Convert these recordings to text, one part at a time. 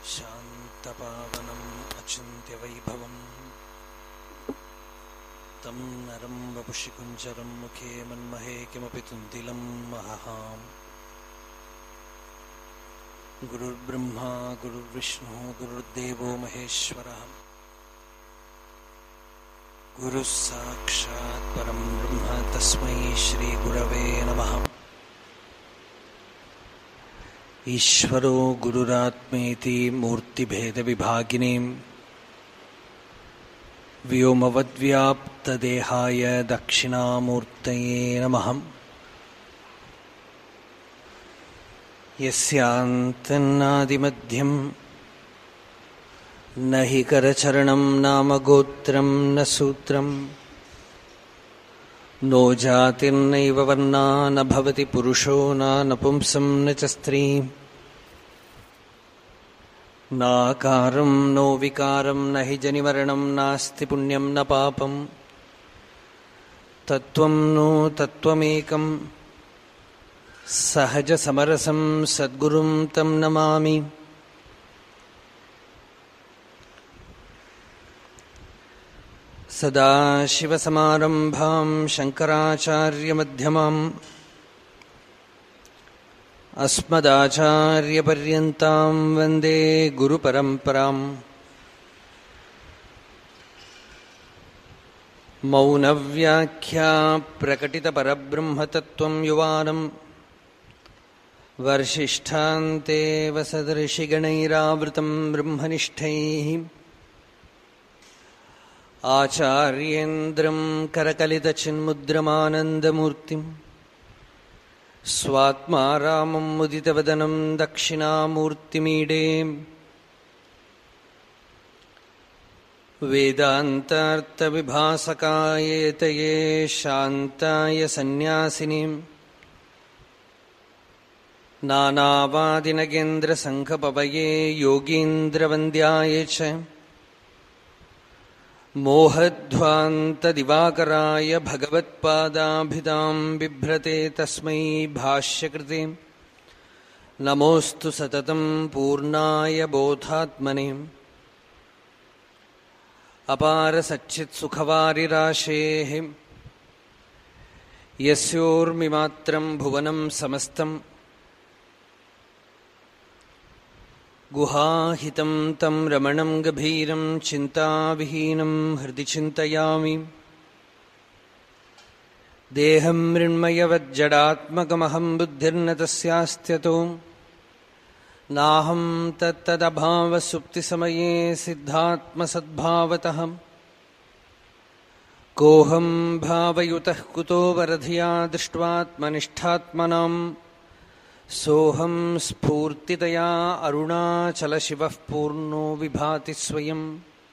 शान्तपावनम् अचिन्त्यवैभवम् तं नरं वपुषि कुञ्जरं मुखे मन्महे किमपि तुन्तिलं महहाम् गुरुर्ब्रह्मा गुरुर्विष्णुः गुरुर्देवो महेश्वरः गुरुः साक्षात् परं ब्रह्म तस्मै श्रीगुरवे नमः ईश्वरो गुरुरात्मेति मूर्तिभेदविभागिनीम् व्योमवद्व्याप्तदेहाय दक्षिणामूर्तये नमः यस्यान्तन्नादिमध्यम् न हि करचरणं नाम गोत्रं न सूत्रम् नो जातिर्नैव वर्णा न भवति पुरुषो न नपुंसं न च स्त्री नाकारं नो विकारं न हि जनिमरणं नास्ति पुण्यं न पापम् तत्त्वं नो तत्त्वमेकम् सहजसमरसं सद्गुरुं तं नमामि सदाशिवसमारम्भां शङ्कराचार्यमध्यमाम् अस्मदाचार्यपर्यन्तां वन्दे गुरुपरम्पराम् मौनव्याख्या प्रकटितपरब्रह्मतत्त्वं युवानम् वर्षिष्ठान्ते वसदर्षिगणैरावृतं ब्रह्मनिष्ठैः आचार्येन्द्रं करकलितचिन्मुद्रमानन्दमूर्तिम् स्वात्मा रामं मुदितवदनं दक्षिणामूर्तिमीडे वेदान्तार्थविभासकायेतये शान्ताय सन्न्यासिनीम् नानावादिनगेन्द्रसङ्घपवये योगीन्द्रवन्द्याय च मोहध्वान्तदिवाकराय भगवत्पादाभिधां बिभ्रते तस्मै भाष्यकृते नमोऽस्तु सततं पूर्णाय बोधात्मने अपारसच्चित्सुखवारिराशेः यस्योर्मिमात्रं भुवनं समस्तम् गुहाहितं तं रमणं गभीरं चिन्ताविहीनं हृदि चिन्तयामि देहं मृण्मयवज्जडात्मकमहं बुद्धिर्न तस्यास्त्यतो नाहं तत्तदभावसुप्तिसमये सिद्धात्मसद्भावतः कोऽहं भावयुतः कुतो वरधिया दृष्ट्वात्मनिष्ठात्मनाम् सोऽहं स्फूर्तितया अरुणाचलशिवः पूर्णो विभाति स्वयम्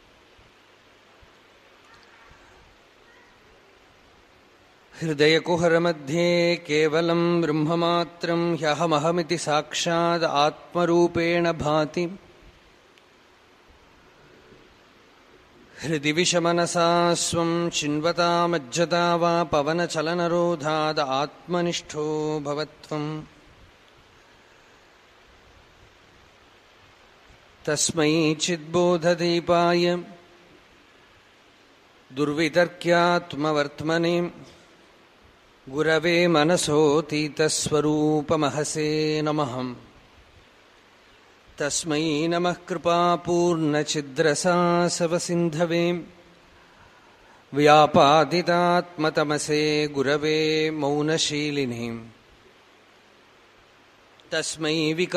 हृदयकुहरमध्ये केवलं ब्रह्ममात्रं ह्यहमहमिति साक्षात् आत्मरूपेण भाति हृदि विषमनसा स्वं चिन्वता मज्जता वा पवनचलनरोधाद् आत्मनिष्ठो भवत्वम् तस्मै चिद्बोधदीपाय दुर्वितर्क्यात्मवर्त्मने गुरवे मनसोऽतीतस्वरूपमहसे नमः तस्मै नमः कृपापूर्णचिद्रसासवसिन्धवे व्यापादितात्मतमसे गुरवे मौनशीलिने तस्मै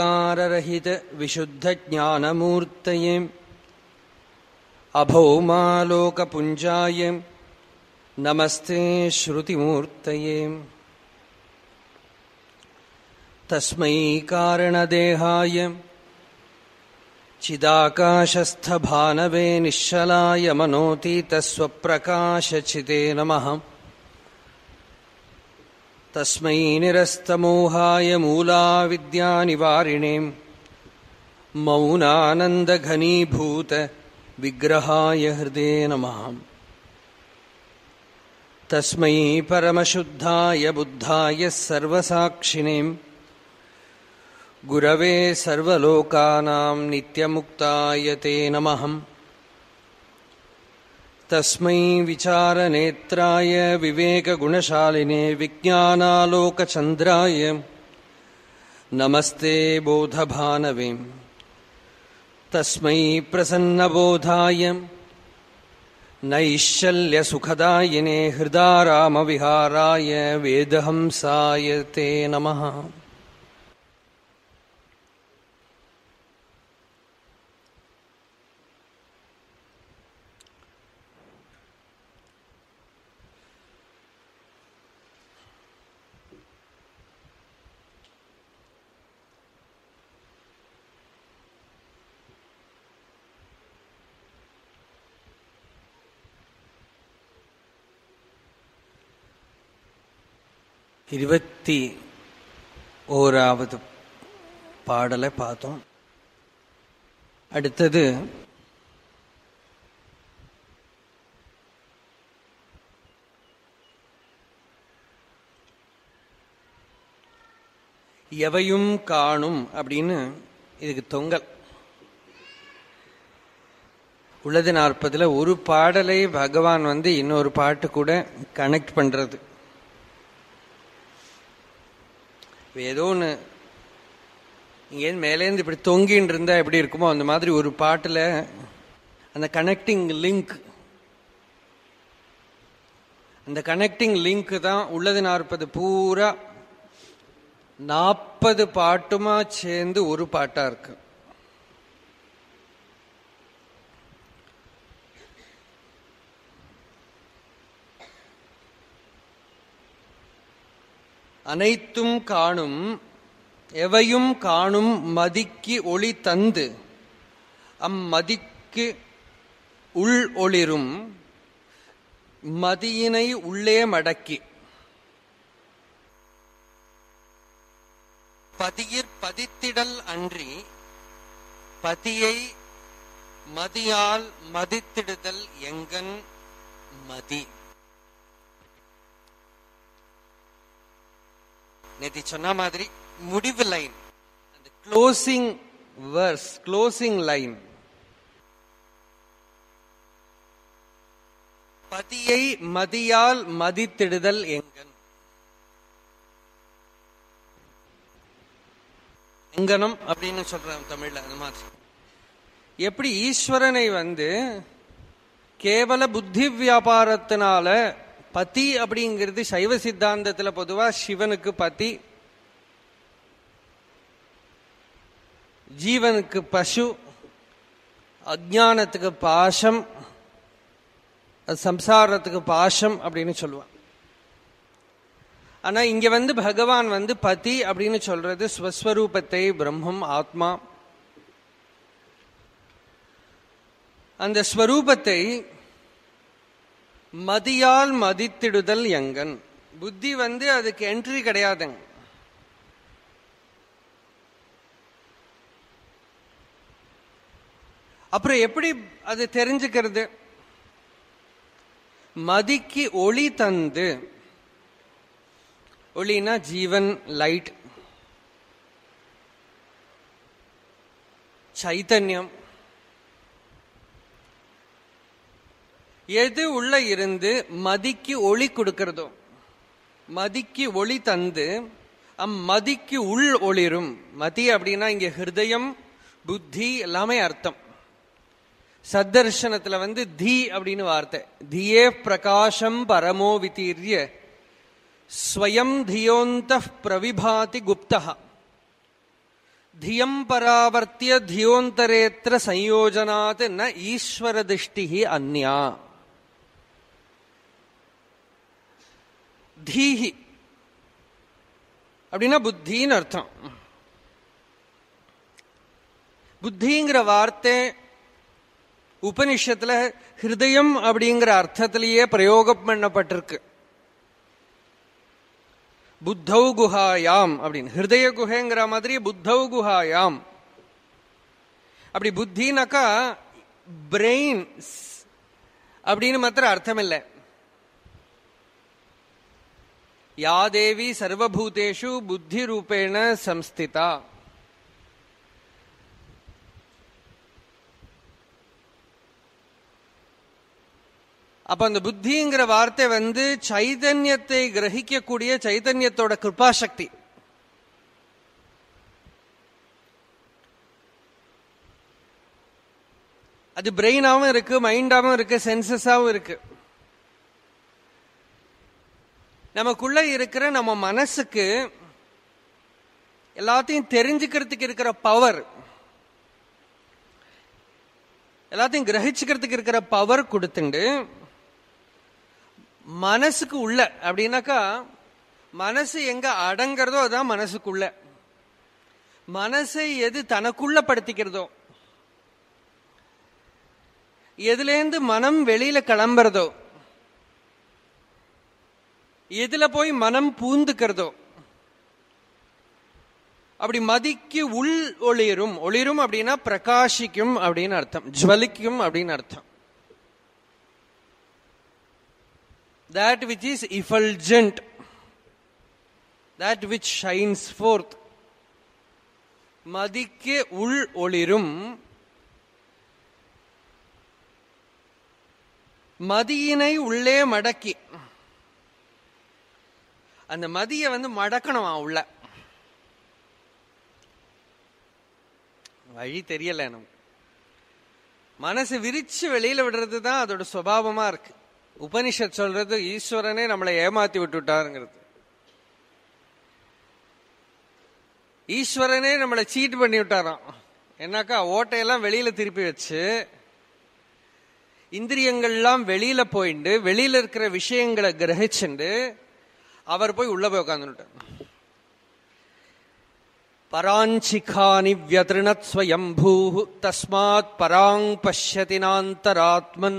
विकाररहितविशुद्धज्ञानमूर्तये अभौमालोकपुञ्जाय नमस्ते श्रुतिमूर्तये तस्मै कारणदेहाय चिदाकाशस्थभानवे निश्चलाय मनोतीतस्वप्रकाशचिते नमः तस्मै निरस्तमोहाय मूलाविद्यानिवारिणे मौनानन्दघनीभूतविग्रहाय हृदे नमः तस्मै परमशुद्धाय बुद्धाय सर्वसाक्षिणे गुरवे सर्वलोकानां नित्यमुक्ताय ते नमः तस्मै विचारनेत्राय विवेकगुणशालिने विज्ञानालोकचन्द्राय नमस्ते बोधभानवे तस्मै प्रसन्नबोधाय नैश्शल्यसुखदायिने हृदारामविहाराय वेदहंसाय ते नमः இருபத்தி ஓராவது பாடலை பார்த்தோம் அடுத்தது எவையும் காணும் அப்படின்னு இதுக்கு தொங்கல் உள்ளது நாற்பதுல ஒரு பாடலை பகவான் வந்து இன்னொரு பாட்டு கூட கனெக்ட் பண்றது ஏதோ ஒன்று இங்கேருந்து மேலேருந்து இப்படி தொங்கின்னு இருந்தால் எப்படி இருக்குமோ அந்த மாதிரி ஒரு பாட்டில் அந்த கனெக்டிங் லிங்க் அந்த கனெக்டிங் லிங்க் தான் உள்ளது நாற்பது பூரா நாற்பது பாட்டுமா சேர்ந்து ஒரு பாட்டா இருக்கு அனைத்தும் காணும் எவையும் காணும் மதிக்கு ஒளி தந்து அம்மதிக்கு உள் ஒளிரும் மதியினை உள்ளே மடக்கி பதியிற் பதித்திடல் அன்றி பதியை மதியால் மதித்திடுதல் எங்கன் மதி நேத்தி சொன்ன மாதிரி முடிவு லைன் அந்த க்ளோசிங் வேர்ஸ் க்ளோசிங் லைன் பதியை மதியால் மதித்திடுதல் எங்கன் எங்கனம் அப்படின்னு சொல்றேன் தமிழ்ல அது மாதிரி எப்படி ஈஸ்வரனை வந்து கேவல புத்தி வியாபாரத்தினால பதி அப்படிங்கிறது சைவ சித்தாந்தத்துல பொதுவா சிவனுக்கு பதி ஜீவனுக்கு பசு அஜானத்துக்கு பாசம் சம்சாரத்துக்கு பாசம் அப்படின்னு சொல்லுவான் ஆனா இங்க வந்து பகவான் வந்து பதி அப்படின்னு சொல்றது ஸ்வஸ்வரூபத்தை பிரம்மம் ஆத்மா அந்த ஸ்வரூபத்தை மதியால் மதித்திடுதல் எங்கன் புத்தி வந்து அதுக்கு என்ட்ரி கிடையாதுங்க அப்புறம் எப்படி அது தெரிஞ்சுக்கிறது மதிக்கு ஒளி தந்து ஒளினா ஜீவன் லைட் சைத்தன்யம் எது உள்ள இருந்து மதிக்கு ஒளி கொடுக்கிறதோ மதிக்கு ஒளி தந்து அம்மதிக்கு உள் ஒளிரும் மதி அப்படின்னா இங்க ஹிருதயம் புத்தி எல்லாமே அர்த்தம் சத்தர்ஷனத்துல வந்து தி அப்படின்னு வார்த்தை தியே பிரகாசம் பரமோ விதீரிய ஸ்வயம் தியோந்த பிரவிபாதி குப்தா தியம் பராவர்த்திய தியோந்தரேத்திர சயோஜனாத் ந ஈஸ்வர திருஷ்டி அந்யா தீஹி அப்படின்னா புத்தின்னு அர்த்தம் புத்திங்கிற வார்த்தை உபனிஷத்துல ஹிருதயம் அப்படிங்கிற அர்த்தத்திலேயே பிரயோகம் பண்ணப்பட்டிருக்கு புத்தௌ குஹாயாம் அப்படின்னு ஹிருதய குஹைங்கிற மாதிரி புத்தௌ குஹாயாம் அப்படி புத்தினாக்கா பிரெயின் அப்படின்னு மாத்திரம் அர்த்தம் இல்லை யா தேவி சர்வபூதேஷு புத்தி ரூபேண சம்ஸ்திதா அப்ப அந்த புத்திங்கிற வார்த்தை வந்து சைதன்யத்தை கிரகிக்கக்கூடிய சைதன்யத்தோட கிருபாசக்தி அது பிரெயினாவும் இருக்கு மைண்டாவும் இருக்கு சென்சஸாவும் இருக்கு நமக்குள்ள இருக்கிற நம்ம மனசுக்கு எல்லாத்தையும் தெரிஞ்சுக்கிறதுக்கு இருக்கிற பவர் எல்லாத்தையும் கிரகிச்சுக்கிறதுக்கு இருக்கிற பவர் கொடுத்துண்டு மனசுக்கு உள்ள அப்படின்னாக்கா மனசு எங்க அடங்கிறதோ அதான் மனசுக்குள்ள மனசை எது தனக்குள்ள படுத்திக்கிறதோ எதுலேருந்து மனம் வெளியில கிளம்புறதோ எதுல போய் மனம் பூந்துக்கிறதோ அப்படி மதிக்கு உள் ஒளிரும் ஒளிரும் அப்படின்னா பிரகாசிக்கும் அப்படின்னு அர்த்தம் ஜுவலிக்கும் அப்படின்னு அர்த்தம் that which is effulgent that which shines forth மதிக்கு உள் ஒளிரும் மதியினை உள்ளே மடக்கி அந்த மதிய வந்து மடக்கணுமா உள்ள வழி தெரியல நமக்கு மனசு விரிச்சு வெளியில விடுறது தான் அதோட சுபாவமா இருக்கு உபனிஷத் சொல்றது ஈஸ்வரனே நம்மளை ஏமாத்தி விட்டுட்டாருங்கிறது ஈஸ்வரனே நம்மளை சீட் பண்ணி விட்டாராம் என்னக்கா ஓட்டையெல்லாம் வெளியில திருப்பி வச்சு இந்திரியங்கள்லாம் வெளியில போயிட்டு வெளியில இருக்கிற விஷயங்களை கிரகிச்சுண்டு அவர் போய் உள்ள போய் உட்காந்துட்டார் பராஞ்சிகானி வியதிருணத் ஸ்வயம்பூ தஸ்மாத் பராங் பஷ்யதி நாந்தராத்மன்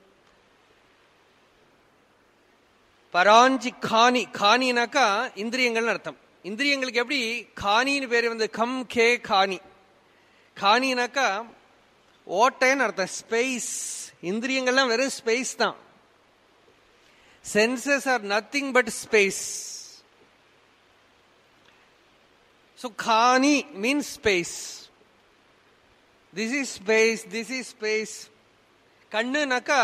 பராஞ்சி காணி காணினாக்கா இந்திரியங்கள்னு அர்த்தம் இந்திரியங்களுக்கு எப்படி காணின்னு பேர் வந்து கம் கே காணி காணினாக்கா ஓட்டைன்னு அர்த்தம் ஸ்பேஸ் இந்திரியங்கள்லாம் வெறும் ஸ்பேஸ் தான் senses are nothing but space so காணி means space this is space this is space கண்ணுனாக்கா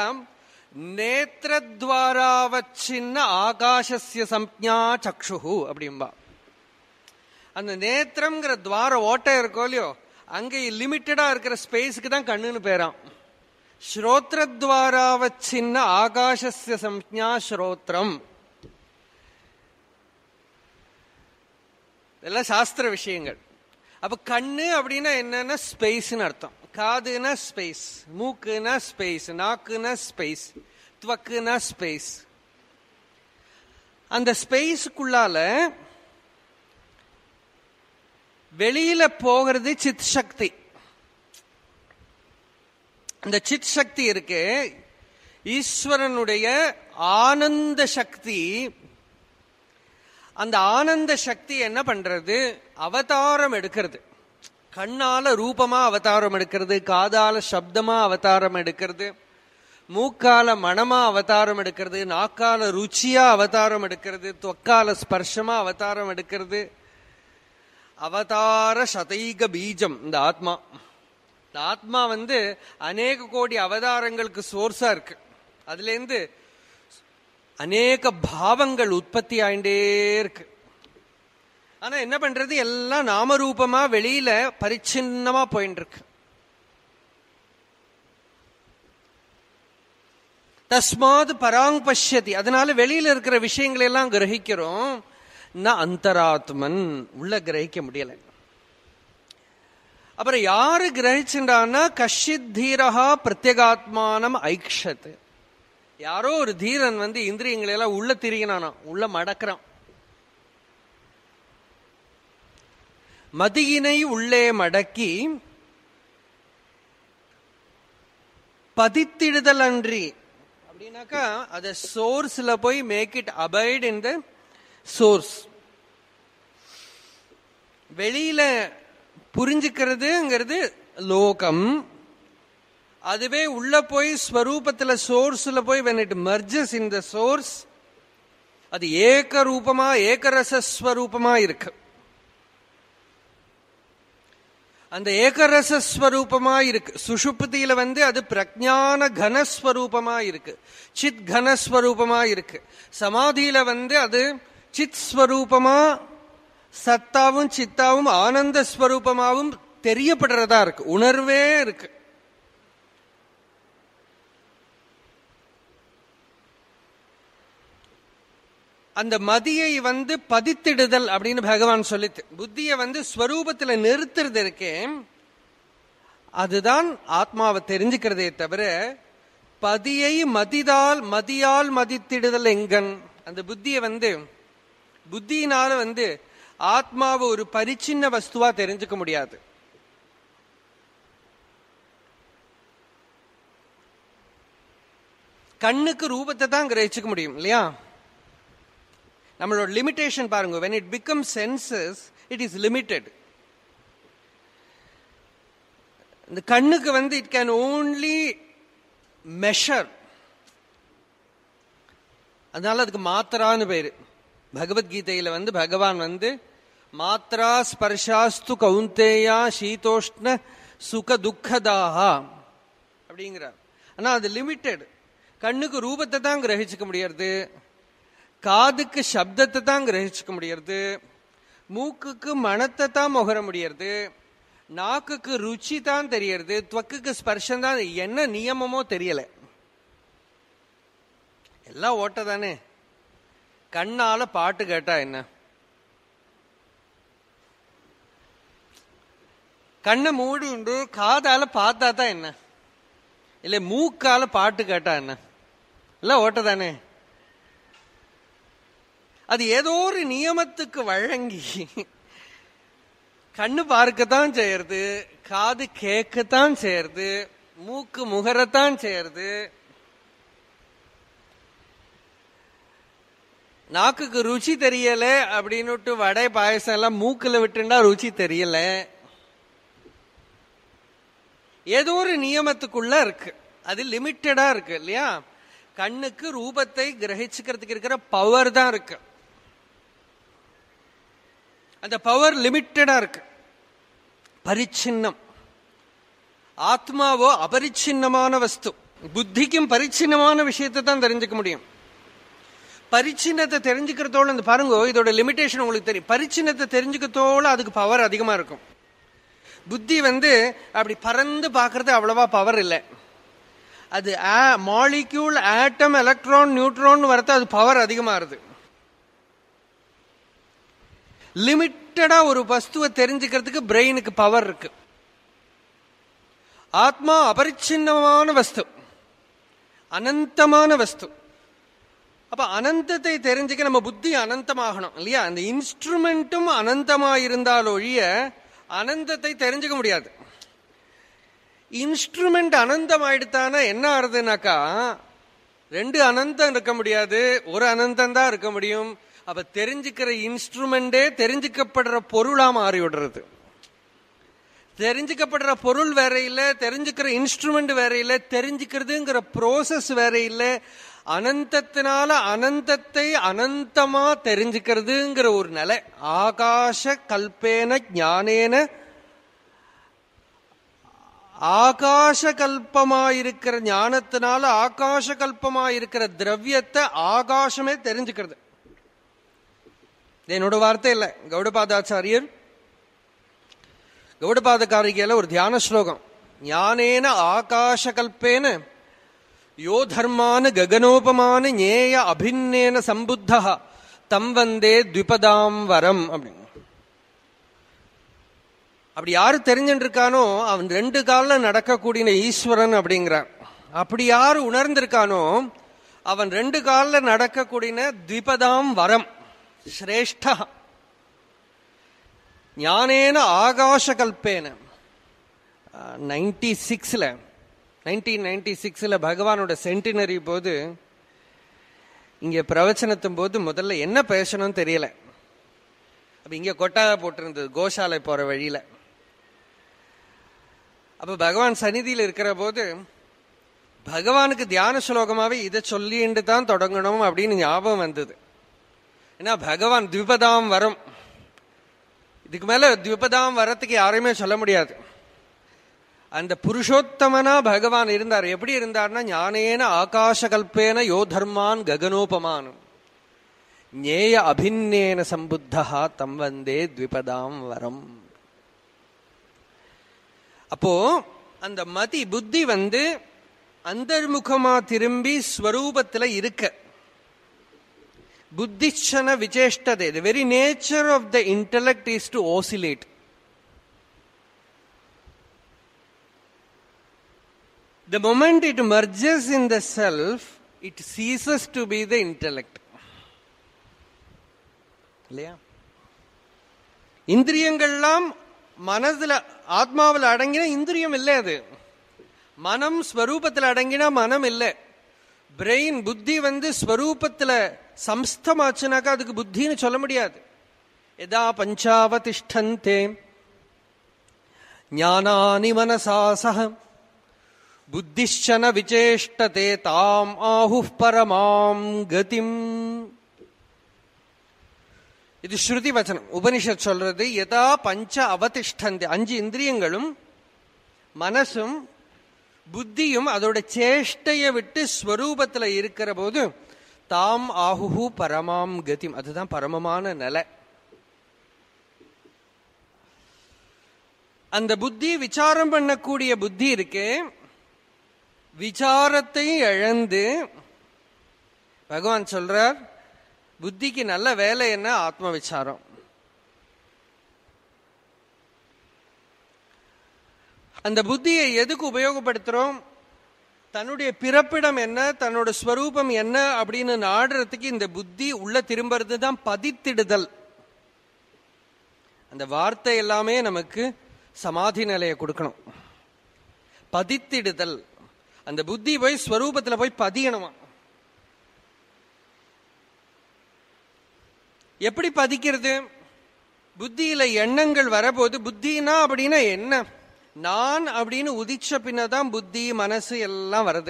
நேத்திரத்வாராவச்சின்ன ஆகாசஸ்ய சம்ஞா சக்ஷு அப்படிம்பா அந்த நேத்திரம்ங்கிற துவார ஓட்டை இருக்கோ இல்லையோ அங்க லிமிட்டடா இருக்கிற ஸ்பேஸுக்கு தான் கண்ணுன்னு பேராம் ஸ்ரோத்ரத்வாராவச்சின்ன ஆகாசஸ்ய சம்ஞா ஸ்ரோத்ரம் இதெல்லாம் சாஸ்திர விஷயங்கள் அப்ப கண்ணு அப்படின்னா என்னன்னா ஸ்பேஸ்னு அர்த்தம் காதுனா ஸ்பேஸ் மூக்குனா ஸ்பேஸ் நாக்குனா ஸ்பேஸ் துவக்குனா ஸ்பேஸ் அந்த ஸ்பேஸுக்குள்ளால வெளியில போகிறது சித் சக்தி அந்த சித் சக்தி இருக்கு ஈஸ்வரனுடைய ஆனந்த சக்தி அந்த ஆனந்த சக்தி என்ன பண்றது அவதாரம் எடுக்கிறது கண்ணால ரூபமா அவதாரம் எடுக்கிறது காதால சப்தமா அவதாரம் எடுக்கிறது மூக்கால மனமா அவதாரம் எடுக்கிறது நாக்கால ருச்சியா அவதாரம் எடுக்கிறது தொக்கால ஸ்பர்ஷமா அவதாரம் எடுக்கிறது அவதார சதைக பீஜம் இந்த ஆத்மா இந்த ஆத்மா வந்து அநேக கோடி அவதாரங்களுக்கு சோர்ஸா இருக்கு அதுல இருந்து அநேக பாவங்கள் உற்பத்தி ஆயிண்டே இருக்கு ஆனா என்ன பண்றது எல்லாம் நாமரூபமா வெளியில பரிச்சின்னமா போயிட்டு இருக்கு தஸ்மாத் பராங் பஷ்யதி அதனால வெளியில இருக்கிற விஷயங்களை எல்லாம் கிரகிக்கிறோம் நான் அந்தராத்மன் உள்ள கிரகிக்க முடியல அப்புறம் யாரு கிரகிச்சுட்டான்னா கஷித் தீரஹா பிரத்யேகாத்மானம் ஐக்ஷத் யாரோ ஒரு தீரன் வந்து இந்திரியங்களை எல்லாம் உள்ள திரிகினானா உள்ள மடக்கிறான் மதியினை உள்ளே மடக்கி பதித்திடுதல் அன்றி அப்படின்னாக்கா அத சோர்ஸ்ல போய் make it abide in the source வெளியில புரிஞ்சுக்கிறதுங்கிறது லோகம் அதுவே உள்ள போய் ஸ்வரூபத்துல சோர்ஸ்ல போய் when it merges in the source அது ஏக ரூபமா ஏகரசஸ்வரூபமா இருக்கு அந்த ஏகரசஸ்வரூபமா இருக்கு சுஷுப்தியில வந்து அது பிரஜான கனஸ்வரூபமா இருக்கு சித் கனஸ்வரூபமா இருக்கு சமாதியில வந்து அது சித் ஸ்வரூபமா சத்தாவும் சித்தாவும் ஆனந்த ஸ்வரூபமாவும் தெரியப்படுறதா இருக்கு உணர்வே இருக்கு அந்த மதியை வந்து பதித்திடுதல் அப்படின்னு பகவான் சொல்லித்து புத்திய வந்து ஸ்வரூபத்துல நிறுத்துறது இருக்கே அதுதான் ஆத்மாவை தெரிஞ்சுக்கிறதே தவிர பதியை மதிதால் மதியால் மதித்திடுதல் எங்கன் அந்த புத்திய வந்து புத்தியினால வந்து ஆத்மாவை ஒரு பரிச்சின்ன வஸ்துவா தெரிஞ்சுக்க முடியாது கண்ணுக்கு ரூபத்தை தான் கிரகிச்சுக்க முடியும் இல்லையா நம்மளோட லிமிடேஷன் பாருங்க when it becomes senses it is limited இந்த கண்ணுக்கு வந்து இட் கேன் ஓன்லி மெஷர் அதனால அதுக்கு மாத்திரான்னு பேரு பகவத்கீதையில வந்து பகவான் வந்து மாத்ரா ஸ்பர்ஷாஸ்து கவுந்தேயா சீதோஷ்ண சுக துக்கதாகா அப்படிங்கிறார் ஆனா அது லிமிட்டெட் கண்ணுக்கு ரூபத்தை தான் கிரகிச்சுக்க முடியறது காதுக்கு சப்தத்தை தான் கிரகிச்சுக்க முடியறது மூக்குக்கு மனத்தை தான் முகர முடியறது நாக்குக்கு ருச்சி தான் தெரியறது துவக்குக்கு ஸ்பர்ஷம் தான் என்ன நியமமோ தெரியல எல்லாம் ஓட்ட தானே கண்ணால பாட்டு கேட்டா என்ன கண்ணை மூடிண்டு காதால பார்த்தா தான் என்ன இல்ல மூக்கால பாட்டு கேட்டா என்ன எல்லாம் ஓட்ட தானே அது ஏதோ ஒரு நியமத்துக்கு வழங்கி கண்ணு பார்க்கத்தான் செய்யறது காது கேட்கத்தான் செய்யறது மூக்கு முகரத்தான் செய்யறது நாக்குக்கு ருச்சி தெரியல அப்படின்னுட்டு வடை பாயசம் எல்லாம் மூக்குல விட்டுண்டா ருச்சி தெரியல ஏதோ ஒரு நியமத்துக்குள்ள இருக்கு அது லிமிட்டடா இருக்கு இல்லையா கண்ணுக்கு ரூபத்தை கிரகிச்சுக்கிறதுக்கு இருக்கிற பவர் தான் இருக்கு அந்த பவர் லிமிட்டடா இருக்கு பரிச்சின்னம் ஆத்மாவோ அபரிச்சின்னமான வஸ்து புத்திக்கும் பரிச்சின்னமான விஷயத்தை தான் தெரிஞ்சுக்க முடியும் பரிச்சின்னத்தை தெரிஞ்சுக்கிறதோட இந்த பாருங்க இதோட லிமிடேஷன் உங்களுக்கு தெரியும் பரிச்சின்னத்தை தெரிஞ்சுக்கிறதோட அதுக்கு பவர் அதிகமா இருக்கும் புத்தி வந்து அப்படி பறந்து பார்க்கறது அவ்வளவா பவர் இல்லை அது மாலிக்யூல் ஆட்டம் எலக்ட்ரான் நியூட்ரான் வரது அது பவர் அதிகமாகுது லிமிட்டடா ஒரு வஸ்துவை தெரிஞ்சுக்கிறதுக்கு பிரெயினுக்கு பவர் இருக்கு ஆத்மா அபரிச்சின்னமான வஸ்து அனந்தமான வஸ்து அப்ப அனந்தத்தை தெரிஞ்சுக்க நம்ம புத்தி அனந்தமாகணும் இல்லையா அந்த இன்ஸ்ட்ருமெண்ட்டும் அனந்தமா இருந்தால் ஒழிய அனந்தத்தை தெரிஞ்சுக்க முடியாது இன்ஸ்ட்ருமெண்ட் அனந்தம் ஆயிடுத்தானா என்ன ஆறுதுனாக்கா ரெண்டு அனந்தம் இருக்க முடியாது ஒரு அனந்தம் தான் இருக்க முடியும் அப்ப தெரிஞ்சுக்கிற இன்ஸ்ட்ருமெண்டே தெரிஞ்சுக்கப்படுற பொருளா மாறி விடுறது தெரிஞ்சுக்கப்படுற பொருள் வேற இல்ல தெரிஞ்சுக்கிற இன்ஸ்ட்ருமெண்ட் வேற இல்ல தெரிஞ்சுக்கிறதுங்கிற ப்ரோசஸ் வேற இல்ல அனந்தத்தினால அனந்தத்தை அனந்தமா தெரிஞ்சுக்கிறதுங்கிற ஒரு நிலை ஆகாச கல்பேன ஞானேன ஆகாச கல்பமாயிருக்கிற ஞானத்தினால ஆகாச கல்பமாயிருக்கிற திரவியத்தை ஆகாசமே தெரிஞ்சுக்கிறது என்னோட வார்த்தை இல்ல கௌடபாதாச்சாரியர் கௌடபாதகாரிகையில ஒரு தியான ஸ்லோகம் ஞானேன ஆகாச கல்பேன யோ தர்மான ககனோபமான ஞேய அபிநேன சம்புத்தா தம் வந்தே த்விபதாம் வரம் அப்படின்னு அப்படி யாரு தெரிஞ்சுட்டு இருக்கானோ அவன் ரெண்டு காலில் நடக்கக்கூடிய ஈஸ்வரன் அப்படிங்கிறான் அப்படி யாரு உணர்ந்திருக்கானோ அவன் ரெண்டு காலில் நடக்கக்கூடிய த்விபதாம் வரம் சிரேஷ்டா ஞானேன ஆகாச கல்பேன நைன்டி சிக்ஸில் நைன்டீன் நைன்டி சிக்ஸில் பகவானோட சென்டினரி போது இங்கே பிரவச்சனத்தும் போது முதல்ல என்ன பேசணும்னு தெரியல அப்போ இங்கே கொட்டாக போட்டிருந்தது கோசாலை போகிற வழியில் அப்போ பகவான் சந்நிதியில் இருக்கிற போது பகவானுக்கு தியான ஸ்லோகமாவே இதை சொல்லிட்டு தான் தொடங்கணும் அப்படின்னு ஞாபகம் வந்தது ஏன்னா பகவான் திவிபதாம் வரம் இதுக்கு மேல த்விபதாம் வரத்துக்கு யாரையுமே சொல்ல முடியாது அந்த புருஷோத்தமனா பகவான் இருந்தார் எப்படி இருந்தார்னா ஞானேன ஆகாசகல்பேன யோ தர்மான் ககனோபமான் ஞேய அபிநேன சம்புத்தா தம் வந்தே த்விபதாம் வரம் அப்போ அந்த மதி புத்தி வந்து அந்தர்முகமா திரும்பி ஸ்வரூபத்துல இருக்க புத்திச்சன விசேஷ்டதே the very nature of the intellect is to oscillate The moment it merges in the self, it ceases to be the intellect. இல்லையா இந்திரியங்கள்லாம் மனதுல ஆத்மாவில் அடங்கின இந்திரியம் இல்லை அது மனம் ஸ்வரூபத்தில் அடங்கினா மனம் இல்லை பிரெயின் புத்தி வந்து ஸ்வரூபத்துல சம்ஸ்தமாச்சுனாக்கா அதுக்கு புத்தின்னு சொல்ல முடியாது எதா பஞ்சாவதிஷ்டந்தே ஞானானி மனசா சக புத்திஷன விசேஷ்டதே தாம் ஆஹு பரமாம் கதிம் இது ஸ்ருதி வச்சனம் உபனிஷத் சொல்றது எதா பஞ்ச அவதிஷ்டந்தி அஞ்சு இந்திரியங்களும் மனசும் புத்தியும் அதோட சேஷ்டையை விட்டு ஸ்வரூபத்துல இருக்கிற போது தாம் ஆஹுஹு பரமாம் கதிம் அதுதான் பரமமான நிலை அந்த புத்தி விசாரம் பண்ணக்கூடிய புத்தி இருக்கே விசாரத்தை இழந்து பகவான் சொல்றார் புத்திக்கு நல்ல வேலை என்ன ஆத்ம விசாரம் அந்த புத்தியை எதுக்கு உபயோகப்படுத்துறோம் தன்னுடைய பிறப்பிடம் என்ன தன்னோட ஸ்வரூபம் என்ன அப்படின்னு நாடுறதுக்கு இந்த புத்தி உள்ள திரும்புறது தான் பதித்திடுதல் அந்த வார்த்தை எல்லாமே நமக்கு சமாதி நிலையை கொடுக்கணும் பதித்திடுதல் அந்த புத்தி போய் ஸ்வரூபத்துல போய் பதியணுமா எப்படி பதிக்கிறது புத்தியில எண்ணங்கள் வரபோது புத்தினா அப்படின்னா என்ன நான் அப்படின்னு உதிச்ச பின்னதான் புத்தி மனசு எல்லாம் வருது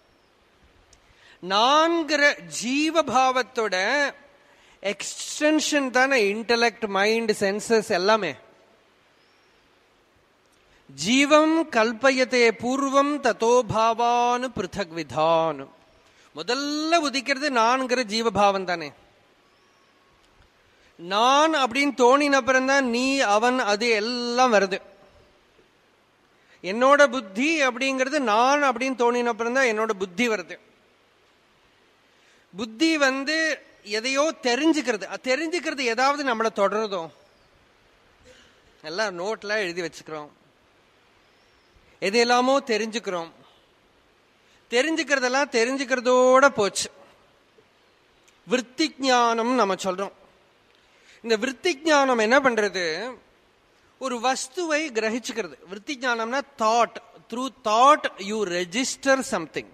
நான்கிற ஜீவபாவத்தோட எக்ஸ்டென்ஷன் தானே இன்டலெக்ட் மைண்ட் சென்சஸ் எல்லாமே ஜீவம் கல்பயத்தே பூர்வம் தத்தோ பாவானு பிருத்தக் விதான் முதல்ல உதிக்கிறது நான்கிற ஜீவபாவம் தானே நான் அப்படின்னு தோணின அப்புறம்தான் நீ அவன் அது எல்லாம் வருது என்னோட புத்தி அப்படிங்கிறது நான் அப்படின்னு தோணின அப்புறம் தான் என்னோட புத்தி வருது புத்தி வந்து எதையோ தெரிஞ்சுக்கிறது தெரிஞ்சுக்கிறது ஏதாவது நம்மளை தொடருதோ எல்லாம் நோட்ல எழுதி வச்சுக்கிறோம் எது எல்லாமோ தெரிஞ்சுக்கிறோம் தெரிஞ்சுக்கிறதெல்லாம் தெரிஞ்சுக்கிறதோட போச்சு விற்பி ஞானம் நம்ம சொல்றோம் இந்த விற்பி ஞானம் என்ன பண்றது ஒரு வஸ்துவை கிரகிச்சுக்கிறது விற்பி ஞானம்னா thought through thought you register something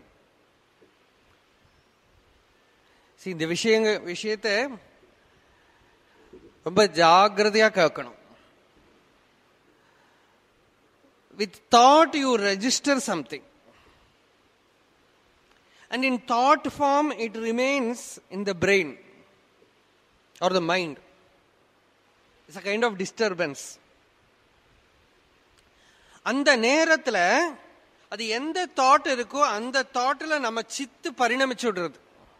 இந்த விஷயங்க விஷயத்த ரொம்ப ஜாகிரதையா கேட்கணும் with thought you register something and in thought form it remains in the brain or the mind it's a kind of disturbance அந்த நேரத்துல அது எந்த தாட் இருக்கோ அந்த தாட்ல நம்ம சித்து பரிணமிச்சு விடுறது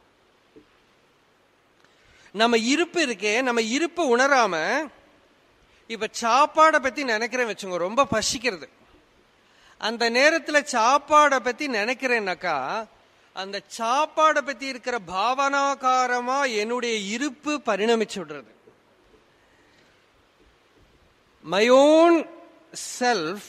நம்ம இருப்பு இருக்கே நம்ம இருப்பு உணராம இப்ப சாப்பாடை பத்தி நினைக்கிறேன் வச்சுங்க ரொம்ப பசிக்கிறது அந்த நேரத்துல சாப்பாடை பத்தி நினைக்கிறேன்னாக்கா அந்த சாப்பாடை பத்தி இருக்கிற பாவனாகாரமா என்னுடைய இருப்பு பரிணமிச்சு விடுறது my own self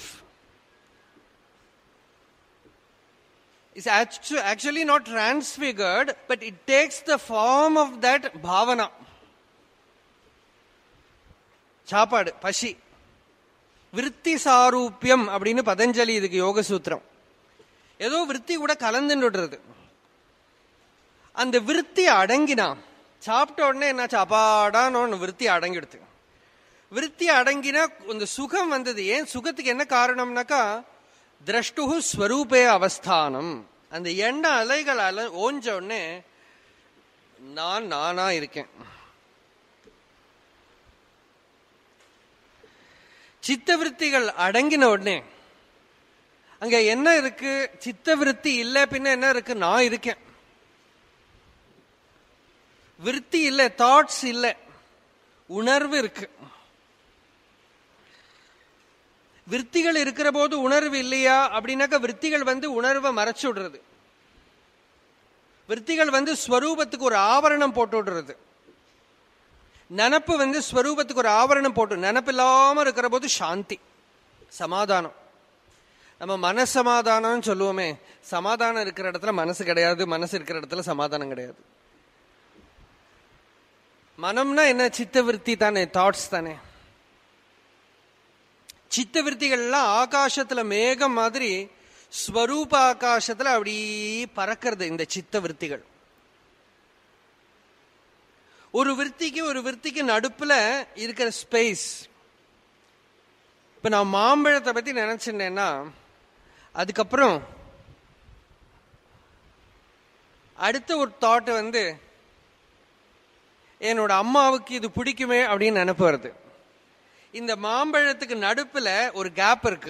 is actually not transfigured, but it takes the form of that bhavana. சாப்பாடு பசி விற்பி சாரூபியம் அப்படின்னு பதஞ்சலி இதுக்கு யோக சூத்திரம் ஏதோ விற்பி கூட கலந்துன்றது அந்த விற்பி அடங்கினா சாப்பிட்ட உடனே என்ன சாப்பாடான்னு விற்பி அடங்கிடுது விற்பி அடங்கினா இந்த சுகம் வந்தது ஏன் சுகத்துக்கு என்ன காரணம்னாக்கா திரஷ்டு ஸ்வரூபே அவஸ்தானம் அந்த எண்ண அலைகள் அல ஓஞ்ச உடனே நான் நானா இருக்கேன் சித்தவிருத்திகள் அடங்கின உடனே அங்க என்ன இருக்கு சித்தவிருத்தி இல்ல பின்ன என்ன இருக்கு நான் இருக்கேன் விருத்தி இல்ல தாட்ஸ் இல்ல உணர்வு இருக்கு விற்த்திகள் இருக்கிற போது உணர்வு இல்லையா அப்படின்னாக்கா விற்த்திகள் வந்து உணர்வை மறைச்சு விடுறது விற்த்திகள் வந்து ஸ்வரூபத்துக்கு ஒரு ஆவரணம் போட்டு விடுறது நினப்பு வந்து ஸ்வரூபத்துக்கு ஒரு ஆவரணம் போட்டு நினப்பு இல்லாம இருக்கிற போது சாந்தி சமாதானம் நம்ம மனசமாதானம்னு சொல்லுவோமே சமாதானம் இருக்கிற இடத்துல மனசு கிடையாது மனசு இருக்கிற இடத்துல சமாதானம் கிடையாது மனம்னா என்ன சித்தவிருத்தி தானே தாட்ஸ் தானே சித்தவிருத்திகள்லாம் ஆகாசத்துல மேகம் மாதிரி ஸ்வரூப ஆகாசத்துல அப்படி பறக்கிறது இந்த சித்தவிருத்திகள் ஒரு விற்த்திக்கு ஒரு விற்த்திக்கு நடுப்புல இருக்கிற ஸ்பேஸ் இப்ப நான் மாம்பழத்தை பத்தி நினைச்சிருந்தேன்னா அதுக்கப்புறம் அடுத்த ஒரு தாட் வந்து என்னோட அம்மாவுக்கு இது பிடிக்குமே அப்படின்னு நினைப்பு வருது இந்த மாம்பழத்துக்கு நடுப்புல ஒரு கேப் இருக்கு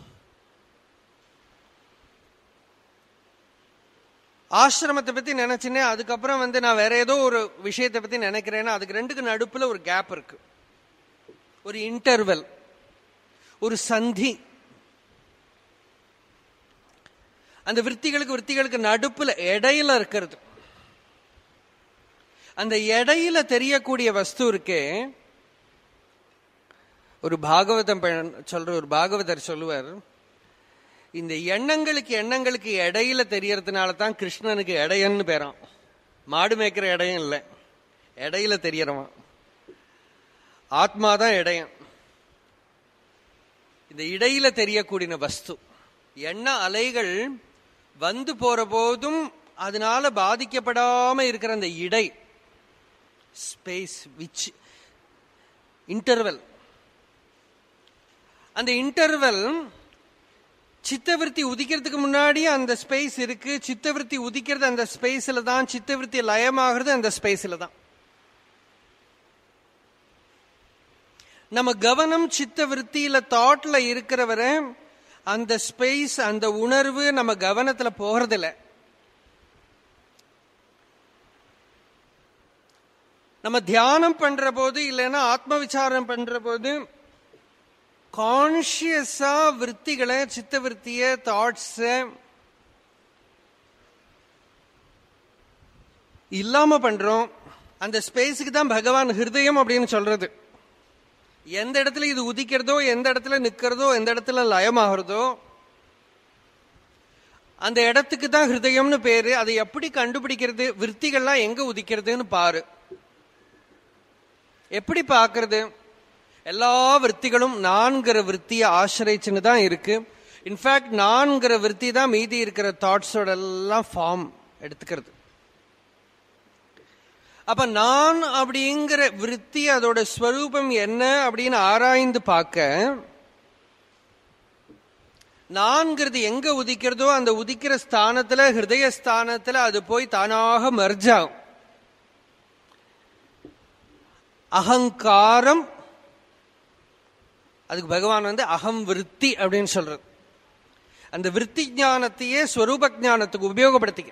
ஆசிரமத்தை பத்தி நினைச்சுனே அதுக்கப்புறம் வந்து நான் வேற ஏதோ ஒரு விஷயத்தை பத்தி நினைக்கிறேன்னா அதுக்கு ரெண்டுக்கு நடுப்புல ஒரு கேப் இருக்கு ஒரு இன்டர்வல் ஒரு சந்தி அந்த விற்த்திகளுக்கு விற்த்திகளுக்கு நடுப்புல இடையில இருக்கிறது அந்த இடையில தெரியக்கூடிய வஸ்து இருக்கே ஒரு பாகவதம் சொல்ற ஒரு பாகவதர் சொல்லுவார் இந்த எண்ணங்களுக்கு எண்ணங்களுக்கு இடையில தெரியறதுனால தான் கிருஷ்ணனுக்கு இடையன்னு பேரான் மாடு மேய்க்கிற இடையம் இல்லை இடையில தெரியறவன் ஆத்மாதான் இடையம் இந்த இடையில தெரியக்கூடிய வஸ்து எண்ண அலைகள் வந்து போற போதும் அதனால பாதிக்கப்படாம இருக்கிற அந்த இடை ஸ்பேஸ் விச் இன்டர்வல் அந்த இன்டர்வல் சித்தவிருத்தி உதிக்கிறதுக்கு முன்னாடி அந்த ஸ்பேஸ் இருக்கு சித்தவிருத்தி உதிக்கிறது அந்த ஸ்பேஸ்ல தான் சித்தவிருத்தி லயமாகிறது அந்த ஸ்பேஸ்ல தான் நம்ம கவனம் சித்தவிருத்தியில தாட்ல இருக்கிறவரை அந்த ஸ்பேஸ் அந்த உணர்வு நம்ம கவனத்துல போறதில்ல நம்ம தியானம் பண்ற போது இல்லைன்னா ஆத்ம விசாரம் பண்ற போது கான்சியஸா விற்த்திகளை சித்த விற்த்திய தாட்ஸ் இல்லாம பண்றோம் அந்த ஸ்பேஸுக்கு தான் பகவான் ஹிருதயம் அப்படின்னு சொல்றது எந்த இடத்துல இது உதிக்கிறதோ எந்த இடத்துல நிக்கிறதோ எந்த இடத்துல லயமாகிறதோ அந்த இடத்துக்கு தான் ஹிருதயம்னு பேரு அதை எப்படி கண்டுபிடிக்கிறது விற்த்திகள்லாம் எங்க உதிக்கிறதுன்னு பாரு எப்படி பாக்குறது எல்லா விற்த்திகளும் நான்கிற விற்த்தியை ஆசிரிச்சுன்னு தான் இருக்கு இன்ஃபேக்ட் நான்கிற விற்பி தான் மீதி இருக்கிற தாட்ஸோட எல்லாம் ஃபார்ம் எடுத்துக்கிறது அப்ப நான் அப்படிங்கிற விற்பி அதோட ஸ்வரூபம் என்ன அப்படின்னு ஆராய்ந்து பார்க்க நான்கிறது எங்க உதிக்கிறதோ அந்த உதிக்கிற ஸ்தானத்துல ஹிருதய ஸ்தானத்துல அது போய் தானாக மர்ஜாகும் அகங்காரம் அதுக்கு பகவான் வந்து அகம் விற்பி அப்படின்னு சொல்றது அந்த விற்பி ஞானத்தையே ஸ்வரூப ஞானத்துக்கு உபயோகப்படுத்திக்க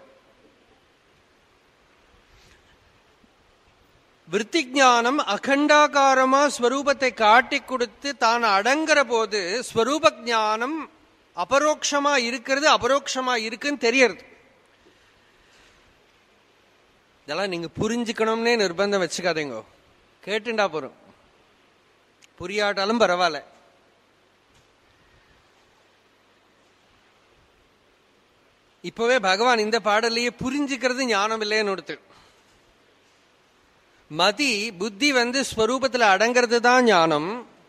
விற்பி ஞானம் அகண்டாகாரமா ஸ்வரூபத்தை காட்டி கொடுத்து தான் அடங்குற போது ஸ்வரூப ஞானம் அபரோக்ஷமா இருக்கிறது அபரோக்ஷமா இருக்குன்னு தெரியறது இதெல்லாம் நீங்க புரிஞ்சுக்கணும்னே நிர்பந்தம் வச்சுக்காதீங்க கேட்டுண்டா போறோம் புரியாட்டாலும் பரவாயில்ல இப்பவே பகவான் இந்த பாடலையே புரிஞ்சுக்கிறது ஞானம் இல்லைன்னு ஒருத்தர் மதி புத்தி வந்து ஸ்வரூபத்துல அடங்கிறது தான் ஞானம்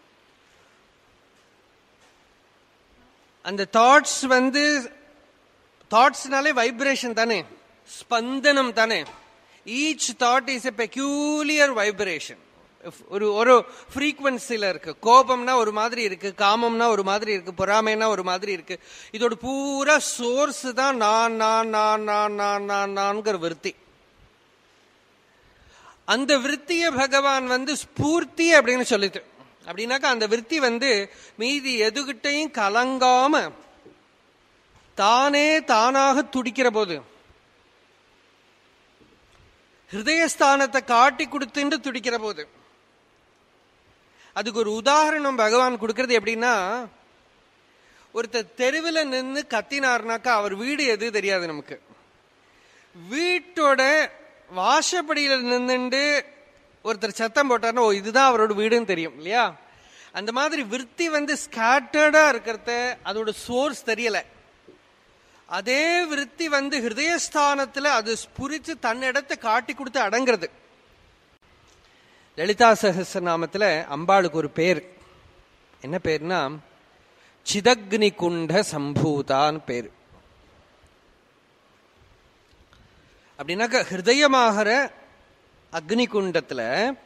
அந்த தாட்ஸ் வந்து தாட்ஸ்னாலே வைப்ரேஷன் தானே ஸ்பந்தனம் தானே each thought is a peculiar vibration ஒரு ஒரு ஃப்ரீக்வன்சில இருக்கு கோபம்னா ஒரு மாதிரி இருக்கு காமம்னா ஒரு மாதிரி இருக்கு பொறாமைனா ஒரு மாதிரி இருக்கு இதோட பூரா சோர்ஸ் தான் நான் நான் நான் நான் நான் நான் நான்கிற விருத்தி அந்த விற்த்திய பகவான் வந்து ஸ்பூர்த்தி அப்படின்னு சொல்லிட்டு அப்படின்னாக்கா அந்த விற்பி வந்து மீதி எதுகிட்டையும் கலங்காம தானே தானாக துடிக்கிற போது ஹிருதயஸ்தானத்தை காட்டி கொடுத்துட்டு துடிக்கிற போது அதுக்கு ஒரு உதாரணம் பகவான் கொடுக்கறது எப்படின்னா ஒருத்தர் தெருவில் நின்று கத்தினார்னாக்கா அவர் வீடு எது தெரியாது நமக்கு வீட்டோட வாசப்படியில நின்னுண்டு ஒருத்தர் சத்தம் போட்டார்னா ஓ இதுதான் அவரோட வீடுன்னு தெரியும் இல்லையா அந்த மாதிரி விற்பி வந்து ஸ்கேட்டர்டா இருக்கிறத அதோட சோர்ஸ் தெரியல அதே விற்பி வந்து ஹிருதயஸ்தானத்துல அது ஸ்புரிச்சு தன்னிடத்தை காட்டி கொடுத்து அடங்கிறது லலிதா சகசிரநாமத்துல அம்பாளுக்கு ஒரு பேர் என்ன பேர்னா சிதக்னி குண்ட சம்பூதான் பேர் அப்படின்னாக்க ஹிருதயமாகிற அக்னி குண்டத்துல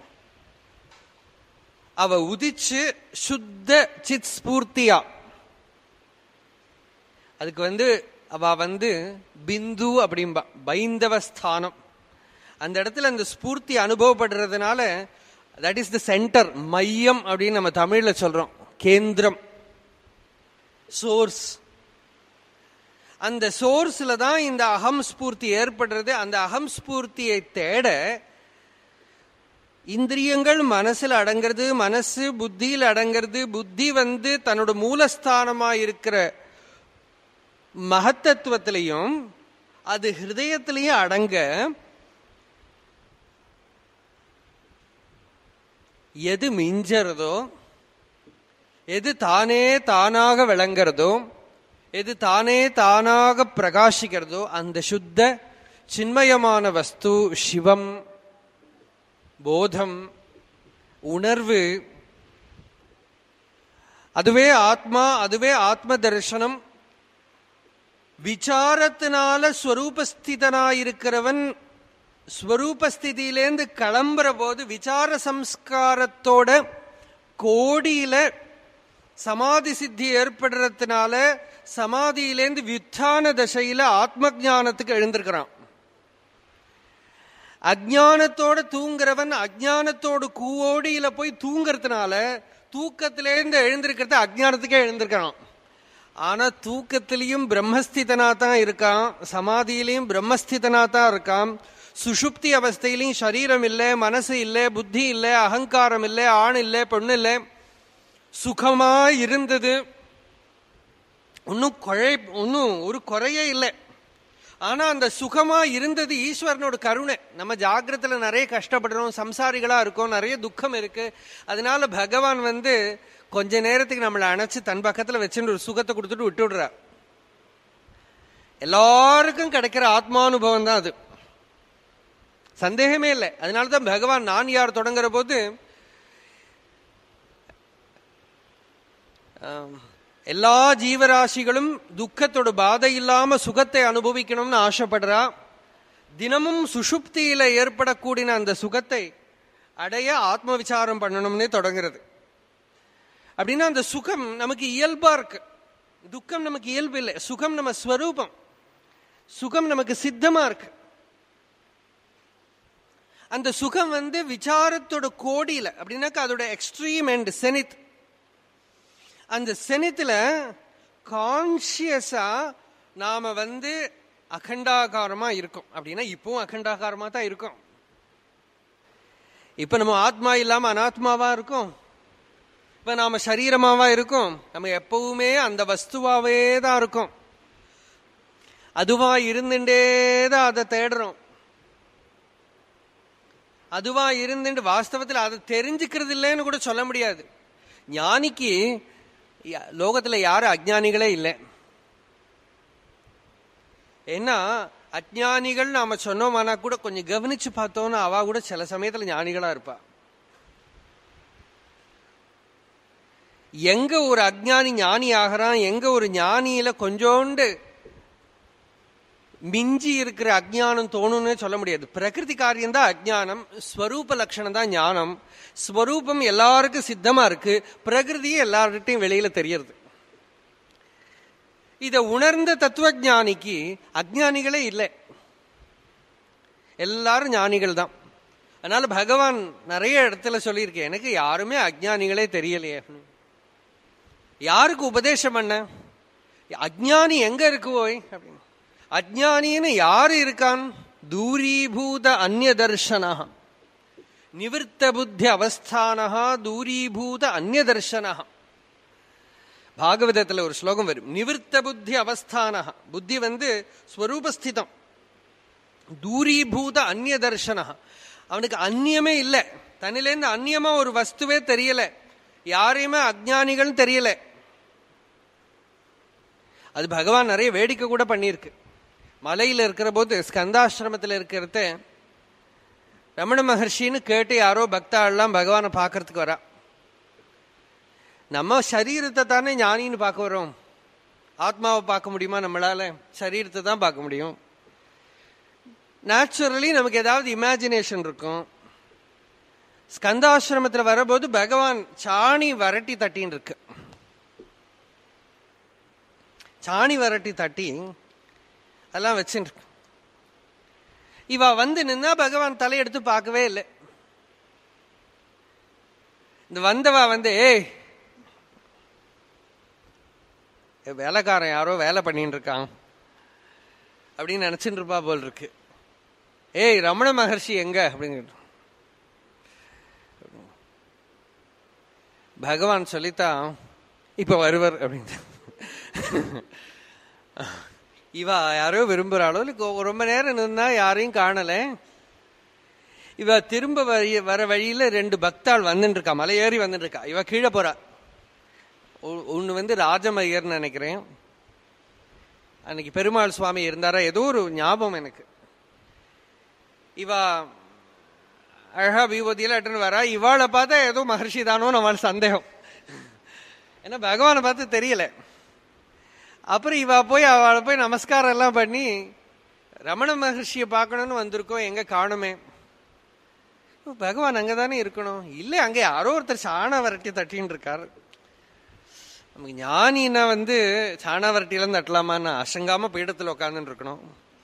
அவ உதிச்சு சுத்த சித் ஸ்பூர்த்தியா அதுக்கு வந்து அவ வந்து பிந்து அப்படிம்பா பைந்தவ ஸ்தானம் அந்த இடத்துல அந்த ஸ்பூர்த்தி அனுபவப்படுறதுனால தட் இஸ் த சென்டர் மையம் அப்படின்னு நம்ம தமிழ்ல சொல்றோம் கேந்திரம் சோர்ஸ் அந்த சோர்ஸ்ல தான் இந்த அகம் ஸ்பூர்த்தி ஏற்படுறது அந்த அகம் ஸ்பூர்த்தியை தேட இந்திரியங்கள் மனசுல அடங்கிறது மனசு புத்தியில் அடங்கிறது புத்தி வந்து தன்னோட மூலஸ்தானமா இருக்கிற மகத்தத்துவத்திலையும் அது ஹிருதயத்திலையும் அடங்க எது மிஞ்சறதோ எது தானே தானாக விளங்குறதோ எது தானே தானாக பிரகாசிக்கிறதோ அந்த சுத்த சின்மயமான வஸ்து சிவம் போதம் உணர்வு அதுவே ஆத்மா அதுவே ஆத்ம தரிசனம் விசாரத்தினால ஸ்வரூபஸ்திதனாயிருக்கிறவன் ஸ்வரூபஸ்திதியிலேருந்து கிளம்புற போது விசார சம்ஸ்காரத்தோட கோடியில சமாதி சித்தி ஏற்படுறதுனால சமாதியிலேருந்து வித்தான தசையில ஆத்ம ஜானத்துக்கு எழுந்திருக்கிறான் அஜானத்தோட தூங்குறவன் அஜானத்தோட கூவோடியில போய் தூங்குறதுனால தூக்கத்திலேருந்து எழுந்திருக்கிறது அஜானத்துக்கே எழுந்திருக்கிறான் ஆனா தூக்கத்திலையும் பிரம்மஸ்திதனா தான் இருக்கான் சமாதியிலையும் பிரம்மஸ்திதனா தான் இருக்கான் சுஷுப்தி அவஸ்தையிலையும் சரீரம் இல்லை மனசு இல்லை புத்தி இல்லை அகங்காரம் இல்லை ஆண் இல்லை பெண்ணு இல்லை சுகமா இருந்தது ஒன்னும் குழை ஒன்னும் ஒரு குறையே இல்லை ஆனா அந்த சுகமா இருந்தது ஈஸ்வரனோட கருணை நம்ம ஜாகிரத்துல நிறைய கஷ்டப்படுறோம் சம்சாரிகளா இருக்கோம் நிறைய துக்கம் இருக்கு அதனால பகவான் வந்து கொஞ்ச நேரத்துக்கு நம்மளை அணைச்சு தன் பக்கத்துல வச்சுட்டு ஒரு சுகத்தை கொடுத்துட்டு விட்டு விடுறார் எல்லாருக்கும் கிடைக்கிற ஆத்மானுபவம் தான் அது சந்தேகமே இல்லை அதனாலதான் பகவான் நான் யார் தொடங்குற போது எல்லா ஜீவராசிகளும் துக்கத்தோட பாதை இல்லாம சுகத்தை அனுபவிக்கணும்னு ஆசைப்படுறா தினமும் சுஷுப்தியில ஏற்படக்கூடிய அந்த சுகத்தை அடைய ஆத்ம விசாரம் பண்ணணும்னே தொடங்குறது அப்படின்னா அந்த சுகம் நமக்கு இயல்பா இருக்கு துக்கம் நமக்கு இயல்பு இல்லை சுகம் நம்ம ஸ்வரூபம் சுகம் நமக்கு சித்தமா இருக்கு அந்த சுகம் வந்து விசாரத்தோட கோடியில அப்படின்னாக்கா அதோட எக்ஸ்ட்ரீம் அண்ட் செனித் அந்த செனித்துல கான்சியஸா நாம வந்து அகண்டாகாரமா இருக்கோம் அப்படின்னா இப்பவும் அகண்டாகாரமா தான் இருக்கும் இப்ப நம்ம ஆத்மா இல்லாம அனாத்மாவா இருக்கும் இப்ப நாம சரீரமாவா இருக்கும் நம்ம எப்பவுமே அந்த வஸ்துவாவே தான் இருக்கும் அதுவா இருந்துட்டே தான் அதை தேடுறோம் அதுவா இருந்துட்டு வாஸ்தவத்தில் அதை தெரிஞ்சுக்கிறது இல்லைன்னு கூட சொல்ல முடியாது ஞானிக்கு லோகத்துல யாரும் அஜானிகளே இல்லை ஏன்னா அஜானிகள் நாம சொன்னோமானா கூட கொஞ்சம் கவனிச்சு பார்த்தோம்னா அவ கூட சில சமயத்துல ஞானிகளா இருப்பா எங்க ஒரு அஜானி ஞானி ஆகிறான் எங்க ஒரு ஞானியில கொஞ்சோண்டு மிஞ்சி இருக்கிற அஜானம் தோணும்னு சொல்ல முடியாது பிரகிருதி காரியம் தான் அஜானம் ஸ்வரூப லட்சணம் தான் ஞானம் ஸ்வரூபம் எல்லாருக்கும் சித்தமா இருக்கு பிரகிருதியும் எல்லார்கிட்டையும் வெளியில தெரியறது இத உணர்ந்த தத்துவ ஞானிக்கு அஜானிகளே இல்லை எல்லாரும் ஞானிகள் தான் அதனால பகவான் நிறைய இடத்துல சொல்லியிருக்கேன் எனக்கு யாருமே அஜ்ஞானிகளே தெரியலையே யாருக்கு உபதேசம் பண்ண அஜ்ஞானி எங்க இருக்குவோய் அப்படின்னு அஜ்ஞானின்னு யாரு இருக்கான் தூரீபூத அந்நிய தர்ஷனா நிவிருத்த புத்தி அவஸ்தானஹா தூரீபூத அந்நிய தர்ஷனஹா பாகவதத்துல ஒரு ஸ்லோகம் வரும் நிவிருத்த புத்தி அவஸ்தானஹா புத்தி வந்து ஸ்வரூபஸ்திதம் தூரீபூத அந்நிய தர்ஷனஹா அவனுக்கு அந்நியமே இல்லை தன்னிலேருந்து அந்நியமா ஒரு வஸ்துவே தெரியல யாரையுமே அஜ்ஞானிகள் தெரியல அது பகவான் நிறைய வேடிக்கை கூட பண்ணியிருக்கு மலையில இருக்கிற போது ஸ்கந்தாசிரமத்தில் இருக்கிறத ரமண மகர்ஷின்னு கேட்டு யாரோ பக்தாள்லாம் பகவானை பார்க்கறதுக்கு வரா நம்ம சரீரத்தை தானே ஞானின்னு பார்க்க வரோம் ஆத்மாவை பார்க்க முடியுமா நம்மளால சரீரத்தை தான் பார்க்க முடியும் நேச்சுரலி நமக்கு ஏதாவது இமேஜினேஷன் இருக்கும் ஸ்கந்தாசிரமத்தில் வரபோது பகவான் சாணி வரட்டி தட்டின்னு இருக்கு சாணி வரட்டி தட்டி அதெல்லாம் வச்சுட்டு இவ வந்து நின்னா பகவான் தலையெடுத்து பார்க்கவே இல்லை இந்த வந்தவா வந்து ஏய் வேலைக்காரன் யாரோ வேலை பண்ணிட்டு இருக்கான் அப்படின்னு நினைச்சுட்டு இருப்பா போல் இருக்கு ஏய் ரமண மகர்ஷி எங்க அப்படின்னு பகவான் சொல்லித்தான் இப்ப வருவர் அப்படின்னு இவ யாரோ விரும்புறாளோ இல்லை ரொம்ப நேரம் நின்னா யாரையும் காணல இவ திரும்ப வழி வர வழியில ரெண்டு பக்தாள் வந்துட்டு இருக்கா மலை ஏறி வந்துட்டு இருக்கா இவ கீழே போறா ஒன்னு வந்து ராஜமையர்னு நினைக்கிறேன் அன்னைக்கு பெருமாள் சுவாமி இருந்தாரா ஏதோ ஒரு ஞாபகம் எனக்கு இவ அழகா விபூதியில அட்டன் வரா இவாளை பார்த்தா ஏதோ மகர்ஷி தானோ நம்மள சந்தேகம் ஏன்னா பகவானை பார்த்து தெரியல அப்புறம் இவ போய் அவளை போய் நமஸ்காரம் எல்லாம் பண்ணி ரமண மகர்ஷியை பார்க்கணும்னு வந்திருக்கோம் எங்க காணுமே பகவான் அங்கதானே இருக்கணும் இல்ல அங்க யாரோ ஒருத்தர் சாண வரட்டி தட்டின்னு இருக்காரு நமக்கு ஞானின்னா வந்து சாண வரட்டில இருந்து தட்டலாமான்னு அசங்காம பீடத்துல உட்காந்துட்டு இருக்கணும்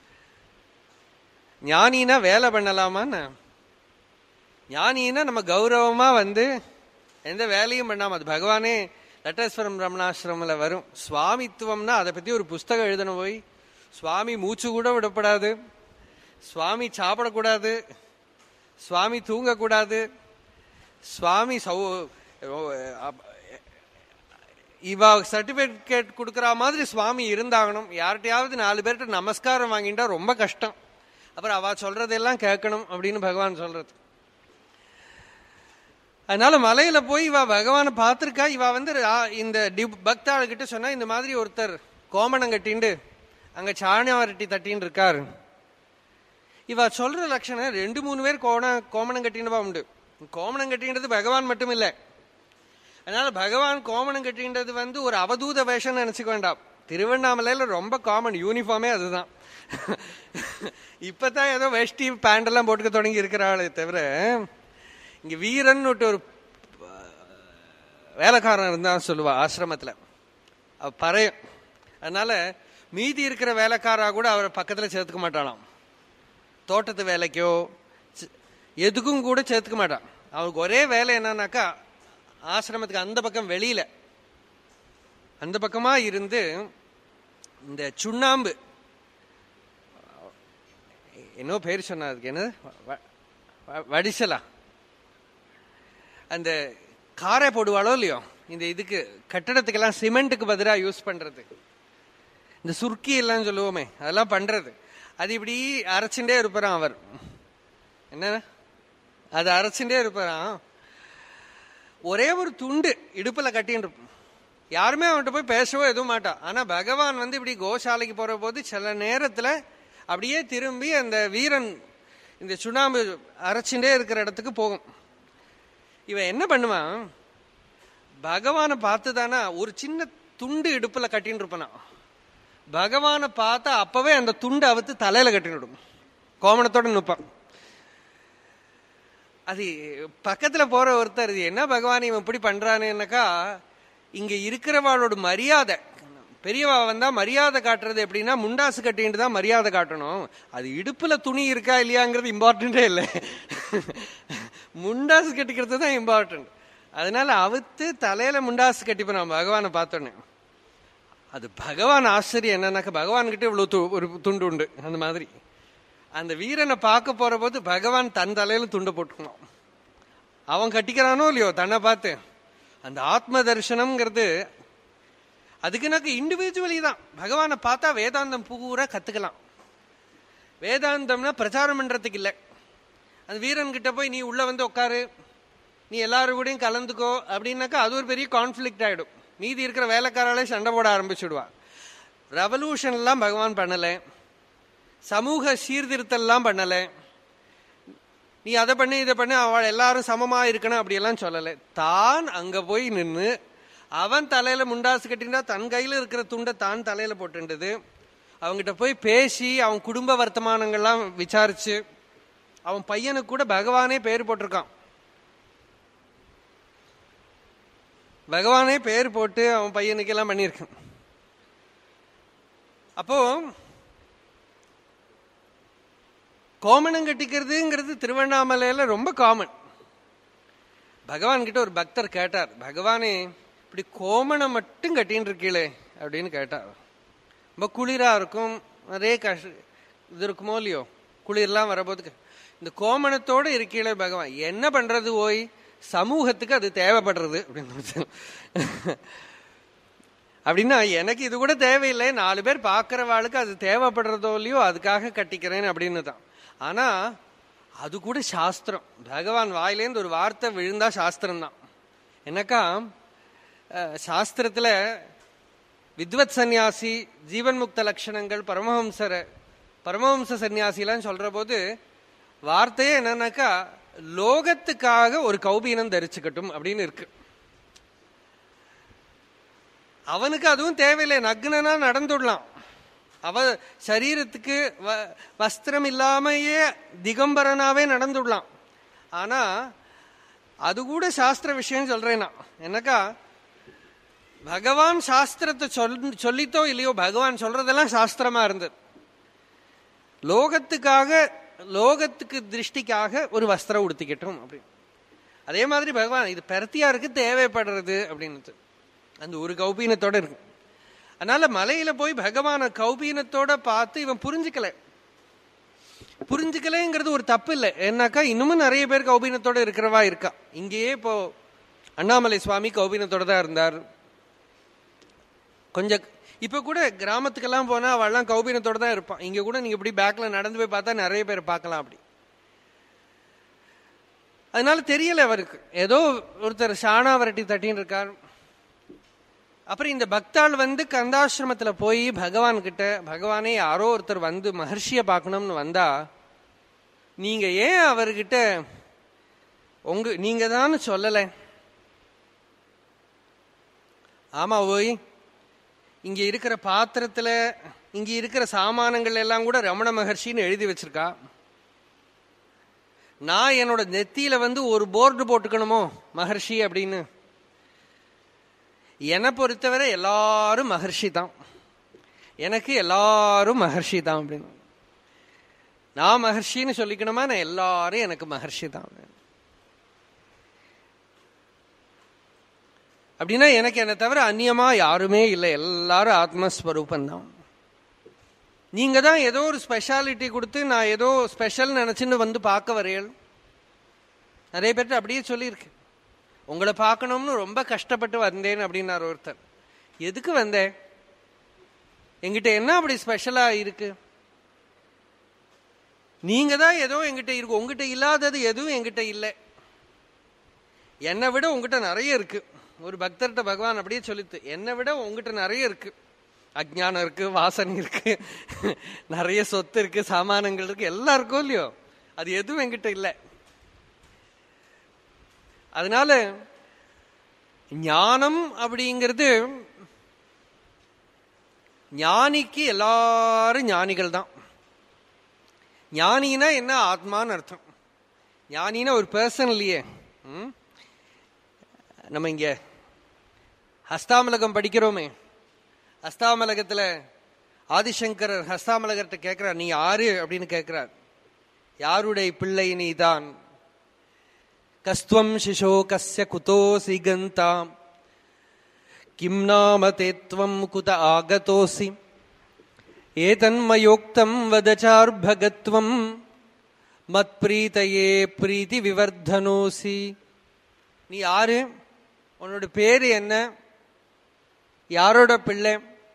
ஞானினா வேலை பண்ணலாமான்னு ஞானின்னா நம்ம கௌரவமா வந்து எந்த வேலையும் பண்ணாம அது பகவானே லட்டேஸ்வரம் ரமணாசிரமில் வரும் சுவாமித்துவம்னா அதை பத்தி ஒரு புஸ்தகம் எழுதணும் போய் சுவாமி மூச்சு கூட விடப்படாது சுவாமி சாப்பிடக்கூடாது சுவாமி தூங்கக்கூடாது சுவாமி சௌ இவ சர்டிபிகேட் கொடுக்கற மாதிரி சுவாமி இருந்தாகணும் யார்கிட்டயாவது நாலு பேர்கிட்ட நமஸ்காரம் வாங்கிட்டா ரொம்ப கஷ்டம் அப்புறம் அவ சொல்றதெல்லாம் கேட்கணும் அப்படின்னு பகவான் சொல்றது அதனால மலையில போய் இவ பகவானை பார்த்திருக்கா இவ வந்து இந்த பக்தாள் கிட்ட சொன்னா இந்த மாதிரி ஒருத்தர் கோமணம் கட்டிண்டு அங்க சாணியாவரட்டி தட்டின்னு இருக்காரு இவ சொல்ற லட்சணம் ரெண்டு மூணு பேர் கோண கோமணம் கட்டினவா உண்டு கோமணம் கட்டின்றது பகவான் மட்டும் இல்லை அதனால பகவான் கோமணம் கட்டின்றது வந்து ஒரு அவதூத வேஷம் நினைச்சுக்க வேண்டாம் திருவண்ணாமலையில ரொம்ப காமன் யூனிஃபார்மே அதுதான் இப்பதான் ஏதோ வேஷ்டி பேண்ட் எல்லாம் போட்டுக்க தொடங்கி இருக்கிறாளே தவிர இங்க வீரன் ஒரு வேலைக்காரன் இருந்தான் சொல்லுவா ஆசிரமத்துல அவ பறையும் அதனால மீதி இருக்கிற வேலைக்காரா கூட அவரை பக்கத்துல சேர்த்துக்க மாட்டானாம் தோட்டத்து வேலைக்கோ எதுக்கும் கூட சேர்த்துக்க மாட்டான் அவனுக்கு ஒரே வேலை என்னன்னாக்கா ஆசிரமத்துக்கு அந்த பக்கம் வெளியில அந்த பக்கமா இருந்து இந்த சுண்ணாம்பு என்ன பேர் சொன்னா அதுக்கு என்ன வடிசலா அந்த காரை போடுவாளோ இல்லையோ இந்த இதுக்கு கட்டடத்துக்கெல்லாம் சிமெண்ட்டுக்கு பதிலாக யூஸ் பண்றது இந்த சுருக்கி எல்லாம் சொல்லுவோமே அதெல்லாம் பண்றது அது இப்படி அரைச்சுட்டே இருப்பாராம் அவர் என்ன அது அரைச்சுட்டே இருப்பாராம் ஒரே ஒரு துண்டு இடுப்புல கட்டின்னு இருப்போம் யாருமே அவன்கிட்ட போய் பேசவோ எதுவும் மாட்டான் ஆனா பகவான் வந்து இப்படி கோசாலைக்கு போற போது சில நேரத்துல அப்படியே திரும்பி அந்த வீரன் இந்த சுண்ணாம்பு அரைச்சுட்டே இருக்கிற இடத்துக்கு போகும் இவன் என்ன பண்ணுவான் பகவானை பார்த்து தானே ஒரு சின்ன துண்டு இடுப்புல கட்டின்னு இருப்பானா பகவானை பார்த்தா அப்பவே அந்த துண்டு அவுத்து தலையில கட்டிவிடும் கோமணத்தோட நிற்பான் அது பக்கத்துல போற ஒருத்தர் இது என்ன பகவான் இவன் இப்படி பண்றானுன்னாக்கா இங்க இருக்கிறவாளோட மரியாதை பெரியவா வந்தா மரியாதை காட்டுறது எப்படின்னா முண்டாசு கட்டிட்டு தான் மரியாதை காட்டணும் அது இடுப்புல துணி இருக்கா இல்லையாங்கிறது இம்பார்ட்டண்டே இல்லை முண்டாசு கட்டிக்கிறது தான் இம்பார்ட்டன்ட் அதனால அவுத்து தலையில முண்டாசு கட்டிப்போம் நான் பகவானை பார்த்தோன்னே அது பகவான் ஆச்சரியம் என்னன்னாக்க பகவான் கிட்ட இவ்வளவு து- ஒரு துண்டு உண்டு அந்த மாதிரி அந்த வீரனை பார்க்க போற போது பகவான் தன் தலையில துண்டை போட்டுக்கணும் அவன் கட்டிக்கிறானோ இல்லையோ தன்னை பார்த்து அந்த ஆத்ம தரிசனம்ங்கிறது அதுக்கு எனக்கு இண்டிவிஜுவலி தான் பகவானை பார்த்தா வேதாந்தம் பூரா கத்துக்கலாம் வேதாந்தம்னா பிரச்சாரம் பண்றதுக்கு இல்லை அந்த வீரன் கிட்ட போய் நீ உள்ள வந்து உட்காரு நீ எல்லாரும் கூடயும் கலந்துக்கோ அப்படின்னாக்கா அது ஒரு பெரிய கான்ஃபிளிக்ட் ஆயிடும் மீதி இருக்கிற வேலைக்காராலே சண்டை போட ஆரம்பிச்சுடுவா ரெவல்யூஷன் எல்லாம் பகவான் பண்ணல சமூக சீர்திருத்தம்லாம் பண்ணல நீ அதை பண்ணி இதை பண்ணி அவள் எல்லாரும் சமமா இருக்கணும் அப்படியெல்லாம் சொல்லலை தான் அங்க போய் நின்று அவன் தலையில முண்டாசு கட்டினா தன் கையில இருக்கிற துண்டை தான் தலையில போட்டுண்டது அவங்கிட்ட போய் பேசி அவன் குடும்ப வர்த்தமானங்கள்லாம் விசாரிச்சு அவன் பையனுக்கு கூட பகவானே பேர் போட்டிருக்கான் பகவானே பேர் போட்டு அவன் பையனுக்கு எல்லாம் பண்ணியிருக்கான் அப்போ கோமணம் கட்டிக்கிறதுங்கிறது திருவண்ணாமலையில ரொம்ப காமன் பகவான் கிட்ட ஒரு பக்தர் கேட்டார் பகவானே இப்படி கோமணம் மட்டும் கட்டின்னு இருக்கீளே அப்படின்னு கேட்டார் ரொம்ப குளிரா இருக்கும் நிறைய கஷ் இது இருக்குமோ இல்லையோ குளிர்லாம் வரபோது இந்த கோமணத்தோட இருக்கீளே பகவான் என்ன பண்றது ஓய் சமூகத்துக்கு அது தேவைப்படுறது அப்படின்னு அப்படின்னா எனக்கு இது கூட தேவையில்லை நாலு பேர் பார்க்கறவாளுக்கு அது தேவைப்படுறதோ இல்லையோ அதுக்காக கட்டிக்கிறேன் அப்படின்னு தான் ஆனா அது கூட சாஸ்திரம் பகவான் வாயிலேருந்து ஒரு வார்த்தை விழுந்தா சாஸ்திரம் தான் என்னக்கா அஹ், சாஸ்திரத்துல வித்வத் சந்நியாசி ஜீவன் முக்த லட்சணங்கள் பரமஹம்சர பரமஹம்ச சந்நியாசிலாம் சொல்ற போது வார்த்தையே என்னன்னாக்கா லோகத்துக்காக ஒரு கௌபீனம் தரிச்சுக்கட்டும் அப்படின்னு இருக்கு அவனுக்கு அதுவும் தேவையில்லை நக்னனா நடந்துடலாம் அவ சரீரத்துக்கு வ- வஸ்திரம் இல்லாமையே திகம்பரனாவே நடந்துடலாம் ஆனா அது கூட சாஸ்திர விஷயம் சொல்றேன் நான் என்னக்கா பகவான் சாஸ்திரத்தை சொல் சொல்லித்தோ இல்லையோ பகவான் சொல்றதெல்லாம் சாஸ்திரமா இருந்தது லோகத்துக்காக லோகத்துக்கு திருஷ்டிக்காக ஒரு வஸ்திரம் உடுத்திக்கட்டும் அப்படின்னு அதே மாதிரி பகவான் இது பெருத்தியாருக்கு தேவைப்படுறது அப்படின்னு அந்த ஒரு கௌபீனத்தோட இருக்கு அதனால மலையில போய் பகவான கௌபீனத்தோட பார்த்து இவன் புரிஞ்சுக்கல புரிஞ்சுக்கலைங்கிறது ஒரு தப்பு இல்லை ஏன்னாக்கா இன்னமும் நிறைய பேர் கௌபீனத்தோட இருக்கிறவா இருக்கா இங்கேயே இப்போ அண்ணாமலை சுவாமி கௌபீனத்தோட தான் இருந்தார் கொஞ்சம் இப்ப கூட கிராமத்துக்கெல்லாம் போனா அவெல்லாம் கௌபீனத்தோட தான் இருப்பான் இங்க கூட நீங்க இப்படி பேக்ல நடந்து போய் பார்த்தா நிறைய பேர் பார்க்கலாம் அப்படி அதனால தெரியல அவருக்கு ஏதோ ஒருத்தர் சாணா வரட்டி தட்டின்னு இருக்கார் அப்புறம் இந்த பக்தாள் வந்து கந்தாசிரமத்துல போய் பகவான் கிட்ட பகவானே யாரோ ஒருத்தர் வந்து மகர்ஷிய பார்க்கணும்னு வந்தா நீங்க ஏன் அவர்கிட்ட உங்க நீங்க தான் சொல்லல ஆமா ஓய் இங்க இருக்கிற பாத்திரத்துல இங்க இருக்கிற சாமானங்கள் எல்லாம் கூட ரமண மகர்ஷின்னு எழுதி வச்சிருக்கா நான் என்னோட நெத்தியில வந்து ஒரு போர்டு போட்டுக்கணுமோ மகர்ஷி அப்படின்னு என்னை பொறுத்தவரை எல்லாரும் மகர்ஷி தான் எனக்கு எல்லாரும் மகர்ஷி தான் அப்படின்னு நான் மகர்ஷின்னு சொல்லிக்கணுமா நான் எல்லாரும் எனக்கு மகர்ஷி தான் அப்படின்னா எனக்கு என்னை தவிர அந்நியமா யாருமே இல்லை எல்லாரும் ஆத்மஸ்வரூபம் தான் நீங்க தான் ஏதோ ஒரு ஸ்பெஷாலிட்டி கொடுத்து நான் ஏதோ ஸ்பெஷல் நினைச்சுன்னு வந்து பார்க்க வரையல் நிறைய பேர்ட்ட அப்படியே சொல்லியிருக்கு உங்களை பார்க்கணும்னு ரொம்ப கஷ்டப்பட்டு வந்தேன் அப்படின்னாரு ஒருத்தர் எதுக்கு வந்தேன் எங்கிட்ட என்ன அப்படி ஸ்பெஷலா இருக்கு நீங்க தான் ஏதோ எங்கிட்ட இருக்கு உங்ககிட்ட இல்லாதது எதுவும் எங்கிட்ட இல்லை என்னை விட உங்ககிட்ட நிறைய இருக்கு ஒரு பக்தர்கிட்ட பகவான் அப்படியே சொல்லித்து என்னை விட உங்ககிட்ட நிறைய இருக்கு அஜ்ஞானம் இருக்கு வாசனை இருக்கு நிறைய சொத்து இருக்கு சாமானங்கள் இருக்கு எல்லாம் இருக்கும் இல்லையோ அது எதுவும் என்கிட்ட இல்லை அதனால ஞானம் அப்படிங்கிறது ஞானிக்கு எல்லாரும் ஞானிகள் தான் ஞானினா என்ன ஆத்மான்னு அர்த்தம் ஞானினா ஒரு பர்சன் இல்லையே ம்? நம்ம இங்க ஹஸ்தாமலகம் படிக்கிறோமே ஹஸ்தாமலகத்துல ஆதிசங்கரர் ஹஸ்தாமலகர்கிட்ட கேட்கிறார் நீ யாரு அப்படின்னு கேட்கிறார் யாருடைய பிள்ளை நீதான் கஸ்துவம் சிசோ கஸ்ய குதோசி கந்தாம் கிம் நாம தேத்வம் குத ஆகதோசி ஏதன்மயோக்தம் வதச்சார்பகத்வம் மத்பிரீதையே பிரீதி விவர்தனோசி நீ யாரு உன்னோட பேரு என்ன யாரோட பிள்ளை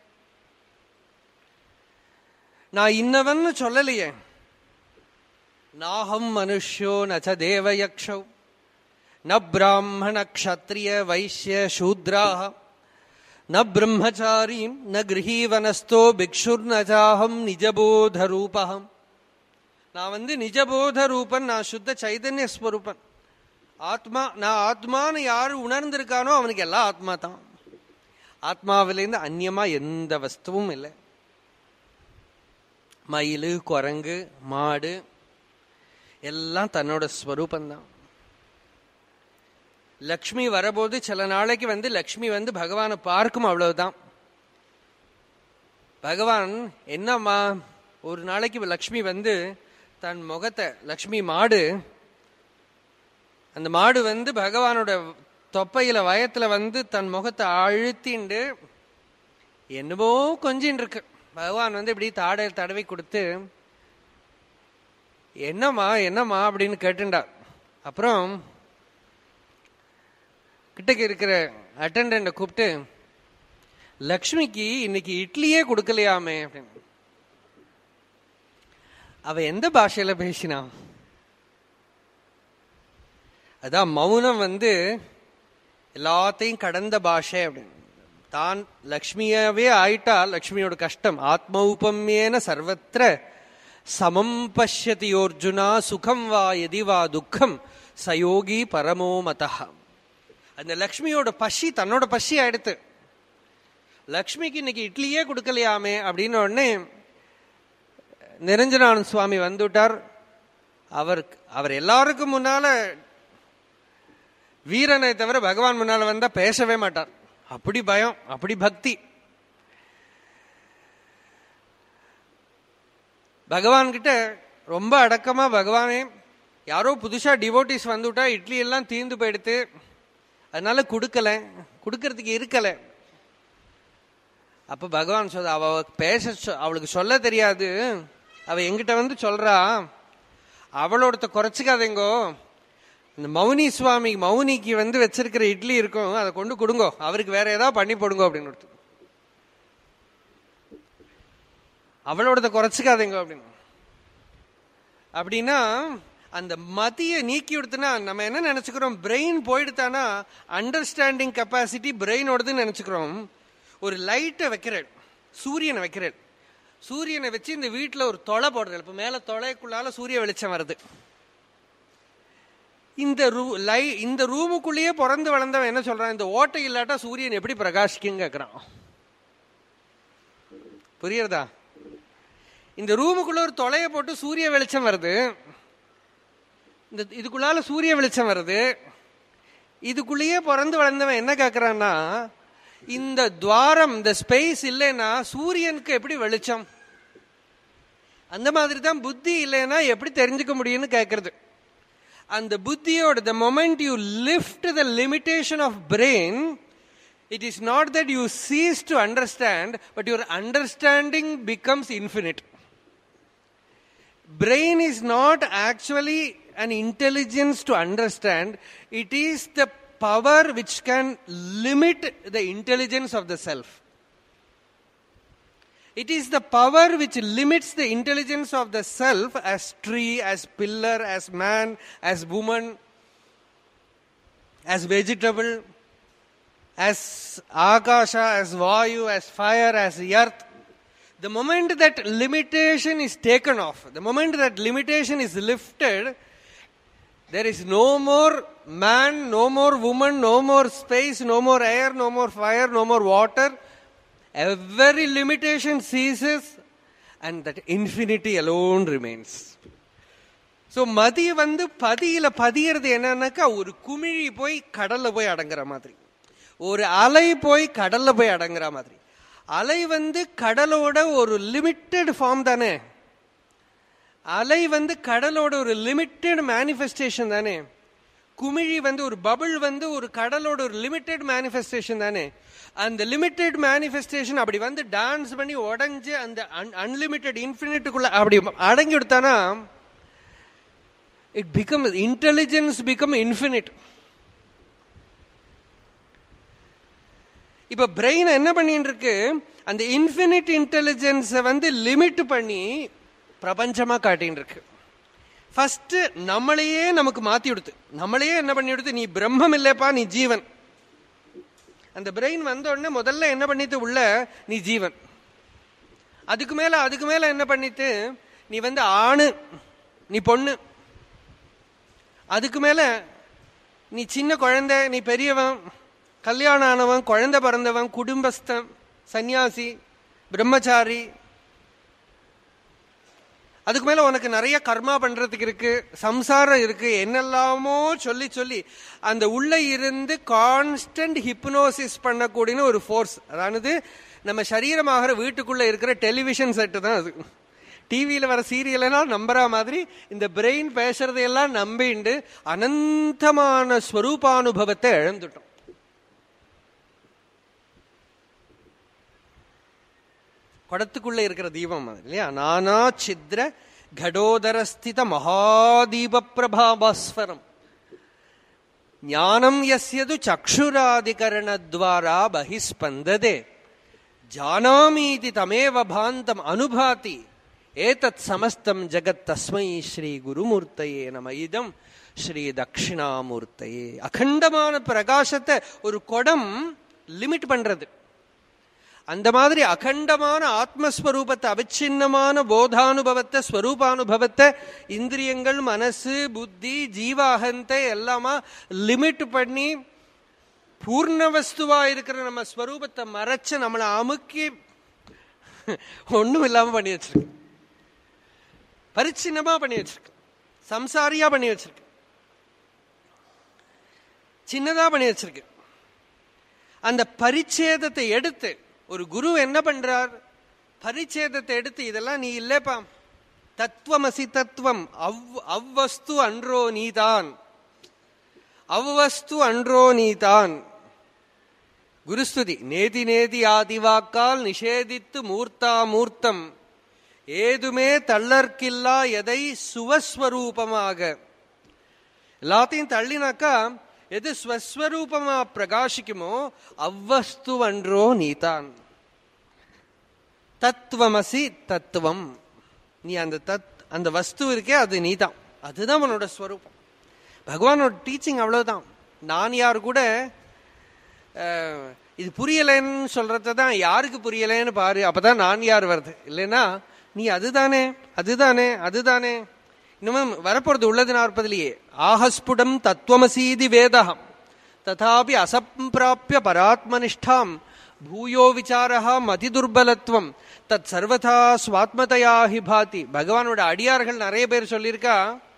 நான் இன்னவன்னு சொல்லலையே நாகம் மனுஷ்யோ நச்ச தேவயக்ஷௌ ந பிராமண க்ஷத்ரிய வைசிய சூத்ராக ந பிரம்மச்சாரீம் ந கிரகீவனஸ்தோ பிக்ஷுர்னஜாகம் நிஜபோத ரூபகம் நான் வந்து நிஜபோத ரூபன் நான் சுத்த சைதன்ய ஸ்வரூபன் ஆத்மா நான் ஆத்மான்னு யாரு உணர்ந்திருக்கானோ அவனுக்கு எல்லாம் ஆத்மா தான் ஆத்மாவிலேருந்து அந்நியமா எந்த வஸ்துவும் இல்லை மயில் குரங்கு மாடு எல்லாம் தன்னோட ஸ்வரூபந்தான் லக்ஷ்மி வரபோது சில நாளைக்கு வந்து லக்ஷ்மி வந்து பகவானை பார்க்கும் அவ்வளவுதான் பகவான் என்னம்மா ஒரு நாளைக்கு லக்ஷ்மி வந்து தன் முகத்தை லக்ஷ்மி மாடு அந்த மாடு வந்து பகவானோட தொப்பையில வயத்துல வந்து தன் முகத்தை அழுத்திண்டு என்னவோ கொஞ்சின்னு இருக்கு பகவான் வந்து இப்படி தாடை தடவி கொடுத்து என்னம்மா என்னம்மா அப்படின்னு கேட்டுண்டார் அப்புறம் கிட்டக்கு இருக்கிற அட்டண்டண்ட கூப்பிட்டு லக்ஷ்மிக்கு இன்னைக்கு இட்லியே கொடுக்கலையாமே அப்படின்னு அவ எந்த பாஷையில பேசினா அதான் மௌனம் வந்து எல்லாத்தையும் கடந்த பாஷை அப்படின்னு தான் லக்ஷ்மியாவே ஆயிட்டா லக்ஷ்மியோட கஷ்டம் ஆத்மௌபம்யேன சர்வத்திர சமம் பசியதி யோர்ஜுனா சுகம் வா எதி வா துக்கம் சயோகி பரமோ மதா அந்த லக்ஷ்மியோட பசி தன்னோட பசி ஆயிடுத்து லக்ஷ்மிக்கு இன்னைக்கு இட்லியே கொடுக்கலையாமே அப்படின்னு உடனே நிரஞ்சனானந்த சுவாமி வந்துட்டார் அவர் அவர் எல்லாருக்கும் முன்னால வீரனை தவிர பகவான் முன்னால வந்தா பேசவே மாட்டார் அப்படி பயம் அப்படி பக்தி பகவான் கிட்ட ரொம்ப அடக்கமா பகவானே யாரோ புதுசா டிவோட்டிஸ் வந்துட்டா இட்லி எல்லாம் தீந்து போயிடுத்து அதனால கொடுக்கல கொடுக்கறதுக்கு இருக்கல அப்ப பகவான் சொல்ற அவ பேச சொ- அவளுக்கு சொல்ல தெரியாது அவ எங்கிட்ட வந்து சொல்றா அவளோடத்த குறைச்சிக்காதீங்கோ இந்த மௌனி சுவாமி மௌனிக்கு வந்து வச்சிருக்கிற இட்லி இருக்கும் அதை கொண்டு கொடுங்கோ அவருக்கு வேற ஏதாவது பண்ணி போடுங்க அப்படின்னு ஒருத்தர். அவளோடத குறைச்சிக்காதீங்க அப்படின்னு அப்படின்னா அந்த மதியை நீக்கி விடுத்துனா நம்ம என்ன நினைச்சுக்கிறோம் பிரெயின் போயிடுத்தானா அண்டர்ஸ்டாண்டிங் கெப்பாசிட்டி பிரெயினோடதுன்னு நினைச்சுக்கிறோம் ஒரு லைட்டை வைக்கிறேன் சூரியனை வைக்கிறேன் சூரியனை வச்சு இந்த வீட்டில் ஒரு தொலை போடுறேன் இப்போ மேலே தொலைக்குள்ளால சூரிய வெளிச்சம் வருது இந்த ரூ லை இந்த ரூமுக்குள்ளேயே பிறந்து வளர்ந்தவன் என்ன சொல்றான் இந்த ஓட்டை இல்லாட்டா சூரியன் எப்படி பிரகாசிக்கும் கேட்கறான் புரியுறதா இந்த ரூமுக்குள்ள ஒரு தொலைய போட்டு சூரிய வெளிச்சம் வருது இந்த இதுக்குள்ளால சூரிய வெளிச்சம் வருது இதுக்குள்ளேயே பிறந்து வளர்ந்தவன் என்ன கேட்கறான்னா இந்த துவாரம் இந்த ஸ்பேஸ் இல்லைன்னா சூரியனுக்கு எப்படி வெளிச்சம் அந்த மாதிரி தான் புத்தி இல்லைன்னா எப்படி தெரிஞ்சுக்க முடியும்னு கேட்கறது அந்த புத்தியோட the moment you lift the limitation of brain it is not that you cease to understand but your understanding becomes infinite brain is not actually an intelligence to understand it is the power which can limit the intelligence of the self it is the power which limits the intelligence of the self as tree, as pillar, as man, as woman, as vegetable, as akasha, as vayu, as fire, as earth. The moment that limitation is taken off, the moment that limitation is lifted, there is no more man, no more woman, no more space, no more air, no more fire, no more water. Every limitation ceases and that infinity alone remains. So மதி வந்து பதியில பதியறது என்னன்னாக்கா ஒரு குமிழி போய் கடல்ல போய் அடங்குற மாதிரி ஒரு அலை போய் கடல்ல போய் அடங்குற மாதிரி அலை வந்து கடலோட ஒரு லிமிட்டெட் ஃபார்ம் தானே அலை வந்து கடலோட ஒரு லிமிட்டெட் மேனிஃபெஸ்டேஷன் தானே குமிழி வந்து ஒரு பபிள் வந்து ஒரு கடலோட ஒரு லிமிட்டெட் மேனிஃபெஸ்டேஷன் தானே அந்த லிமிட்டெட் மேனிஃபெஸ்டேஷன் அப்படி வந்து டான்ஸ் பண்ணி உடஞ்சு அந்த அன்லிமிட்டெட் இன்ஃபினிட்டுக்குள்ள அப்படி அடங்கி விடுத்தானா it become intelligence become infinite இப்ப பிரெயின் என்ன பண்ணிட்டு இருக்கு அந்த இன்ஃபினிட் இன்டெலிஜென்ஸை வந்து லிமிட் பண்ணி பிரபஞ்சமா காட்டின்னு இருக்கு ஃபர்ஸ்ட் நம்மளையே நமக்கு மாத்தி விடுத்து நம்மளையே என்ன பண்ணி விடுத்து நீ பிரம்மம் இல்லப்பா நீ ஜீவன் அந்த பிரெயின் வந்த உடனே முதல்ல என்ன பண்ணிட்டு உள்ள நீ ஜீவன் அதுக்கு மேல அதுக்கு மேல என்ன பண்ணிட்டு நீ வந்து ஆணு நீ பொண்ணு அதுக்கு மேல நீ சின்ன குழந்தை நீ பெரியவன் கல்யாணம் ஆனவன் குழந்தை பிறந்தவன் குடும்பஸ்தன் சன்னியாசி பிரம்மச்சாரி அதுக்கு மேல உனக்கு நிறைய கர்மா பண்றதுக்கு இருக்கு சம்சாரம் இருக்கு என்னெல்லாமோ சொல்லி சொல்லி அந்த உள்ள இருந்து கான்ஸ்டன்ட் ஹிப்னோசிஸ் பண்ணக்கூடிய ஒரு ஃபோர்ஸ் அதானது நம்ம சரீரமாகிற வீட்டுக்குள்ள இருக்கிற டெலிவிஷன் செட்டு தான் அது டிவியில வர சீரியல் எல்லாம் நம்புற மாதிரி இந்த பிரெயின் பேசுறதையெல்லாம் நம்பிண்டு அனந்தமான ஸ்வரூபானுபவத்தை இழந்துட்டோம் குடத்துக்குள்ள இருக்கிற தீபம் அது இல்லையா நானா சித்ர கடோதரஸ்தித மகாதீப பிரபாபாஸ்வரம் ஞானம் எஸ்யது சக்ஷுராதிகரணத்வாரா பகிஸ்பந்ததே ஜானாமீதி தமேவ பாந்தம் அனுபாதி ஏதத் சமஸ்தம் ஜகத் தஸ்மை ஸ்ரீ குருமூர்த்தையே நம இதம் ஸ்ரீ தட்சிணாமூர்த்தையே அகண்டமான பிரகாசத்தை ஒரு குடம் லிமிட் பண்றது அந்த மாதிரி அகண்டமான ஆத்மஸ்வரூபத்தை அவிச்சின்னமான போதானுபவத்தை ஸ்வரூபானுபவத்தை இந்திரியங்கள் மனசு புத்தி ஜீவாகந்தை எல்லாமா லிமிட் பண்ணி பூர்ண வஸ்துவா இருக்கிற நம்ம ஸ்வரூபத்தை மறைச்சு நம்மளை அமுக்கி ஒண்ணும் இல்லாம பண்ணி வச்சிருக்கு பரிச்சின்னமா பண்ணி வச்சிருக்கு சம்சாரியா பண்ணி வச்சிருக்கு சின்னதா பண்ணி வச்சிருக்கு அந்த பரிச்சேதத்தை எடுத்து ஒரு குரு என்ன பண்றார் பரிச்சேதத்தை எடுத்து இதெல்லாம் நீ இல்லப்பா தத்துவமசி தத்துவம் அவ் அவ்வஸ்து அன்றோ நீதான் அவ்வஸ்து அன்றோ நீதான் குருஸ்துதி நேதி நேதி ஆதிவாக்கால் நிஷேதித்து மூர்த்தா மூர்த்தம் ஏதுமே தள்ளற்கில்லா எதை சுவஸ்வரூபமாக எல்லாத்தையும் தள்ளினாக்கா எது ஸ்வஸ்வரூபமா பிரகாசிக்குமோ அவ்வஸ்து அன்றோ நீதான் தத்துவமசி தத்துவம் நீ அந்த தத் அந்த வஸ்து இருக்கே அது நீதான் அதுதான் உன்னோட ஸ்வரூபம் பகவானோட டீச்சிங் அவ்வளவுதான் நான் யார் கூட அஹ், இது புரியலைன்னு சொல்றத தான் யாருக்கு புரியலைன்னு பாரு அப்பதான் நான் யார் வருது இல்லைன்னா நீ அதுதானே அதுதானே அதுதானே இன்னமும் வரப்போறது உள்ளது நாற்பதுலயே ஆஹஸ்புடம் தத்துவமசீதி வேதகம் ததாபி அசம்பிராப்பிய பராத்மனிஷ்டாம் பூயோ விசாரா மதிதுர்பலத்துவம் தத் சர்வதா சுவாத்மதையா ஹி பாதி பகவானோட அடியார்கள் நிறைய பேர் சொல்லியிருக்கா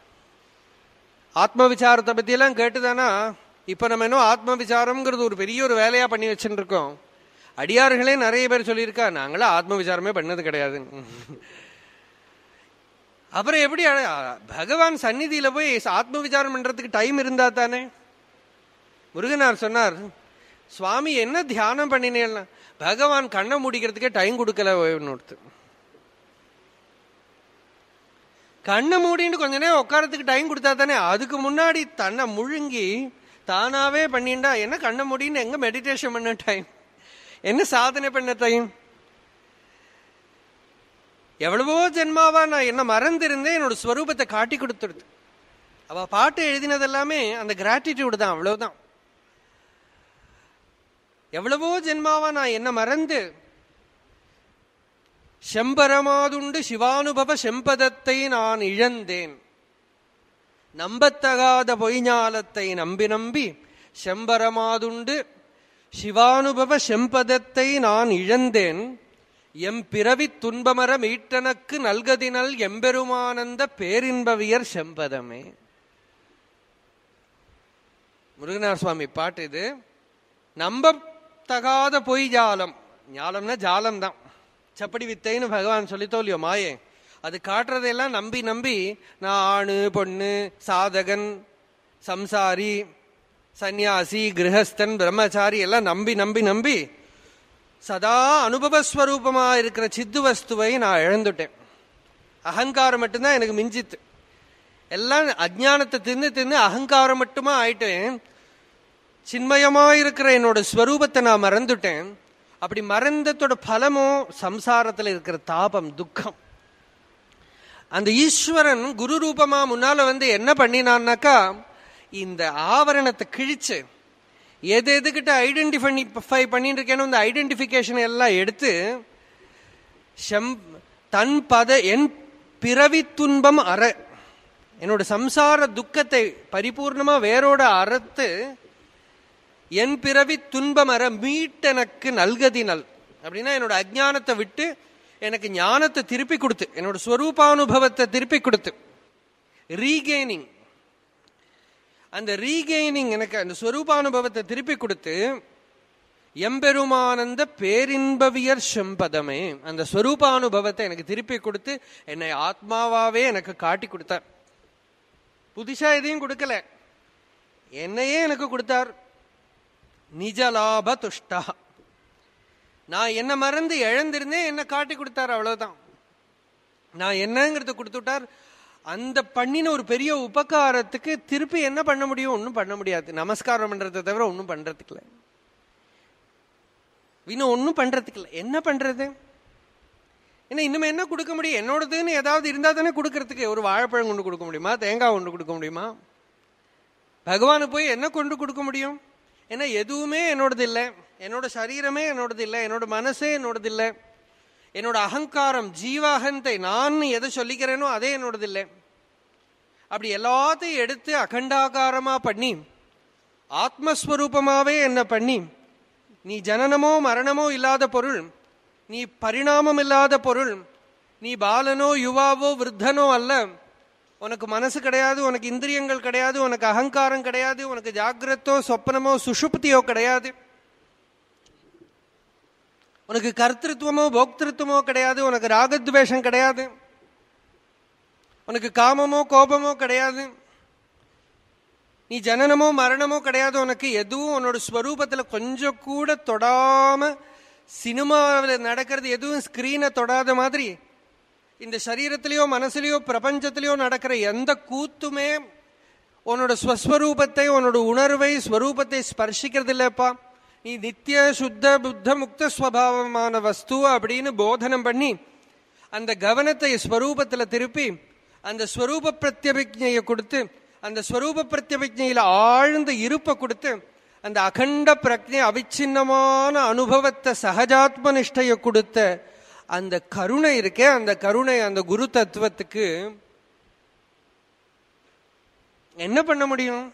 ஆத்ம விசாரத்தை பத்தி எல்லாம் கேட்டுதானா இப்ப நம்ம என்ன ஆத்ம விசாரம்ங்கிறது ஒரு பெரிய ஒரு வேலையா பண்ணி வச்சுட்டு இருக்கோம் அடியார்களே நிறைய பேர் சொல்லியிருக்கா நாங்களா ஆத்ம விசாரமே பண்ணது கிடையாது அப்புறம் எப்படி அட- பகவான் சந்நிதியில போய் ஆத்ம விசாரம் பண்றதுக்கு டைம் இருந்தா தானே முருகனார் சொன்னார் சுவாமி என்ன தியானம் பண்ணினேன்னா பகவான் கண்ணை முடிக்கிறதுக்கே டைம் கொடுக்கல ஒருத்தர் கண்ணை மூடிட்டு கொஞ்ச நேரம் உட்காரத்துக்கு டைம் கொடுத்தா தானே அதுக்கு முன்னாடி தன்னை முழுங்கி தானாவே பண்ணிண்டா என்ன கண்ணை மூடின்னு எங்க மெடிடேஷன் பண்ண டைம் என்ன சாதனை பண்ண டைம் எவ்வளவோ ஜென்மாவா நான் என்ன மறந்திருந்தேன் என்னோட ஸ்வரூபத்தை காட்டி கொடுத்துருது அவ பாட்டு எழுதினது எல்லாமே அந்த கிராட்டிடியூடு தான் அவ்வளவுதான் எவ்வளவோ ஜென்மாவா நான் என்ன மறந்து செம்பரமாதுண்டு சிவானுபவ செம்பதத்தை நான் இழந்தேன் நம்பத்தகாத பொய்ஞாலத்தை நம்பி நம்பி செம்பரமாதுண்டு சிவானுபவ செம்பதத்தை நான் இழந்தேன் எம் பிறவி துன்பமர மீட்டனக்கு நல்கதினல் எம்பெருமானந்த பேரின்பவியர் செம்பதமே முருகனார் சுவாமி பாட்டு இது நம்பத்தகாத பொய் ஜாலம் ஞாலம்னா ஜாலம் தான் சப்படி வித்தைன்னு பகவான் சொல்லித்தோ இல்லையோ மாயே அது காட்டுறதையெல்லாம் நம்பி நம்பி நான் ஆணு பொண்ணு சாதகன் சம்சாரி சந்நியாசி கிரகஸ்தன் பிரம்மச்சாரி எல்லாம் நம்பி நம்பி நம்பி சதா அனுபவஸ்வரூபமா இருக்கிற சித்து வஸ்துவை நான் இழந்துட்டேன் அகங்காரம் மட்டும்தான் எனக்கு மிஞ்சித்து எல்லாம் அஜ்ஞானத்தை தின்னு தின்னு அகங்காரம் மட்டுமா ஆயிட்டேன் சின்மயமா இருக்கிற என்னோட ஸ்வரூபத்தை நான் மறந்துட்டேன் அப்படி மறந்ததோட பலமும் சம்சாரத்துல இருக்கிற தாபம் துக்கம் அந்த ஈஸ்வரன் குரு ரூபமா முன்னால வந்து என்ன பண்ணினான்னாக்கா இந்த ஆவரணத்தை கிழிச்சு எது எதுகிட்ட ஐடென்டிஃபை பண்ணிட்டு இருக்கேனோ இந்த ஐடென்டிஃபிகேஷன் எல்லாம் எடுத்து செம் தன் பத என் பிறவி துன்பம் அற என்னோட சம்சார துக்கத்தை பரிபூர்ணமா வேரோட அறுத்து என் பிறவி துன்பம் அற மீட்டெனக்கு நல்கதி நல் அப்படின்னா என்னோட அஜ்ஞானத்தை விட்டு எனக்கு ஞானத்தை திருப்பி கொடுத்து என்னோட ஸ்வரூபானுபவத்தை திருப்பி கொடுத்து ரீகெய்னிங் அந்த ரீகெய்னிங் எனக்கு அந்த ஸ்வரூபானுபவத்தை திருப்பி கொடுத்து எம்பெருமானந்த பேரின்பவியர் செம்பதமே அந்த ஸ்வரூபானுபவத்தை எனக்கு திருப்பி கொடுத்து என்னை ஆத்மாவாவே எனக்கு காட்டி கொடுத்தார் புதுசா எதையும் கொடுக்கல என்னையே எனக்கு கொடுத்தார் நிஜலாப துஷ்டா நான் என்ன மறந்து இழந்திருந்தேன் என்ன காட்டி கொடுத்தார் அவ்வளவுதான் நான் என்னங்கிறத கொடுத்துட்டார் அந்த பண்ணின ஒரு பெரிய உபகாரத்துக்கு திருப்பி என்ன பண்ண முடியும் ஒன்றும் பண்ண முடியாது நமஸ்காரம் பண்றதை தவிர ஒன்றும் பண்றதுக்கு இல்லை இன்னும் ஒன்றும் பண்றதுக்கு இல்லை என்ன பண்றது ஏன்னா இன்னும் என்ன கொடுக்க முடியும் என்னோடதுன்னு ஏதாவது இருந்தா தானே கொடுக்கறதுக்கு ஒரு வாழைப்பழம் கொண்டு கொடுக்க முடியுமா தேங்காய் கொண்டு கொடுக்க முடியுமா பகவானு போய் என்ன கொண்டு கொடுக்க முடியும் ஏன்னா எதுவுமே என்னோடது இல்லை என்னோட சரீரமே என்னோடது இல்லை என்னோட மனசே என்னோடது இல்லை என்னோட அகங்காரம் ஜீவாகந்தை நான் எதை சொல்லிக்கிறேனோ அதே என்னோடது இல்லை அப்படி எல்லாத்தையும் எடுத்து அகண்டாகாரமா பண்ணி ஆத்மஸ்வரூபமாவே என்ன பண்ணி நீ ஜனனமோ மரணமோ இல்லாத பொருள் நீ பரிணாமம் இல்லாத பொருள் நீ பாலனோ யுவாவோ விருத்தனோ அல்ல உனக்கு மனசு கிடையாது உனக்கு இந்திரியங்கள் கிடையாது உனக்கு அகங்காரம் கிடையாது உனக்கு ஜாகிரத்தோ சொப்பனமோ சுஷுப்தியோ கிடையாது உனக்கு கர்த்திருவமோ போக்திருத்துவமோ கிடையாது உனக்கு ராகத்வேஷம் கிடையாது உனக்கு காமமோ கோபமோ கிடையாது நீ ஜனனமோ மரணமோ கிடையாது உனக்கு எதுவும் உன்னோட ஸ்வரூபத்துல கொஞ்சம் கூட தொடாம சினிமாவில் நடக்கிறது எதுவும் ஸ்கிரீனை தொடாத மாதிரி இந்த சரீரத்திலேயோ மனசுலயோ பிரபஞ்சத்திலேயோ நடக்கிற எந்த கூத்துமே உன்னோட ஸ்வஸ்வரூபத்தை உன்னோட உணர்வை ஸ்வரூபத்தை ஸ்பர்ஷிக்கிறது இல்லப்பா நீ நித்திய சுத்த புத்த முக்த ஸ்வபாவமான வஸ்து அப்படின்னு போதனம் பண்ணி அந்த கவனத்தை ஸ்வரூபத்துல திருப்பி அந்த ஸ்வரூப பிரத்யபிஜையை கொடுத்து அந்த ஸ்வரூப பிரத்யபிஜையில ஆழ்ந்த இருப்பை கொடுத்து அந்த அகண்ட பிரக்ஞை அவிச்சின்னமான அனுபவத்தை சகஜாத்ம நிஷ்டையை கொடுத்த அந்த கருணை இருக்கே அந்த கருணை அந்த குரு தத்துவத்துக்கு என்ன பண்ண முடியும்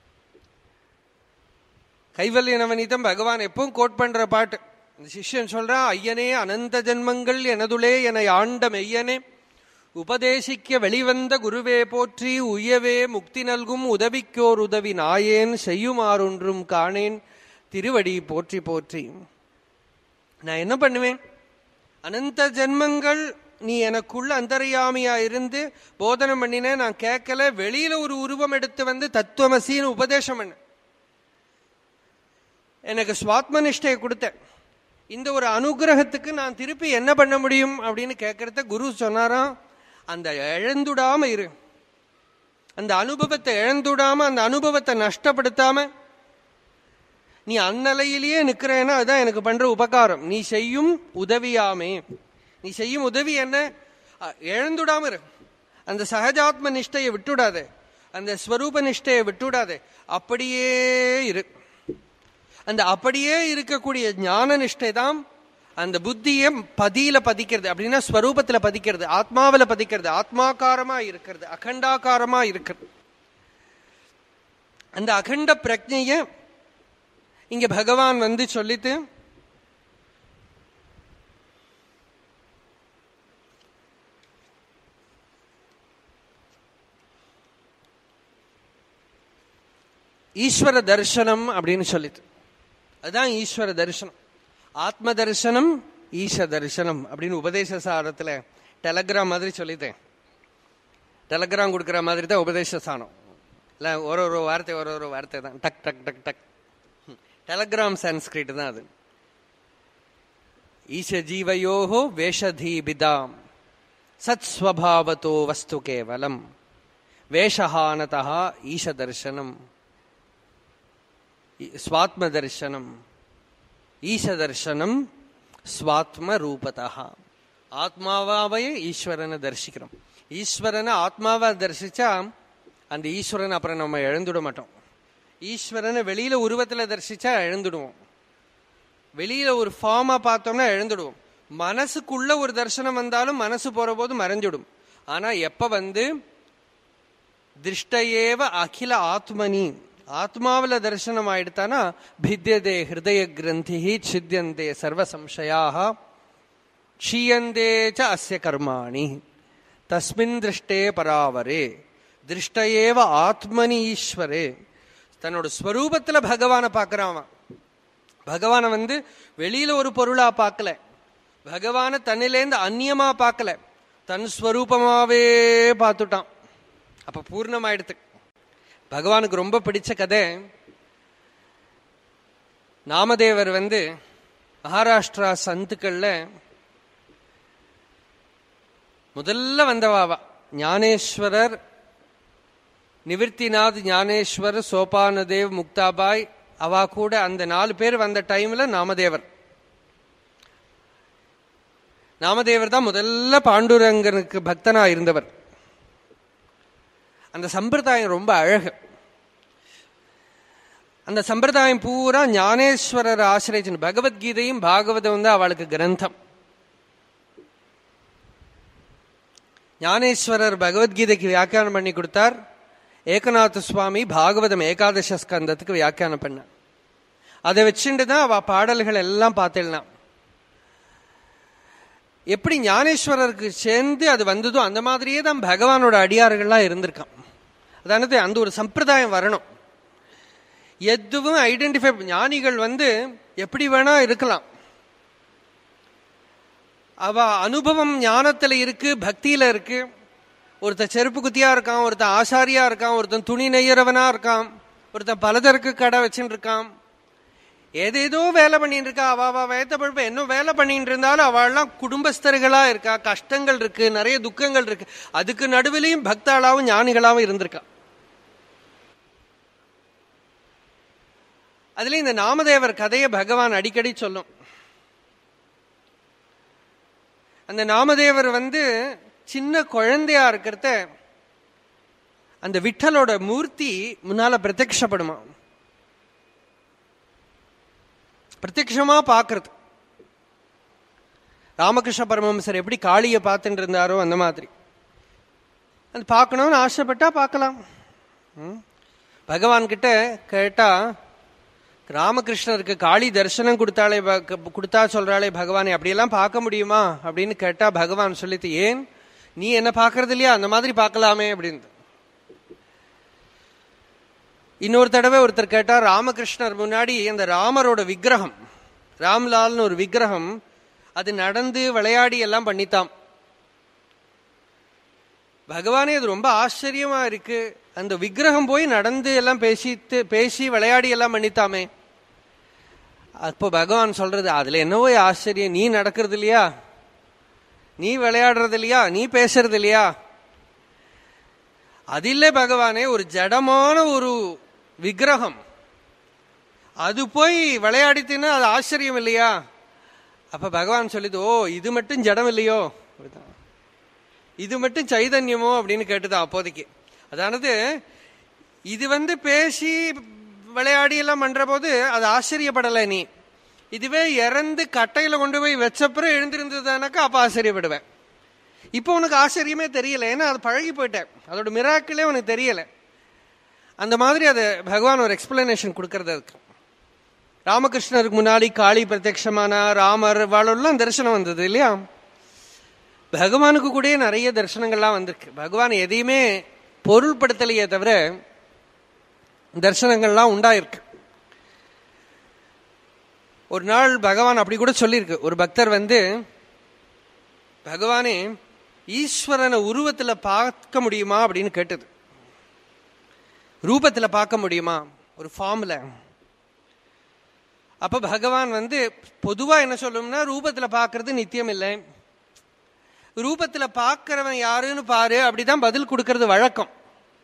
கைவல்ய நவநீதம் பகவான் எப்பவும் கோட் பண்ற பாட்டு இந்த சிஷ்யன் சொல்றான் ஐயனே அனந்த ஜென்மங்கள் எனதுளே என ஆண்ட மெய்யனே உபதேசிக்க வெளிவந்த குருவே போற்றி உய்யவே முக்தி நல்கும் உதவிக்கோர் உதவி நாயேன் செய்யுமாறொன்றும் காணேன் திருவடி போற்றி போற்றி நான் என்ன பண்ணுவேன் அனந்த ஜென்மங்கள் நீ எனக்குள்ள அந்தரியாமியா இருந்து போதனம் பண்ணின நான் கேட்கல வெளியில ஒரு உருவம் எடுத்து வந்து தத்துவமசின்னு உபதேசம் பண்ண எனக்கு சுவாத்மனிஷ்டையை கொடுத்த இந்த ஒரு அனுகிரகத்துக்கு நான் திருப்பி என்ன பண்ண முடியும் அப்படின்னு கேட்கறத குரு சொன்னாராம் அந்த இழந்துடாம இரு அந்த அனுபவத்தை இழந்துடாம அந்த அனுபவத்தை நஷ்டப்படுத்தாம நீ அந்நிலையிலேயே நிக்கிறேன்னா அதுதான் எனக்கு பண்ற உபகாரம் நீ செய்யும் உதவியாமே நீ செய்யும் உதவி என்ன அ, இழந்துடாம இரு அந்த சகஜாத்ம நிஷ்டையை விட்டுடாதே அந்த ஸ்வரூப நிஷ்டையை விட்டுடாதே அப்படியே இரு அந்த அப்படியே இருக்கக்கூடிய ஞான நிஷ்டை தான் அந்த புத்தியை பதியில பதிக்கிறது அப்படின்னா ஸ்வரூபத்துல பதிக்கிறது ஆத்மாவில பதிக்கிறது ஆத்மாகாரமா இருக்கிறது அகண்டாகாரமா இருக்கிறது அந்த அகண்ட பிரஜைய இங்க பகவான் வந்து சொல்லிட்டு ஈஸ்வர தரிசனம் அப்படின்னு சொல்லிட்டு அதுதான் ஈஸ்வர தரிசனம் ஆத்ம தரிசனம் ஈச தரிசனம் அப்படின்னு உபதேச சாரத்துல டெலகிராம் மாதிரி சொல்லிட்டேன் டெலகிராம் கொடுக்குற மாதிரி தான் உபதேச சாணம் இல்லை ஒரு ஒரு வார்த்தை ஒரு ஒரு வார்த்தை தான் டக் டக் டக் டக் டெலகிராம் சான்ஸ்கிரிட் தான் அது ஈச ஜீவயோகோ வேஷதீபிதாம் சத் ஸ்வபாவத்தோ வஸ்து கேவலம் வேஷஹானதா ஈஷ தர்சனம் ஸ்வாத்ம தர்சனம் ஈஷ தர்சனம் ஸ்வாத்ம ரூபதா ஆத்மாவாவே ஈஸ்வரனை தரிசிக்கிறோம் ஈஸ்வரனை ஆத்மாவா தரிசிச்சா அந்த ஈஸ்வரன் அப்புறம் நம்ம எழுந்துட மாட்டோம் ஈஸ்வரனை வெளியில உருவத்துல தரிசிச்சா எழுந்துடுவோம் வெளியில ஒரு ஃபார்மா பார்த்தோம்னா எழுந்துடுவோம் மனசுக்குள்ள ஒரு தரிசனம் வந்தாலும் மனசு போற போது மறைஞ்சிடும் ஆனா எப்ப வந்து திருஷ்டையேவ அகில ஆத்மனி ஆத்மாவில தரிசனம் ஆயிடுத்தானா பித்தியதே ஹிருதய கிரந்தி சித்தியந்தே சர்வ சம்சயாக க்ஷீயந்தே ச அஸ்ய கர்மாணி தஸ்மின் திருஷ்டே பராவரே திருஷ்டையேவ ஆத்மனி ஈஸ்வரே தன்னோட ஸ்வரூபத்துல பகவானை பார்க்கறான் அவன் பகவானை வந்து வெளியில ஒரு பொருளா பார்க்கல பகவானை தன்னிலேந்து அந்நியமா பார்க்கல தன் ஸ்வரூபமாவே பார்த்துட்டான் அப்ப பூர்ணமாயிடுத்து பகவானுக்கு ரொம்ப பிடிச்ச கதை நாமதேவர் வந்து மகாராஷ்டிரா சந்துக்கள்ல முதல்ல வந்தவாவா ஞானேஸ்வரர் நிவிர்த்திநாத் ஞானேஸ்வர் சோபானதேவ் முக்தாபாய் அவா கூட அந்த நாலு பேர் வந்த டைம்ல நாமதேவர் நாமதேவர் தான் முதல்ல பாண்டுரங்கனுக்கு பக்தனா இருந்தவர் அந்த சம்பிரதாயம் ரொம்ப அழகு அந்த சம்பிரதாயம் பூரா ஞானேஸ்வரர் ஆசிரியச்சு பகவத்கீதையும் பாகவதம் தான் அவளுக்கு கிரந்தம் ஞானேஸ்வரர் பகவத்கீதைக்கு வியாக்கியானம் பண்ணி கொடுத்தார் ஏகநாத சுவாமி பாகவதம் ஏகாதச ஸ்கந்தத்துக்கு வியாக்கியானம் பண்ண அதை வச்சுட்டு தான் அவ பாடல்கள் எல்லாம் பார்த்துடலாம் எப்படி ஞானேஸ்வரருக்கு சேர்ந்து அது வந்ததோ அந்த மாதிரியே தான் பகவானோட அடியார்கள்லாம் இருந்திருக்கான் அதானது அந்த ஒரு சம்பிரதாயம் வரணும் எதுவும் ஐடென்டிஃபை ஞானிகள் வந்து எப்படி வேணா இருக்கலாம் அவ அனுபவம் ஞானத்துல இருக்கு பக்தியில இருக்கு ஒருத்தன் செருப்பு குத்தியா இருக்கான் ஒருத்தன் ஆசாரியா இருக்கான் ஒருத்தன் துணி நெய்யறவனா இருக்கான் ஒருத்தன் பலதற்கு கடை வச்சுட்டு இருக்கான் ஏதேதோ வேலை பண்ணிட்டு இருக்கா அவ அவ வேத்த பழுப்ப என்ன வேலை பண்ணிட்டு இருந்தாலும் அவள்லாம் குடும்பஸ்தர்களா இருக்கா கஷ்டங்கள் இருக்கு நிறைய துக்கங்கள் இருக்கு அதுக்கு நடுவிலையும் பக்தாளாவும் ஞானிகளாவும் இருந்திருக்கா அதுல இந்த நாமதேவர் கதையை பகவான் அடிக்கடி சொல்லும் அந்த நாமதேவர் வந்து சின்ன குழந்தையா இருக்கிறத அந்த விட்டலோட மூர்த்தி முன்னால பிரத்யக்ஷப்படுமா பிரத்யக்ஷமா பாக்குறது ராமகிருஷ்ண பரமஹம்சர் எப்படி காளியை பார்த்துட்டு இருந்தாரோ அந்த மாதிரி அது பார்க்கணும்னு ஆசைப்பட்டா பார்க்கலாம் ம். பகவான் கிட்ட கேட்டா ராமகிருஷ்ணருக்கு காளி தரிசனம் கொடுத்தாலே ப- கொடுத்தா சொல்றாளே பகவானை அப்படியெல்லாம் பார்க்க முடியுமா அப்படின்னு கேட்டா பகவான் சொல்லிட்டு ஏன் நீ என்ன பார்க்கறது இல்லையா அந்த மாதிரி பார்க்கலாமே அப்படின்னு இன்னொரு தடவை ஒருத்தர் கேட்டா ராமகிருஷ்ணர் முன்னாடி அந்த ராமரோட விக்கிரகம் ராம்லால்னு ஒரு விக்கிரகம் அது நடந்து விளையாடி எல்லாம் பண்ணித்தாம் பகவானே அது ரொம்ப ஆச்சரியமா இருக்கு அந்த விக்கிரகம் போய் நடந்து எல்லாம் பேசித்து பேசி விளையாடி எல்லாம் பண்ணித்தாமே அப்போ பகவான் சொல்றது அதுல என்னவோ ஆச்சரியம் நீ நடக்கிறது இல்லையா நீ விளையாடுறது இல்லையா நீ பேசுறது இல்லையா அது இல்லை பகவானே ஒரு ஜடமான ஒரு விக்கிரகம் அது போய் விளையாடித்துன்னா அது ஆச்சரியம் இல்லையா அப்ப பகவான் சொல்லுது ஓ இது மட்டும் ஜடம் இல்லையோ அப்படிதான். இது மட்டும் சைதன்யமோ அப்படின்னு கேட்டுதான் அப்போதைக்கு அதானது இது வந்து பேசி விளையாடி எல்லாம் பண்ற போது அது ஆச்சரியப்படலை நீ இதுவே இறந்து கட்டையில கொண்டு போய் வச்சப்புறம் எழுந்திருந்ததுனாக்கா அப்ப ஆச்சரியப்படுவேன் இப்போ உனக்கு ஆச்சரியமே தெரியல ஏன்னா அது பழகி போயிட்டேன் அதோட மிராக்கிளே உனக்கு தெரியல அந்த மாதிரி அது பகவான் ஒரு எக்ஸ்பிளனேஷன் கொடுக்கறது அதுக்கு ராமகிருஷ்ணருக்கு முன்னாடி காளி பிரத்யக்ஷமான ராமர் வாழெல்லாம் தரிசனம் வந்தது இல்லையா பகவானுக்கு கூட நிறைய தரிசனங்கள்லாம் வந்திருக்கு பகவான் எதையுமே பொருள்படுத்தலையே தவிர தரிசனங்கள்லாம் உண்டாயிருக்கு ஒரு நாள் பகவான் அப்படி கூட சொல்லியிருக்கு ஒரு பக்தர் வந்து பகவானே ஈஸ்வரனை உருவத்துல பார்க்க முடியுமா அப்படின்னு கேட்டது ரூபத்துல பார்க்க முடியுமா ஒரு ஃபார்ம்ல அப்ப பகவான் வந்து பொதுவா என்ன சொல்லும்னா ரூபத்துல பார்க்கிறது நித்தியம் இல்லை ரூபத்துல பார்க்கிறவன் யாருன்னு பாரு அப்படிதான் பதில் கொடுக்கறது வழக்கம்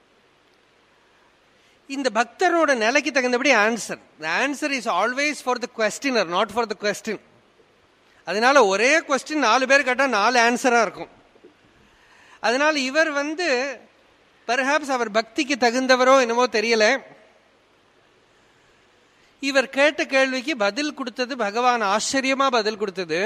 இந்த பக்தரோட நிலைக்கு தகுந்தபடி answer the answer is always for the questioner not for the question அதனால ஒரே கொஸ்டின் நாலு பேர் கேட்டால் நாலு ஆன்சரா இருக்கும் அதனால இவர் வந்து பெர்ஹாப்ஸ் அவர் பக்திக்கு தகுந்தவரோ என்னமோ தெரியல இவர் கேட்ட கேள்விக்கு பதில் கொடுத்தது பகவான் ஆச்சரியமா பதில் கொடுத்தது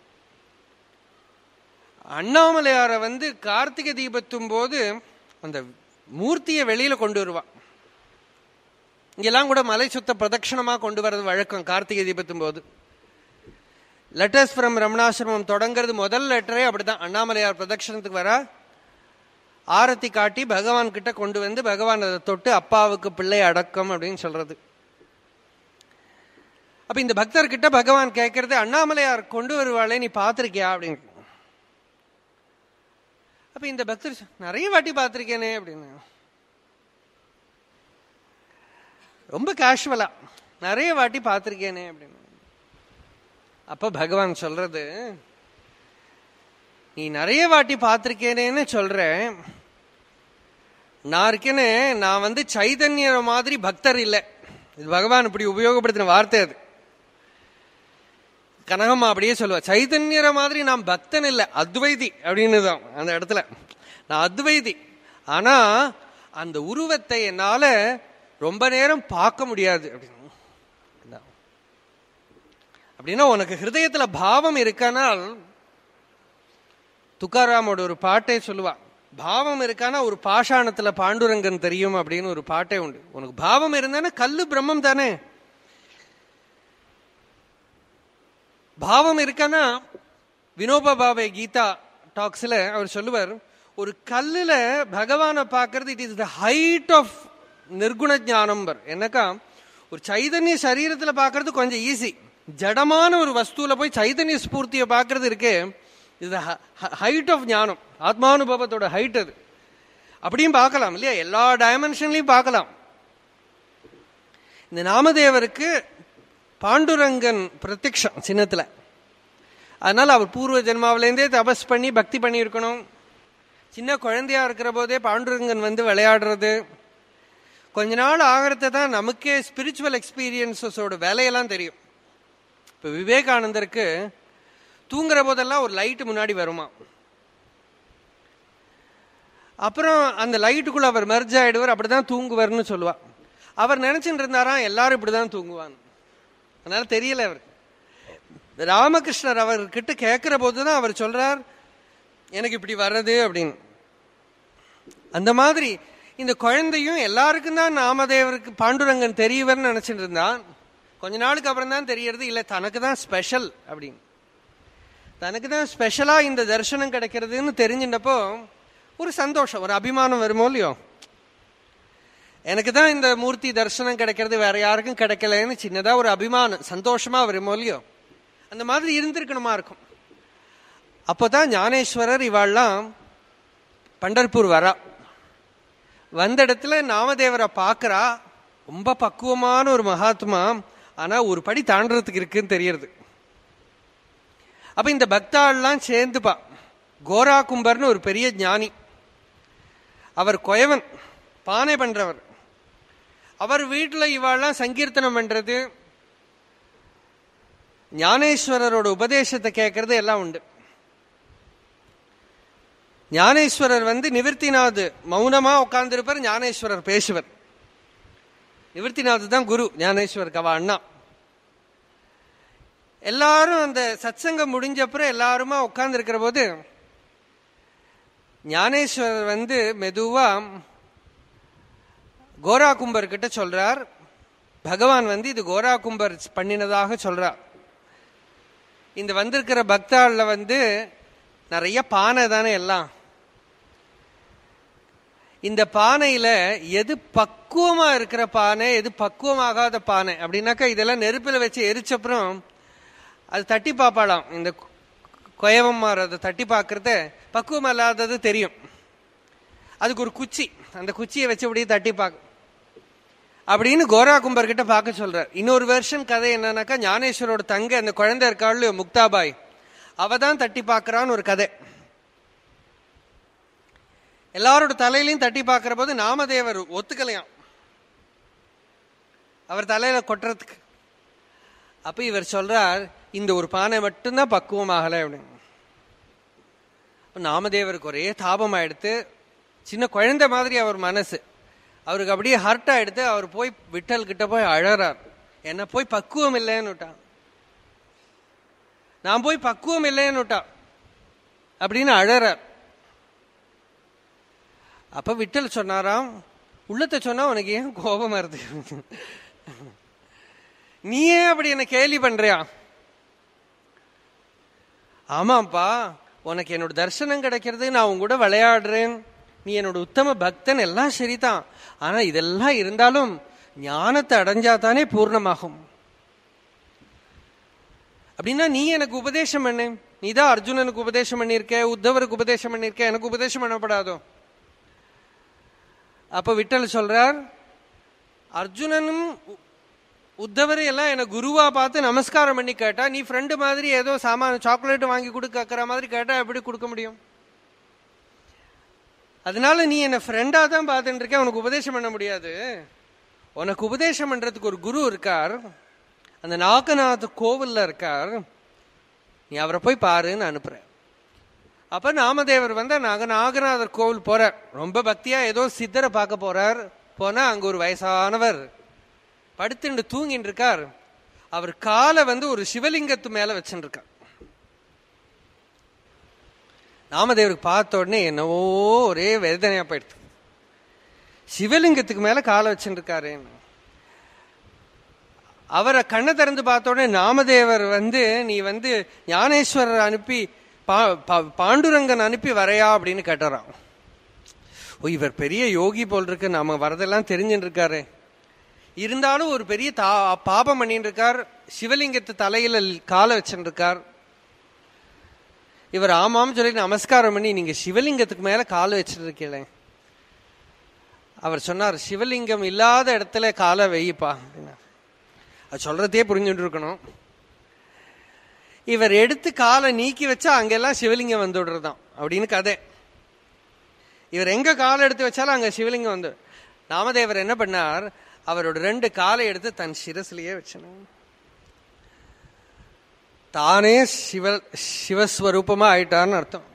அண்ணாமலையாரை வந்து கார்த்திகை தீபத்தும் போது அந்த மூர்த்தியை வெளியில கொண்டு வருவா இங்கெல்லாம் கூட மலை சுத்த பிரதட்சணமா கொண்டு வர்றது வழக்கம் கார்த்திகை தீபத்தும் போது லெட்டர்ஸ் ஃப்ரம் ரமணாசிரமம் தொடங்கிறது முதல் லெட்டரே அப்படிதான் அண்ணாமலையார் பிரதட்சணத்துக்கு வர ஆரத்தி காட்டி பகவான் கிட்ட கொண்டு வந்து பகவான் அதை தொட்டு அப்பாவுக்கு பிள்ளை அடக்கம் அப்படின்னு சொல்றது அப்ப இந்த பக்தர் கிட்ட பகவான் கேட்கறது அண்ணாமலையார் கொண்டு வருவாளே நீ பார்த்திருக்கியா அப்படின்னு அப்ப இந்த பக்தர் சொ- நிறைய வாட்டி பார்த்திருக்கேனே அப்படின்னு ரொம்ப கேஷுவலா நிறைய வாட்டி பார்த்திருக்கேனே அப்படின்னு அப்ப பகவான் சொல்றது நீ நிறைய வாட்டி பார்த்திருக்கேனேன்னு சொல்ற நான் இருக்கேனே நான் வந்து சைதன்ய மாதிரி பக்தர் இல்லை இது பகவான் இப்படி உபயோகப்படுத்தின வார்த்தை அது கனகம்மா அப்படியே சொல்லுவா சைதன்யர மாதிரி நான் பக்தன் இல்லை அத்வைதி அப்படின்னு தான் அந்த இடத்துல நான் அத்வைதி ஆனா அந்த உருவத்தை என்னால ரொம்ப நேரம் பார்க்க முடியாது அப்படின்னு அதான். அப்படின்னா உனக்கு ஹிருதயத்துல பாவம் இருக்கானால் துக்காராமோட ஒரு பாட்டே சொல்லுவா பாவம் இருக்கானா ஒரு பாஷாணத்துல பாண்டுரங்கன் தெரியும் அப்படின்னு ஒரு பாட்டே உண்டு உனக்கு பாவம் இருந்தானே கல்லு பிரம்மம் தானே பாவம் இருக்கானா வினோபா பாவே கீதா டாக்ஸ்ல அவர் சொல்லுவார் ஒரு கல்லுல பகவானை பார்க்கறது it is the height of நிர்குண ஞானம் என்னக்கா ஒரு சைதன்ய சரீரத்துல பார்க்கறது கொஞ்சம் ஈஸி ஜடமான ஒரு வஸ்துல போய் சைதன்ய ஸ்பூர்த்தியை பார்க்கறது இருக்கே இது ஹைட் ஆஃப் ஞானம் ஆத்மானுபவத்தோட ஹைட் அது அப்படியும் பார்க்கலாம் இல்லையா எல்லா டைமென்ஷன்லையும் பார்க்கலாம் இந்த நாமதேவருக்கு பாண்டுரங்கன் பிரத்யக்ஷம் சின்னத்துல அதனால அவர் பூர்வ ஜென்மாவிலேருந்தே தபஸ் பண்ணி பக்தி பண்ணியிருக்கணும் சின்ன குழந்தையா இருக்கிற போதே பாண்டுரங்கன் வந்து விளையாடுறது கொஞ்ச நாள் ஆகிறத தான் நமக்கே ஸ்பிரிச்சுவல் எக்ஸ்பீரியன்சஸோட வேலையெல்லாம் தெரியும் இப்போ விவேகானந்தருக்கு தூங்குற போதெல்லாம் ஒரு லைட்டு முன்னாடி வருமா அப்புறம் அந்த லைட்டுக்குள்ள அவர் மெர்ஜ் ஆயிடுவார் அப்படிதான் தூங்குவார்னு சொல்லுவா அவர் நினைச்சுட்டு இருந்தாராம் எல்லாரும் இப்படிதான் தூங்குவாங்க அதனால தெரியல அவர் ராமகிருஷ்ணர் அவர்கிட்ட கேட்கிற போதுதான் அவர் சொல்றார் எனக்கு இப்படி வர்றது அப்படின்னு அந்த மாதிரி இந்த குழந்தையும் எல்லாருக்கும் தான் நாமதேவருக்கு பாண்டுரங்கன் தெரியவர்னு நினைச்சிட்டு இருந்தான் கொஞ்ச நாளுக்கு அப்புறம் தான் தெரியறது இல்ல தனக்கு தான் ஸ்பெஷல் அப்படின்னு தனக்கு தான் ஸ்பெஷலா இந்த தரிசனம் கிடைக்கிறதுன்னு தெரிஞ்சின்றப்போ ஒரு சந்தோஷம் ஒரு அபிமானம் வருமோ இல்லையோ எனக்கு தான் இந்த மூர்த்தி தரிசனம் கிடைக்கிறது வேற யாருக்கும் கிடைக்கலன்னு சின்னதா ஒரு அபிமானம் சந்தோஷமா வருமோ இல்லையோ அந்த மாதிரி இருந்திருக்கணுமா இருக்கும் அப்போதான் ஞானேஸ்வரர் இவாள்லாம் பண்டர்பூர் வரா வந்த இடத்துல நாமதேவரை பார்க்கறா ரொம்ப பக்குவமான ஒரு மகாத்மா ஆனா ஒரு படி தாண்டறதுக்கு இருக்குன்னு தெரியறது அப்ப இந்த பக்தாள்லாம் சேர்ந்துப்பா கோரா கும்பர்னு ஒரு பெரிய ஞானி அவர் கொயவன் பானை பண்றவர் அவர் வீட்டுல இவாள்லாம் சங்கீர்த்தனம் பண்றது ஞானேஸ்வரரோட உபதேசத்தை கேட்கறது எல்லாம் உண்டு ஞானேஸ்வரர் வந்து நிவர்த்திநாத் மௌனமா உட்கார்ந்திருப்பார் ஞானேஸ்வரர் பேசுவர் நிவர்த்திநாத் தான் குரு ஞானேஸ்வருக்கு அவ அண்ணா எல்லாரும் அந்த சத்சங்கம் முடிஞ்சப்புறம் எல்லாருமா உட்கார்ந்து இருக்கிற போது ஞானேஸ்வரர் வந்து மெதுவா கோரா கும்பர் கிட்ட சொல்றார் பகவான் வந்து இது கோரா கும்பர் பண்ணினதாக சொல்றார் இந்த வந்திருக்கிற பக்தாள்ல வந்து நிறைய பானை தானே எல்லாம் இந்த பானையில எது பக்குவமா இருக்கிற பானை எது பக்குவமாகாத பானை அப்படின்னாக்கா இதெல்லாம் நெருப்பில் வச்சு எரிச்சப்புறம் அது தட்டி பார்ப்பாளாம் இந்த கொயவம்மார் அதை தட்டி பார்க்கறத பக்குவம் இல்லாதது தெரியும் அதுக்கு ஒரு குச்சி அந்த குச்சியை வச்சு அப்படியே தட்டி பார்க்க அப்படின்னு கோரா கும்பர் கிட்ட பார்க்க சொல்றார் இன்னொரு வெர்ஷன் கதை என்னன்னாக்கா ஞானேஸ்வரோட தங்க அந்த குழந்தை இருக்காள் முக்தாபாய் அவ தான் தட்டி பார்க்கறான்னு ஒரு கதை எல்லாரோட தலையிலையும் தட்டி பார்க்கிற போது நாமதேவர் ஒத்துக்கலையாம் அவர் தலையில கொட்டுறதுக்கு அப்ப இவர் சொல்றார் இந்த ஒரு பானை மட்டும்தான் பக்குவமாகலை அப்படின்னு அப்ப நாமதேவருக்கு ஒரே தாபம் ஆயிடுத்து சின்ன குழந்தை மாதிரி அவர் மனசு அவருக்கு அப்படியே ஹர்ட் ஆயிடுத்து அவர் போய் விட்டல் கிட்ட போய் அழறார் என்ன போய் பக்குவம் இல்லைன்னு விட்டான் நான் போய் பக்குவம் இல்லைன்னு விட்டான் அப்படின்னு அழறார் அப்ப விட்டல் சொன்னாராம் உள்ளத்தை சொன்னா உனக்கு ஏன் கோபம் வருது நீ ஏன் அப்படி என்ன கேலி பண்றியா ஆமாப்பா உனக்கு என்னோட தரிசனம் கிடைக்கிறது நான் உன் கூட விளையாடுறேன் நீ என்னோட உத்தம பக்தன் எல்லாம் சரிதான் ஆனா இதெல்லாம் இருந்தாலும் ஞானத்தை அடைஞ்சா தானே பூர்ணமாகும் அப்படின்னா நீ எனக்கு உபதேசம் பண்ணு நீ தான் அர்ஜுனனுக்கு உபதேசம் பண்ணியிருக்க உத்தவருக்கு உபதேசம் பண்ணியிருக்க எனக்கு உபதேசம் பண்ணப்படாதோ அப்ப விட்டல் சொல்றார் அர்ஜுனனும் உ- உத்தவரை எல்லாம் என்ன குருவா பார்த்து நமஸ்காரம் பண்ணி கேட்டா நீ ஃப்ரெண்டு மாதிரி ஏதோ சாமான் சாக்லேட் வாங்கி கொடுக்கற மாதிரி கேட்டா எப்படி கொடுக்க முடியும் அதனால நீ என்ன ஃப்ரெண்டா தான் பார்த்துட்டு இருக்க உனக்கு உபதேசம் பண்ண முடியாது உனக்கு உபதேசம் பண்றதுக்கு ஒரு குரு இருக்கார் அந்த நாகநாத கோவில்ல இருக்கார் நீ அவரை போய் பாருன்னு அனுப்புறேன் அப்ப நாமதேவர் வந்து நாக நாகநாதர் கோவில் போறார் ரொம்ப பக்தியா ஏதோ சித்தரை பார்க்க போறார் போனா அங்க ஒரு வயசானவர் படுத்துட்டு தூங்கிட்டு இருக்கார் அவர் காலை வந்து ஒரு சிவலிங்கத்து மேல வச்சுட்டு இருக்கார் நாமதேவருக்கு பார்த்த உடனே என்னவோ ஒரே வேதனையா போயிடுது சிவலிங்கத்துக்கு மேல காலை வச்சுட்டு இருக்காருன்னு அவரை கண்ணை திறந்து பார்த்த உடனே நாமதேவர் வந்து நீ வந்து ஞானேஸ்வரர் அனுப்பி பா- பா- பாண்டுரங்கன் அனுப்பி வரையா அப்படின்னு கேட்டாராம் ஓ இவர் பெரிய யோகி போல் இருக்கு நாம வரதெல்லாம் தெரிஞ்சுட்டு இருக்காரு இருந்தாலும் ஒரு பெரிய தா பாபம் பண்ணிட்டு இருக்கார் சிவலிங்கத்து தலையில காலை வச்சுட்டு இருக்கார் இவர் ஆமாம் சொல்லி நமஸ்காரம் பண்ணி நீங்க சிவலிங்கத்துக்கு மேல காலை வச்சுட்டு இருக்கீங்களே அவர் சொன்னார் சிவலிங்கம் இல்லாத இடத்துல காலை வைப்பா அப்படின்னா அது சொல்றதே புரிஞ்சுட்டு இருக்கணும் இவர் எடுத்து காலை நீக்கி வச்சா அங்கெல்லாம் சிவலிங்கம் வந்து விடுறதாம் அப்படின்னு கதை இவர் எங்க காலை எடுத்து வச்சாலும் அங்க சிவலிங்கம் வந்து நாமதேவர் என்ன பண்ணார் அவரோட ரெண்டு காலை எடுத்து தன் சிரசிலேயே வச்சணும் தானே சிவ சிவஸ்வரூபமா ஆயிட்டார்னு அர்த்தம்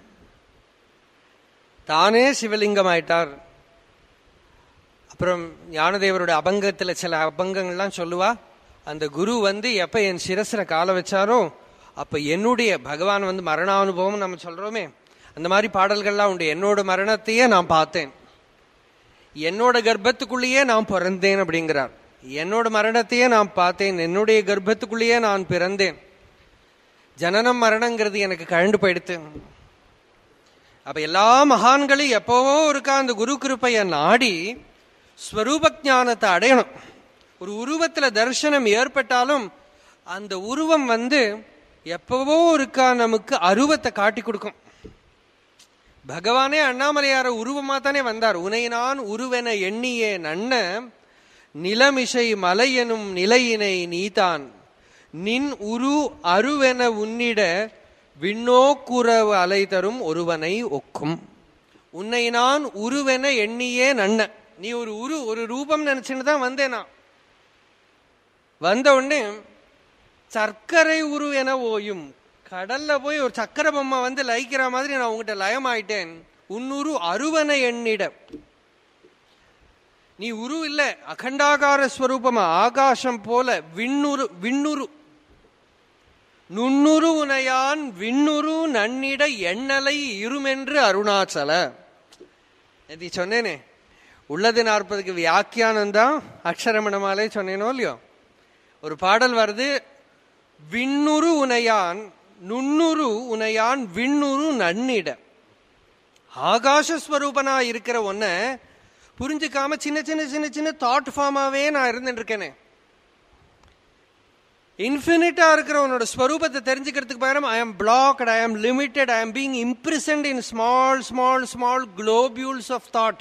தானே சிவலிங்கம் ஆயிட்டார் அப்புறம் ஞானதேவரோட அபங்கத்துல சில அபங்கங்கள்லாம் சொல்லுவா அந்த குரு வந்து எப்ப என் சிரசுல காலை வச்சாரோ அப்ப என்னுடைய பகவான் வந்து மரணானுபவம் நம்ம சொல்றோமே அந்த மாதிரி பாடல்கள்லாம் உண்டு என்னோட மரணத்தையே நான் பார்த்தேன் என்னோட கர்ப்பத்துக்குள்ளேயே நான் பிறந்தேன் அப்படிங்கிறார் என்னோட மரணத்தையே நான் பார்த்தேன் என்னுடைய கர்ப்பத்துக்குள்ளேயே நான் பிறந்தேன் ஜனனம் மரணங்கிறது எனக்கு கழண்டு போயிடுத்து அப்ப எல்லா மகான்களும் எப்பவோ இருக்கா அந்த குரு கிருப்பைய நாடி ஸ்வரூப ஞானத்தை அடையணும் ஒரு உருவத்துல தரிசனம் ஏற்பட்டாலும் அந்த உருவம் வந்து எப்பவோ இருக்கா நமக்கு அருவத்தை காட்டி கொடுக்கும் பகவானே அண்ணாமலையார உருவமா தானே வந்தார் உனை நான் உருவென எண்ணியே நன்ன நிலமிசை மலையெனும் நிலையினை நீதான் நின் உரு அருவென உன்னிட விண்ணோக்குறவு அலை தரும் ஒருவனை ஒக்கும் உன்னை நான் உருவென எண்ணியே நன்ன நீ ஒரு உரு ஒரு ரூபம் நினைச்சுன்னு தான் வந்தேன் நான் வந்த உடனே சர்க்கரை உரு என ஓயும் கடல்ல போய் ஒரு சக்கரை பொம்மை வந்து லயிக்கிற மாதிரி நான் உங்ககிட்ட லயமாயிட்டேன் உன்னுரு அருவன எண்ணிட நீ உரு இல்ல அகண்டாகார ஸ்வரூபமா ஆகாசம் போல விண்ணுரு விண்ணுரு நுண்ணுரு உனையான் விண்ணுரு நன்னிட எண்ணலை இருமென்று அருணாச்சல இது சொன்னேனே உள்ளது நாற்பதுக்கு வியாக்கியானம் தான் அக்ஷரமணமாலே சொன்னேனோ இல்லையோ ஒரு பாடல் வருது விண்ணுரு உனையான் நுண்ணுரு உனையான் விண்ணுரு நன்னிட ஆகாசஸ்வரூபனா இருக்கிற ஒன்ன புரிஞ்சுக்காம சின்ன சின்ன சின்ன சின்ன தாட் ஃபார்மாவே நான் இருந்துட்டு இருக்கேனே இன்ஃபினிட்டா இருக்கிற உன்னோட ஸ்வரூபத்தை தெரிஞ்சுக்கிறதுக்கு பகரம் ஐ ஆம் பிளாக்ட் ஐ ஆம் limited I am being imprisoned in small small small globules of thought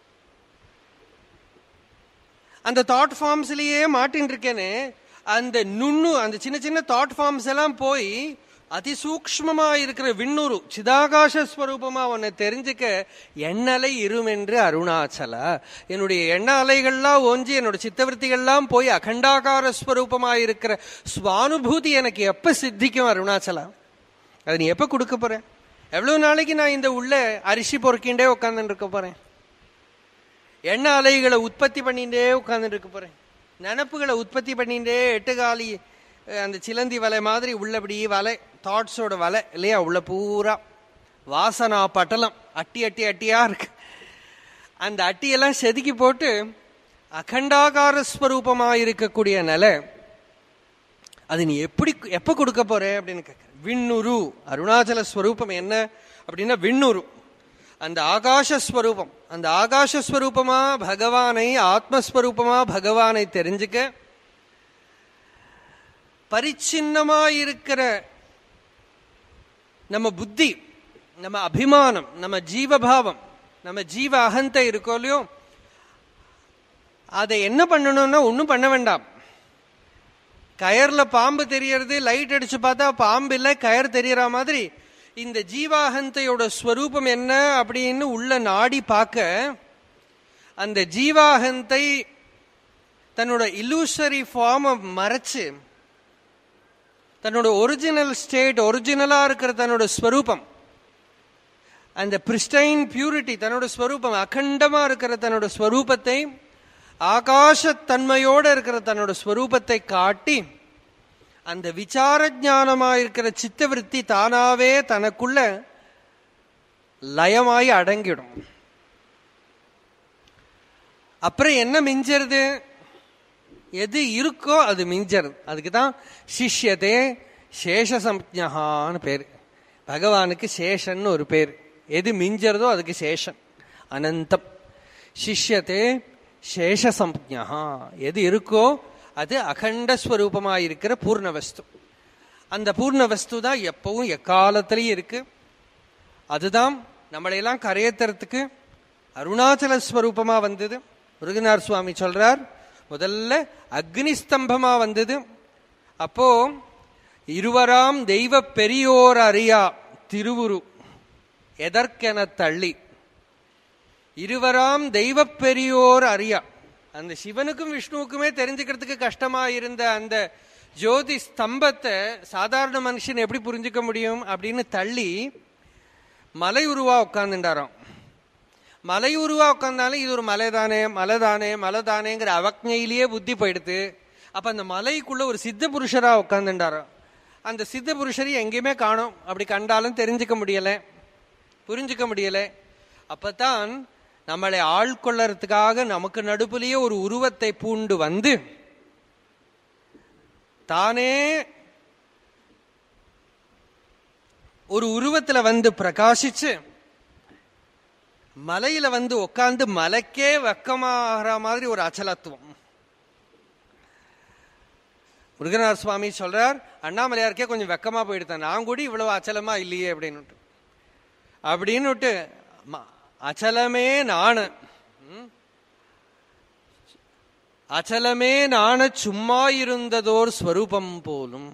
அந்த தாட் ஃபார்ம்ஸ்லயே மாட்டின்னு இருக்கேனே அந்த நுண்ணு அந்த சின்ன சின்ன தாட் ஃபார்ம்ஸ் எல்லாம் போய் அதிசூக்ஷ்மமா இருக்கிற விண்ணுரு சிதாகாச ஸ்வரூபமா உன்னை தெரிஞ்சுக்க எண்ணலை இருமென்று அருணாச்சலா என்னுடைய எண்ண அலைகள்லாம் ஓஞ்சி என்னோட சித்தவருத்திகள்லாம் போய் அகண்டாகார ஸ்வரூபமா இருக்கிற சுவானுபூதி எனக்கு எப்ப சித்திக்கும் அருணாச்சலா அது நீ எப்ப கொடுக்க போற எவ்வளவு நாளைக்கு நான் இந்த உள்ள அரிசி பொறுக்கிண்டே உட்காந்துட்டு இருக்க போறேன் எண்ண அலைகளை உற்பத்தி பண்ணிட்டே உட்கார்ந்துட்டு இருக்க போறேன் நினப்புகளை உற்பத்தி பண்ணிட்டே எட்டுகாலி அஹ், அந்த சிலந்தி வலை மாதிரி உள்ளபடி வலை தாட்ஸோட வலை இல்லையா உள்ள பூரா வாசனா பட்டலம் அட்டி அட்டி அட்டியா இருக்கு அந்த அட்டியெல்லாம் செதுக்கி போட்டு அகண்டாகார ஸ்வரூபமா இருக்கக்கூடிய நிலை அது நீ எப்படி எப்ப கொடுக்க போற அப்படின்னு கேட்க விண்ணுரு அருணாச்சல ஸ்வரூபம் என்ன அப்படின்னா விண்ணுரு அந்த ஆகாசஸ்வரூபம் அந்த ஆகாசஸ்வரூபமா பகவானை ஆத்மஸ்வரூபமா பகவானை தெரிஞ்சுக்க பரிச்சின்னமா இருக்கிற நம்ம புத்தி நம்ம அபிமானம் நம்ம ஜீவபாவம் நம்ம ஜீவ அகந்தை இருக்கோ இல்லையோ அதை என்ன பண்ணணும்னா ஒன்றும் பண்ண வேண்டாம் கயர்ல பாம்பு தெரியறது லைட் அடிச்சு பார்த்தா பாம்பு இல்லை கயர் தெரியற மாதிரி இந்த ஜீவாகந்தையோட ஸ்வரூபம் என்ன அப்படின்னு உள்ள நாடி பார்க்க அந்த ஜீவாகந்தை தன்னோட இல்லூசரி ஃபார்மை மறைச்சு தன்னோட ஒரிஜினல் ஸ்டேட் ஒரிஜினலா இருக்கிற தன்னோட ஸ்வரூபம் அந்த பிரிஸ்டைன் பியூரிட்டி தன்னோட ஸ்வரூபம் அகண்டமா இருக்கிற தன்னோட ஸ்வரூபத்தை ஆகாசத்தன்மையோட இருக்கிற தன்னோட ஸ்வரூபத்தை காட்டி அந்த விசார ஞானமா இருக்கிற சித்தவிருத்தி தானாவே தனக்குள்ள லயமாய் அடங்கிடும் அப்புறம் என்ன மிஞ்சறது எது இருக்கோ அது மிஞ்சறது அதுக்கு தான் சிஷ்யதே சேஷசம்ஞகான்னு பேர் பகவானுக்கு சேஷன்னு ஒரு பேர் எது மிஞ்சறதோ அதுக்கு சேஷன் அனந்தம் சிஷ்யத்தே சேஷசம்ஞா எது இருக்கோ அது அகண்ட ஸ்வரூபமாக இருக்கிற பூர்ண வஸ்து அந்த பூர்ண வஸ்து தான் எப்பவும் எக்காலத்திலையும் இருக்கு அதுதான் நம்மளையெல்லாம் கரையேத்துறதுக்கு அருணாச்சல ஸ்வரூபமா வந்தது முருகனார் சுவாமி சொல்றார் முதல்ல அக்னி ஸ்தம்பமா வந்தது அப்போ இருவராம் தெய்வ பெரியோர் அறியா திருவுரு எதற்கென தள்ளி இருவராம் தெய்வ பெரியோர் அறியா அந்த சிவனுக்கும் விஷ்ணுவுக்குமே தெரிஞ்சுக்கிறதுக்கு கஷ்டமா இருந்த அந்த ஜோதி ஸ்தம்பத்தை சாதாரண மனுஷன் எப்படி புரிஞ்சுக்க முடியும் அப்படின்னு தள்ளி மலை உருவா உட்காந்துட்டாராம் மலை உருவா உட்காந்தாலும் இது ஒரு மலை தானே மலை தானே மலை தானேங்கிற அவக்ஞையிலேயே புத்தி போயிடுது அப்ப அந்த மலைக்குள்ள ஒரு சித்த புருஷரா உட்காந்துட்டாராம் அந்த சித்த புருஷரை எங்கேயுமே காணோம் அப்படி கண்டாலும் தெரிஞ்சுக்க முடியல புரிஞ்சுக்க முடியல அப்பதான் நம்மளை ஆள்கொள்ளறதுக்காக நமக்கு நடுப்புலயே ஒரு உருவத்தை பூண்டு வந்து தானே ஒரு உருவத்துல வந்து பிரகாசிச்சு மலையில வந்து உட்கார்ந்து மலைக்கே வெக்கமாகிற மாதிரி ஒரு அச்சலத்துவம் முருகனார் சுவாமி சொல்றார் அண்ணாமலையாருக்கே கொஞ்சம் வெக்கமா போயிடுத்தேன் நான் கூட இவ்வளவு அச்சலமா இல்லையே அப்படின்னு அப்படின்னுட்டு ம- அச்சலமே நாண ம்? அச்சலமே நாண சும்மா இருந்ததோர் ஸ்வரூபம் போலும்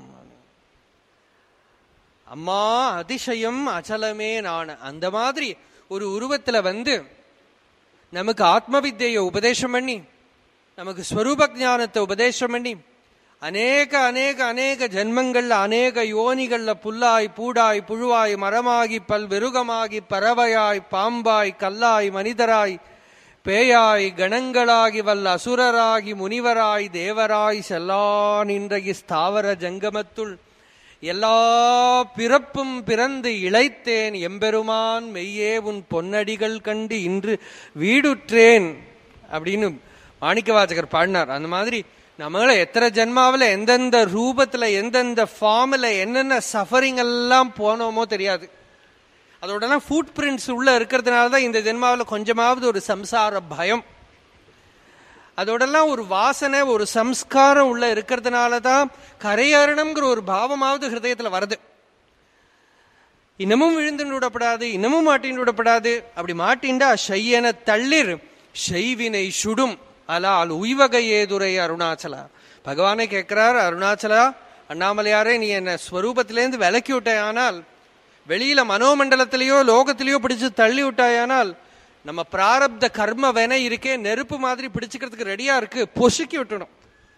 அம்மா அதிசயம் அச்சலமே நாண அந்த மாதிரி ஒரு உருவத்துல வந்து நமக்கு ஆத்ம வித்யை உபதேசம் பண்ணி நமக்கு ஸ்வரூப ஞானத்தை உபதேசம் பண்ணி அநேக அநேக அநேக ஜென்மங்கள்ல அநேக யோனிகள்ல புல்லாய் பூடாய் புழுவாய் மரமாகி பல்வெருகமாகி பறவையாய் பாம்பாய் கல்லாய் மனிதராய் பேயாய் கணங்களாகி வல்ல அசுரராகி முனிவராய் தேவராய் செல்லா நின்ற ஸ்தாவர ஜங்கமத்துள் எல்லா பிறப்பும் பிறந்து இளைத்தேன் எம்பெருமான் மெய்யே உன் பொன்னடிகள் கண்டு இன்று வீடுற்றேன் அப்படின்னு மாணிக்கவாசகர் பாடினார் அந்த மாதிரி நம்மள எத்தனை ஜென்மாவில் எந்தெந்த ரூபத்துல எந்தெந்த ஃபார்ம்ல என்னென்ன சஃபரிங் எல்லாம் போனோமோ தெரியாது அதோட ஃபுட் பிரிண்ட்ஸ் உள்ள இருக்கிறதுனால தான் இந்த ஜென்மாவில் கொஞ்சமாவது ஒரு சம்சார பயம் அதோடெல்லாம் ஒரு வாசனை ஒரு சம்ஸ்காரம் உள்ள இருக்கிறதுனால தான் கரையறணுங்கிற ஒரு பாவமாவது ஹிருதயத்துல வருது இன்னமும் விழுந்து விடப்படாது இன்னமும் மாட்டின் விடப்படாது அப்படி மாட்டின்டா ஷையன தள்ளிர் ஷைவினை சுடும் அலால் உய்வகை ஏதுரை அருணாச்சலா பகவானே கேட்கிறார் அருணாச்சலா அண்ணாமலையாரே நீ என்ன ஸ்வரூபத்திலேருந்து விலக்கி விட்டாயானால் வெளியில மனோமண்டலத்திலேயோ லோகத்திலேயோ பிடிச்சு தள்ளி விட்டாயானால் நம்ம பிராரப்த கர்ம வென இருக்கே நெருப்பு மாதிரி பிடிச்சுக்கிறதுக்கு ரெடியா இருக்கு பொசுக்கி விட்டுடும்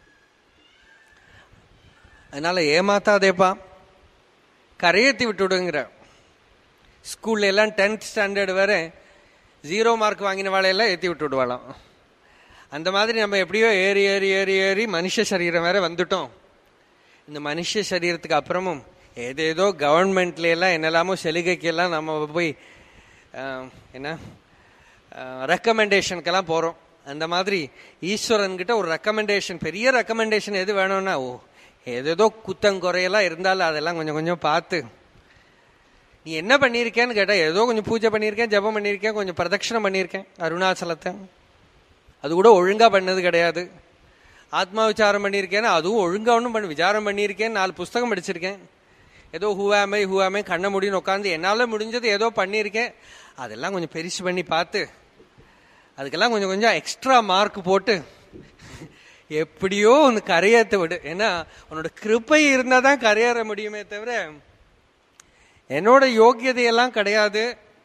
அதனால ஏமாத்தாதேப்பா கரையேற்றி விட்டுடுங்கிற ஸ்கூல்ல எல்லாம் டென்த் ஸ்டாண்டர்ட் வர ஜீரோ மார்க் வாங்கினவாளையெல்லாம் ஏற்றி விட்டு விடுவாளாம் அந்த மாதிரி நம்ம எப்படியோ ஏறி ஏறி ஏறி ஏறி மனுஷ சரீரம் வேற வந்துட்டோம் இந்த மனுஷ சரீரத்துக்கு அப்புறமும் ஏதேதோ கவர்மெண்ட்ல எல்லாம் என்னெல்லாமோ சலுகைக்கெல்லாம் நம்ம போய் ஆஹ், என்ன ரெக்கமெண்டேஷனுக்கெல்லாம் போகிறோம் அந்த மாதிரி ஈஸ்வரன் கிட்ட ஒரு ரெக்கமெண்டேஷன் பெரிய ரெக்கமெண்டேஷன் எது வேணும்னா ஓ ஏதேதோ குத்தங்குறையெல்லாம் இருந்தாலும் அதெல்லாம் கொஞ்சம் கொஞ்சம் பார்த்து நீ என்ன பண்ணியிருக்கேன்னு கேட்டா ஏதோ கொஞ்சம் பூஜை பண்ணியிருக்கேன் ஜெபம் பண்ணியிருக்கேன் கொஞ்சம் பிரதட்சணம் பண்ணியிருக்கேன் அருணாச்சலத்தை அது கூட ஒழுங்கா பண்ணது கிடையாது ஆத்மா விசாரம் பண்ணியிருக்கேன்னு அதுவும் ஒழுங்கா ஒன்றும் பண்ணி விசாரம் பண்ணியிருக்கேன் நாலு புஸ்தகம் படிச்சிருக்கேன் ஏதோ ஹூவாமை ஹூவாமை கண்ண முடின்னு உட்காந்து என்னால் முடிஞ்சது ஏதோ பண்ணியிருக்கேன் அதெல்லாம் கொஞ்சம் பெருசு பண்ணி பார்த்து அதுக்கெல்லாம் கொஞ்சம் கொஞ்சம் எக்ஸ்ட்ரா மார்க் போட்டு எப்படியோ ஒன்று கரையேற்ற விடு ஏன்னா உன்னோட கிருப்பை இருந்தால் தான் கரையேற முடியுமே தவிர என்னோட யோக்கியதையெல்லாம் கிடையாது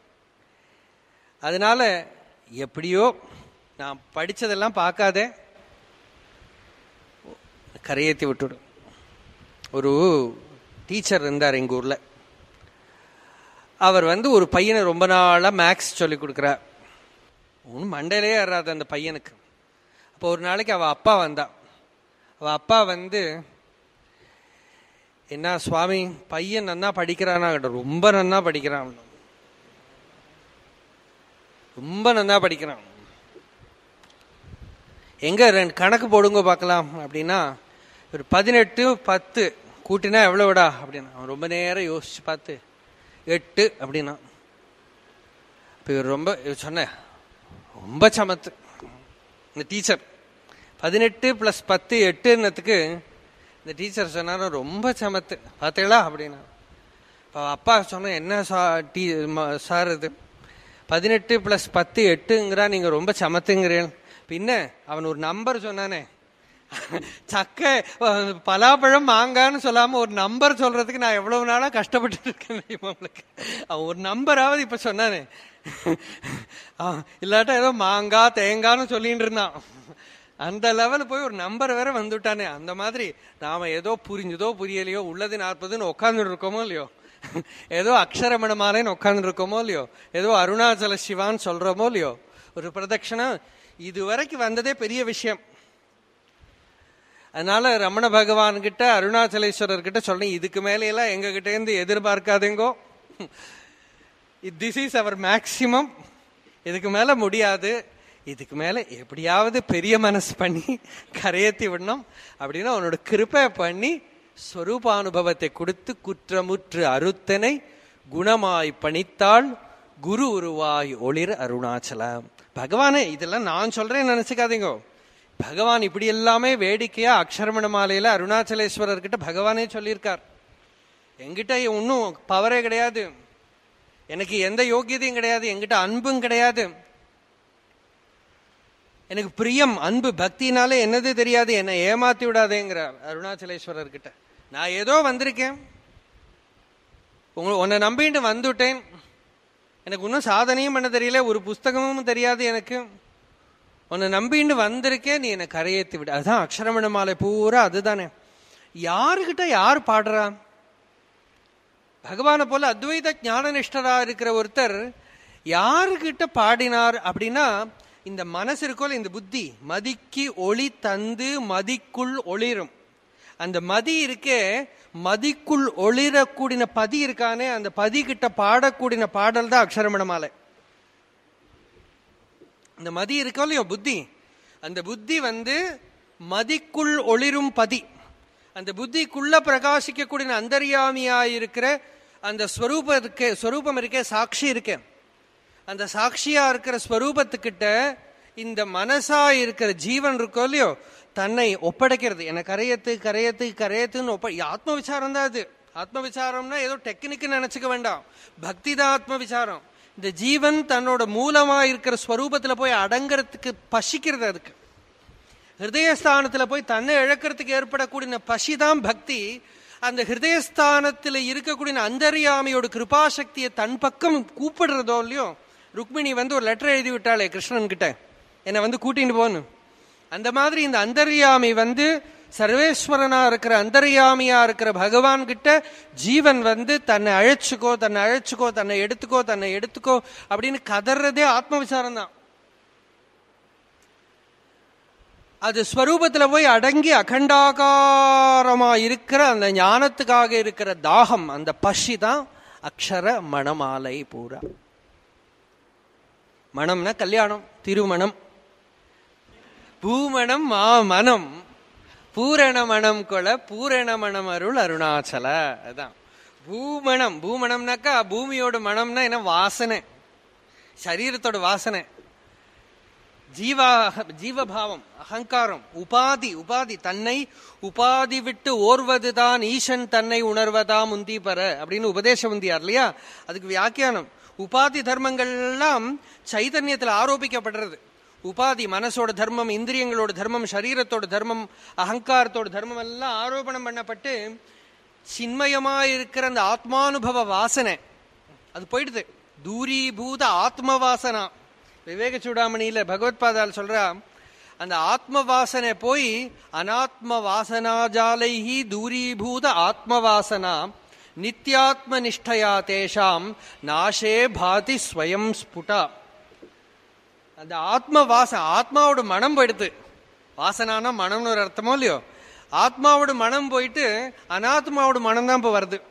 அதனால எப்படியோ நான் படிச்சதெல்லாம் பார்க்காதே கரையேற்றி விட்டுடும் ஒரு டீச்சர் இருந்தார் எங்க ஊர்ல அவர் வந்து ஒரு பையனை ரொம்ப நாளா மேக்ஸ் சொல்லி கொடுக்குறார் ஒன்றும் மண்டையிலே ஏறாது அந்த பையனுக்கு அப்போ ஒரு நாளைக்கு அவ அப்பா வந்தா அவ அப்பா வந்து என்ன சுவாமி பையன் நன்னா படிக்கிறானா கேட்டா ரொம்ப நன்னா படிக்கிறான் ரொம்ப நன்னா படிக்கிறான் எங்க ரெண்டு கணக்கு போடுங்க பார்க்கலாம் அப்படின்னா ஒரு பதினெட்டு பத்து கூட்டினா எவ்வளவுடா அப்படின்னா அவன் ரொம்ப நேரம் யோசிச்சு பார்த்து எட்டு அப்படின்னா இப்போ இவர் ரொம்ப இவர் சொன்ன ரொம்ப சமத்து இந்த டீச்சர் பதினெட்டு ப்ளஸ் பத்து எட்டுன்னதுக்கு இந்த டீச்சர் சொன்னாலும் ரொம்ப சமத்து பார்த்தீங்களா அப்படின்னா இப்போ அப்பா சொன்ன என்ன சா டீ ம- சார் இது பதினெட்டு ப்ளஸ் பத்து எட்டுங்கிறா நீங்கள் ரொம்ப சமத்துங்கிறீங்க பின்ன அவன் ஒரு நம்பர் சொன்னானே சக்கை அஹ், பலாப்பழம் மாங்கான்னு சொல்லாம ஒரு நம்பர் சொல்றதுக்கு நான் எவ்வளவு நாளா கஷ்டப்பட்டு இருக்கேன் தெரியுமா உங்களுக்கு அவன் ஒரு நம்பராவது இப்ப சொன்னானே அவன் இல்லாட்டா ஏதோ மாங்காய் தேங்கான்னு சொல்லிட்டு இருந்தான் அந்த லெவல் போய் ஒரு நம்பர் வேற வந்துட்டானே அந்த மாதிரி நாம ஏதோ புரிஞ்சுதோ புரியலையோ உள்ளது நாற்பதுன்னு உட்காந்துட்டு இருக்கோமோ இல்லையோ ஏதோ அக்ஷரமண மாலைன்னு உட்காந்துட்டு இருக்கோமோ இல்லையோ ஏதோ அருணாச்சல சிவான்னு சொல்றோமோ இல்லையோ ஒரு பிரதட்சணம் இது வரைக்கும் வந்ததே பெரிய விஷயம் அதனால ரமண பகவான் கிட்ட அருணாச்சலேஸ்வரர் கிட்ட சொல்றேன் இதுக்கு மேல எல்லாம் எங்க கிட்ட இருந்து எதிர்பார்க்காதீங்கோ திஸ் இஸ் அவர் மேக்சிமம் இதுக்கு மேல முடியாது இதுக்கு மேல எப்படியாவது பெரிய மனசு பண்ணி கரையேத்தி விடணும் அப்படின்னா உன்னோட கிருப்பை பண்ணி ஸ்வரூபானுபவத்தை கொடுத்து குற்றமுற்று அறுத்தனை குணமாய் பணித்தாள் குரு உருவாய் ஒளிர் அருணாச்சலம் பகவானே இதெல்லாம் நான் சொல்றேன் நினைச்சுக்காதீங்க பகவான் இப்படி எல்லாமே வேடிக்கையா அக்ஷரமண மாலையில அருணாச்சலேஸ்வரர் கிட்ட பகவானே சொல்லியிருக்கார் என்கிட்ட ஒன்றும் பவரே கிடையாது எனக்கு எந்த யோக்கியதையும் கிடையாது என்கிட்ட அன்பும் கிடையாது எனக்கு பிரியம் அன்பு பக்தினாலே என்னது தெரியாது என்னை ஏமாத்தி விடாதேங்கிறார் அருணாச்சலேஸ்வரர் கிட்ட நான் ஏதோ வந்திருக்கேன் உங்களை உன்னை நம்பிட்டு வந்துட்டேன் எனக்கு இன்னும் சாதனையும் பண்ண தெரியல ஒரு புஸ்தகமும் தெரியாது எனக்கு உன்னை நம்பின்னு வந்திருக்கேன் நீ என்னை கரையேத்தி விடு அதுதான் அக்ஷரமண மாலை பூரா அதுதானே யாருக்கிட்ட யார் பாடுறா பகவானை போல அத்வைத ஞான நிஷ்டரா இருக்கிற ஒருத்தர் யாருக்கிட்ட பாடினார் அப்படின்னா இந்த மனசு இருக்கோல இந்த புத்தி மதிக்கு ஒளி தந்து மதிக்குள் ஒளிரும் அந்த மதி இருக்கே மதிக்குள் ஒளிரக்கூடின பதி இருக்கானே அந்த பதி கிட்ட பாடக்கூடின பாடல் தான் அக்ஷரமண மாலை இந்த மதி இருக்கோ இல்லையோ புத்தி அந்த புத்தி வந்து மதிக்குள் ஒளிரும் பதி அந்த புத்திக்குள்ள பிரகாசிக்கக்கூடிய அந்தர்யாமியா இருக்கிற அந்த ஸ்வரூபம் இருக்கே ஸ்வரூபம் இருக்கே சாட்சி இருக்கே அந்த சாட்சியா இருக்கிற ஸ்வரூபத்துக்கிட்ட இந்த மனசா இருக்கிற ஜீவன் இருக்கோ இல்லையோ தன்னை ஒப்படைக்கிறது என்ன கரையத்து கரையத்து கரையத்துன்னு ஒப்ப ஆத்ம விசாரம் தான் அது ஆத்ம விசாரம்னா ஏதோ டெக்னிக்கு நினைச்சுக்க வேண்டாம் பக்தி தான் ஆத்ம விசாரம் இந்த ஜீவன் தன்னோட மூலமா இருக்கிற ஸ்வரூபத்துல போய் அடங்கறதுக்கு பசிக்கிறது அதுக்கு ஹிருதயஸ்தானத்துல போய் தன்னை இழக்கிறதுக்கு ஏற்படக்கூடிய பசி தான் பக்தி அந்த ஹிருதயஸ்தானத்துல இருக்கக்கூடிய அந்தரியாமையோட கிருபாசக்தியை தன் பக்கம் கூப்பிடுறதோ இல்லையோ ருக்மிணி வந்து ஒரு லெட்டர் எழுதி விட்டாளே கிருஷ்ணன் கிட்ட என்னை வந்து கூட்டிட்டு போன்னு அந்த மாதிரி இந்த அந்தர்யாமி வந்து சர்வேஸ்வரனா இருக்கிற அந்தர்யாமியா இருக்கிற பகவான் கிட்ட ஜீவன் வந்து தன்னை அழைச்சுக்கோ தன்னை அழைச்சுக்கோ தன்னை எடுத்துக்கோ தன்னை எடுத்துக்கோ அப்படின்னு கதறதே ஆத்ம விசாரம் தான் அது ஸ்வரூபத்துல போய் அடங்கி அகண்டாகாரமா இருக்கிற அந்த ஞானத்துக்காக இருக்கிற தாகம் அந்த பசி தான் அக்ஷர மணமாலை பூரா மணம்னா கல்யாணம் திருமணம் பூமணம் மா மனம் பூரண மணம் கொல பூரண மணம் அருள் அருணாச்சல அதான் பூமணம் பூமணம்னாக்கா பூமியோட மனம்னா என்ன வாசனை சரீரத்தோட வாசனை ஜீவா ஜீவபாவம் அகங்காரம் உபாதி உபாதி தன்னை உபாதி விட்டு ஓர்வதுதான் ஈசன் தன்னை உணர்வதா முந்தி பர அப்படின்னு உபதேசம் முந்தியார் இல்லையா அதுக்கு வியாக்கியானம் உபாதி தர்மங்கள் எல்லாம் சைதன்யத்தில் ஆரோபிக்கப்படுறது உபாதி மனசோட தர்மம் இந்திரியங்களோட தர்மம் சரீரத்தோட தர்மம் அகங்காரத்தோட தர்மம் எல்லாம் ஆரோபணம் பண்ணப்பட்டு சின்மயமா இருக்கிற அந்த ஆத்மானுபவ வாசனை அது போயிடுது தூரீபூத ஆத்ம வாசனா விவேக சூடாமணியில பகவத்பாதால் சொல்றா அந்த ஆத்ம வாசனை போய் அனாத்ம வாசனாஜாலைஹி தூரீபூத ஆத்ம வாசனா நித்யாத்ம நிஷ்டயா தேஷாம் நாசே பாதி ஸ்வயம் ஸ்புடா அந்த ஆத்ம வாச ஆத்மாவோட மனம் போயிடுது வாசனானா மனம்னு ஒரு அர்த்தமோ இல்லையோ ஆத்மாவோட மனம் போயிட்டு அனாத்மாவோட மனம் தான் இப்போ வருது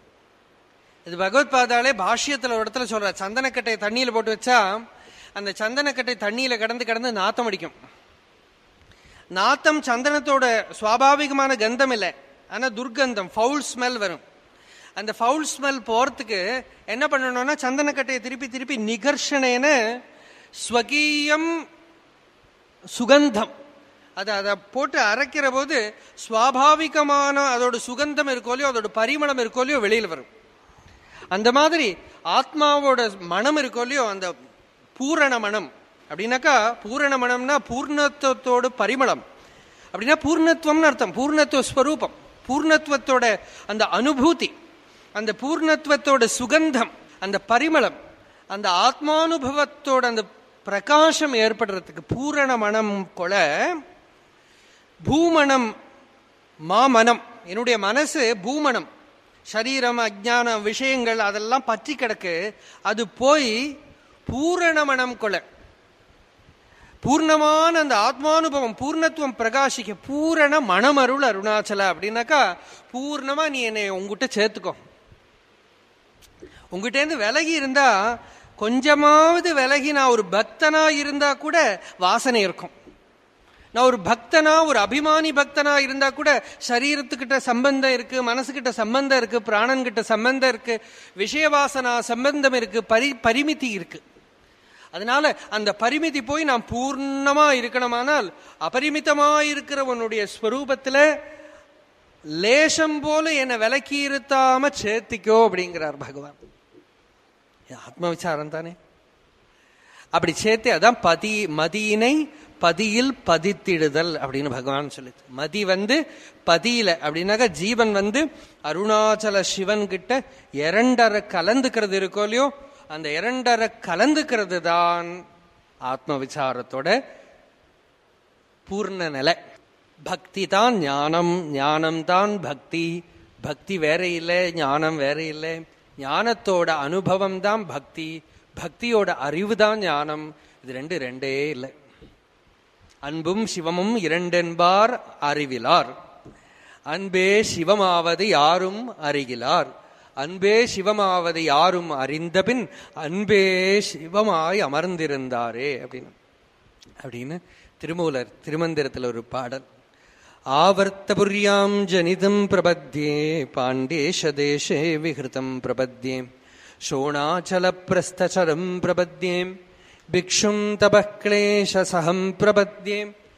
இது பகவத் பாதாலே பாஷ்யத்துல ஒரு இடத்துல சொல்ற சந்தனக்கட்டை தண்ணியில போட்டு வச்சா அந்த சந்தனக்கட்டை தண்ணியில கடந்து கடந்து நாத்தம் அடிக்கும் நாத்தம் சந்தனத்தோட சுவாபாவிகமான கந்தம் இல்லை ஆனா துர்கந்தம் ஃபவுல் ஸ்மெல் வரும் அந்த ஃபவுல் ஸ்மெல் போறதுக்கு என்ன பண்ணணும்னா சந்தனக்கட்டையை திருப்பி திருப்பி நிகர்ஷனேன ஸ்வகீயம் சுகந்தம் அதை அதை போட்டு அரைக்கிற போது சுவாபாவிகமான அதோட சுகந்தம் இருக்கோ இல்லையோ அதோட பரிமளம் இருக்கோ இல்லையோ வெளியில் வரும் அந்த மாதிரி ஆத்மாவோட மனம் இருக்கோ இல்லையோ அந்த பூரண மனம் அப்படின்னாக்கா பூரண மனம்னா பூர்ணத்துவத்தோட பரிமளம் அப்படின்னா பூர்ணத்துவம்னு அர்த்தம் பூர்ணத்துவ ஸ்வரூபம் பூர்ணத்துவத்தோட அந்த அனுபூதி அந்த பூர்ணத்துவத்தோட சுகந்தம் அந்த பரிமளம் அந்த ஆத்மானுபவத்தோட அந்த பிரகாசம் ஏற்படுறதுக்கு பூரண மனம் கொல பூமணம் மாமனம் என்னுடைய மனசு பூமணம் சரீரம் அஜானம் விஷயங்கள் அதெல்லாம் பற்றி கிடக்கு அது போய் பூரண மனம் கொல பூர்ணமான அந்த ஆத்மானுபவம் பூர்ணத்துவம் பிரகாசிக்க பூரண மனமருள் அருணாச்சல அப்படின்னாக்கா பூர்ணமா நீ என்னை உங்ககிட்ட சேர்த்துக்கோ உங்ககிட்டேருந்து விலகி இருந்தா கொஞ்சமாவது விலகி நான் ஒரு பக்தனா இருந்தா கூட வாசனை இருக்கும் நான் ஒரு பக்தனா ஒரு அபிமானி பக்தனா இருந்தா கூட சரீரத்துக்கிட்ட சம்பந்தம் இருக்கு மனசுகிட்ட சம்பந்தம் இருக்கு பிராணன் கிட்ட சம்பந்தம் இருக்கு விஷயவாசனா சம்பந்தம் இருக்கு பரி பரிமிதி இருக்கு அதனால அந்த பரிமிதி போய் நான் பூர்ணமா இருக்கணுமானால் அபரிமிதமா இருக்கிற உன்னுடைய ஸ்வரூபத்துல லேசம் போல என்னை விலக்கி இருத்தாம சேர்த்திக்கோ அப்படிங்கிறார் பகவான் ஆத்ம விசாரம் தானே அப்படி சேர்த்து அதான் பதி மதியினை பதியில் பதித்திடுதல் அப்படின்னு பகவான் சொல்லுது மதி வந்து பதியில அப்படின்னாக்கா ஜீவன் வந்து அருணாச்சல சிவன் கிட்ட இரண்டரை கலந்துக்கிறது இருக்கோ இல்லையோ அந்த இரண்டரை கலந்துக்கிறது தான் ஆத்ம விசாரத்தோட பூர்ண நிலை பக்தி தான் ஞானம் ஞானம் தான் பக்தி பக்தி வேற இல்லை ஞானம் வேற இல்லை ஞானத்தோட அனுபவம் தான் பக்தி பக்தியோட அறிவு தான் ஞானம் இது ரெண்டு ரெண்டே இல்லை அன்பும் சிவமும் இரண்டென்பார் அறிவிலார் அன்பே சிவமாவது யாரும் அறிகிலார் அன்பே சிவமாவது யாரும் அறிந்தபின் அன்பே சிவமாய் அமர்ந்திருந்தாரே அப்படின்னு அப்படின்னு திருமூலர் திருமந்திரத்தில் ஒரு பாடல் ஆவர்த்தபுரியாம் ஜனிதம் பிரபத்யே பாண்டேஷதேஷே விஹிருதம் பிரபத்யே शोणाचलप्रस्थचरं प्रपद्ये भिक्षुं तपः क्लेशसहं प्रपद्ये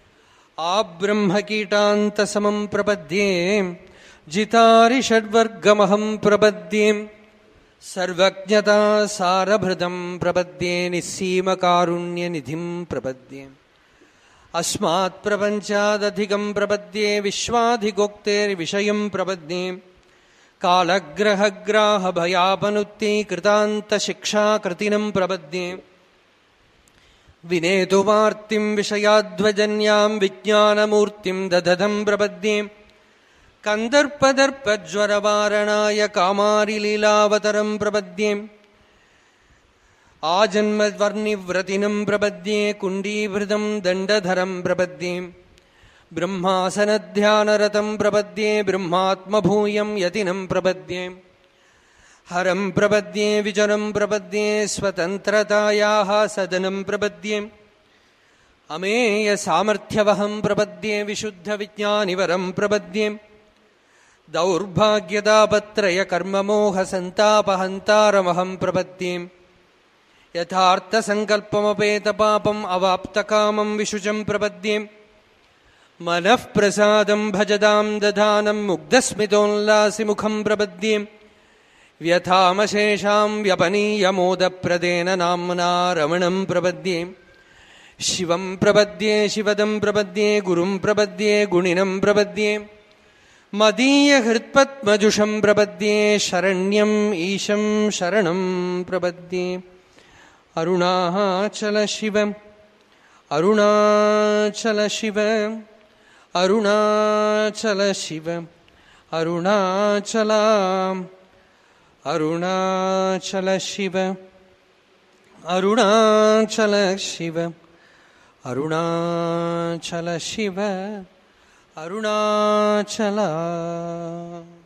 आब्रह्मकीटान्तसमं प्रपद्ये जितारिषड्वर्गमहं प्रपद्ये सर्वज्ञता सारभृतं प्रपद्ये निस्सीमकारुण्यनिधिं प्रपद्ये अस्मात् प्रपञ्चादधिकं प्रपद्ये विश्वाधिगोक्तेर्विषयं प्रपद्ये कालग्रहग्राहभयापनुत्यै कृतान्तशिक्षाकृतिनं प्रपद्ये विनेतुमार्तिं विषयाध्वजन्यां विज्ञानमूर्तिं दधतं प्रपद्ये कन्दर्पदर्पज्वरवारणाय कामारिलीलावतरं प्रपद्ये आजन्मवर्णिव्रतिनं प्रपद्ये कुण्डीभृतं दण्डधरं प्रपद्ये ब्रह्मासनध्यानरतं प्रपद्ये ब्रह्मात्मभूयं यतिनं प्रपद्ये हरं प्रपद्ये विजनं प्रपद्ये स्वतन्त्रतायाः सदनं प्रपद्ये अमेयसामर्थ्यवहं प्रपद्ये विशुद्धविज्ञानिवरं प्रपद्ये दौर्भाग्यदापत्रयकर्ममोहसन्तापहन्तारमहं प्रपद्ये यथार्थसङ्कल्पमपेतपापम् अवाप्तकामं विशुचं प्रपद्ये मनः प्रसादं भजदां दधानं मुग्धस्मितोल्लासिमुखं प्रपद्ये व्यथामशेषां व्यपनीयमोदप्रदेन नाम्ना रमणं प्रपद्ये शिवं प्रपद्ये शिवदं प्रपद्ये गुरुं प्रपद्ये गुणिनं प्रपद्ये मदीयहृत्पद्मजुषं प्रपद्ये शरण्यम् ईशं शरणं प्रपद्ये अरुणाचल शिव अरुणाचल शिव अरुणाचल शिव अरुणाचला अरुणाचल शिव अरुणाचल शिव अरुणाचल शिव अरुणाचला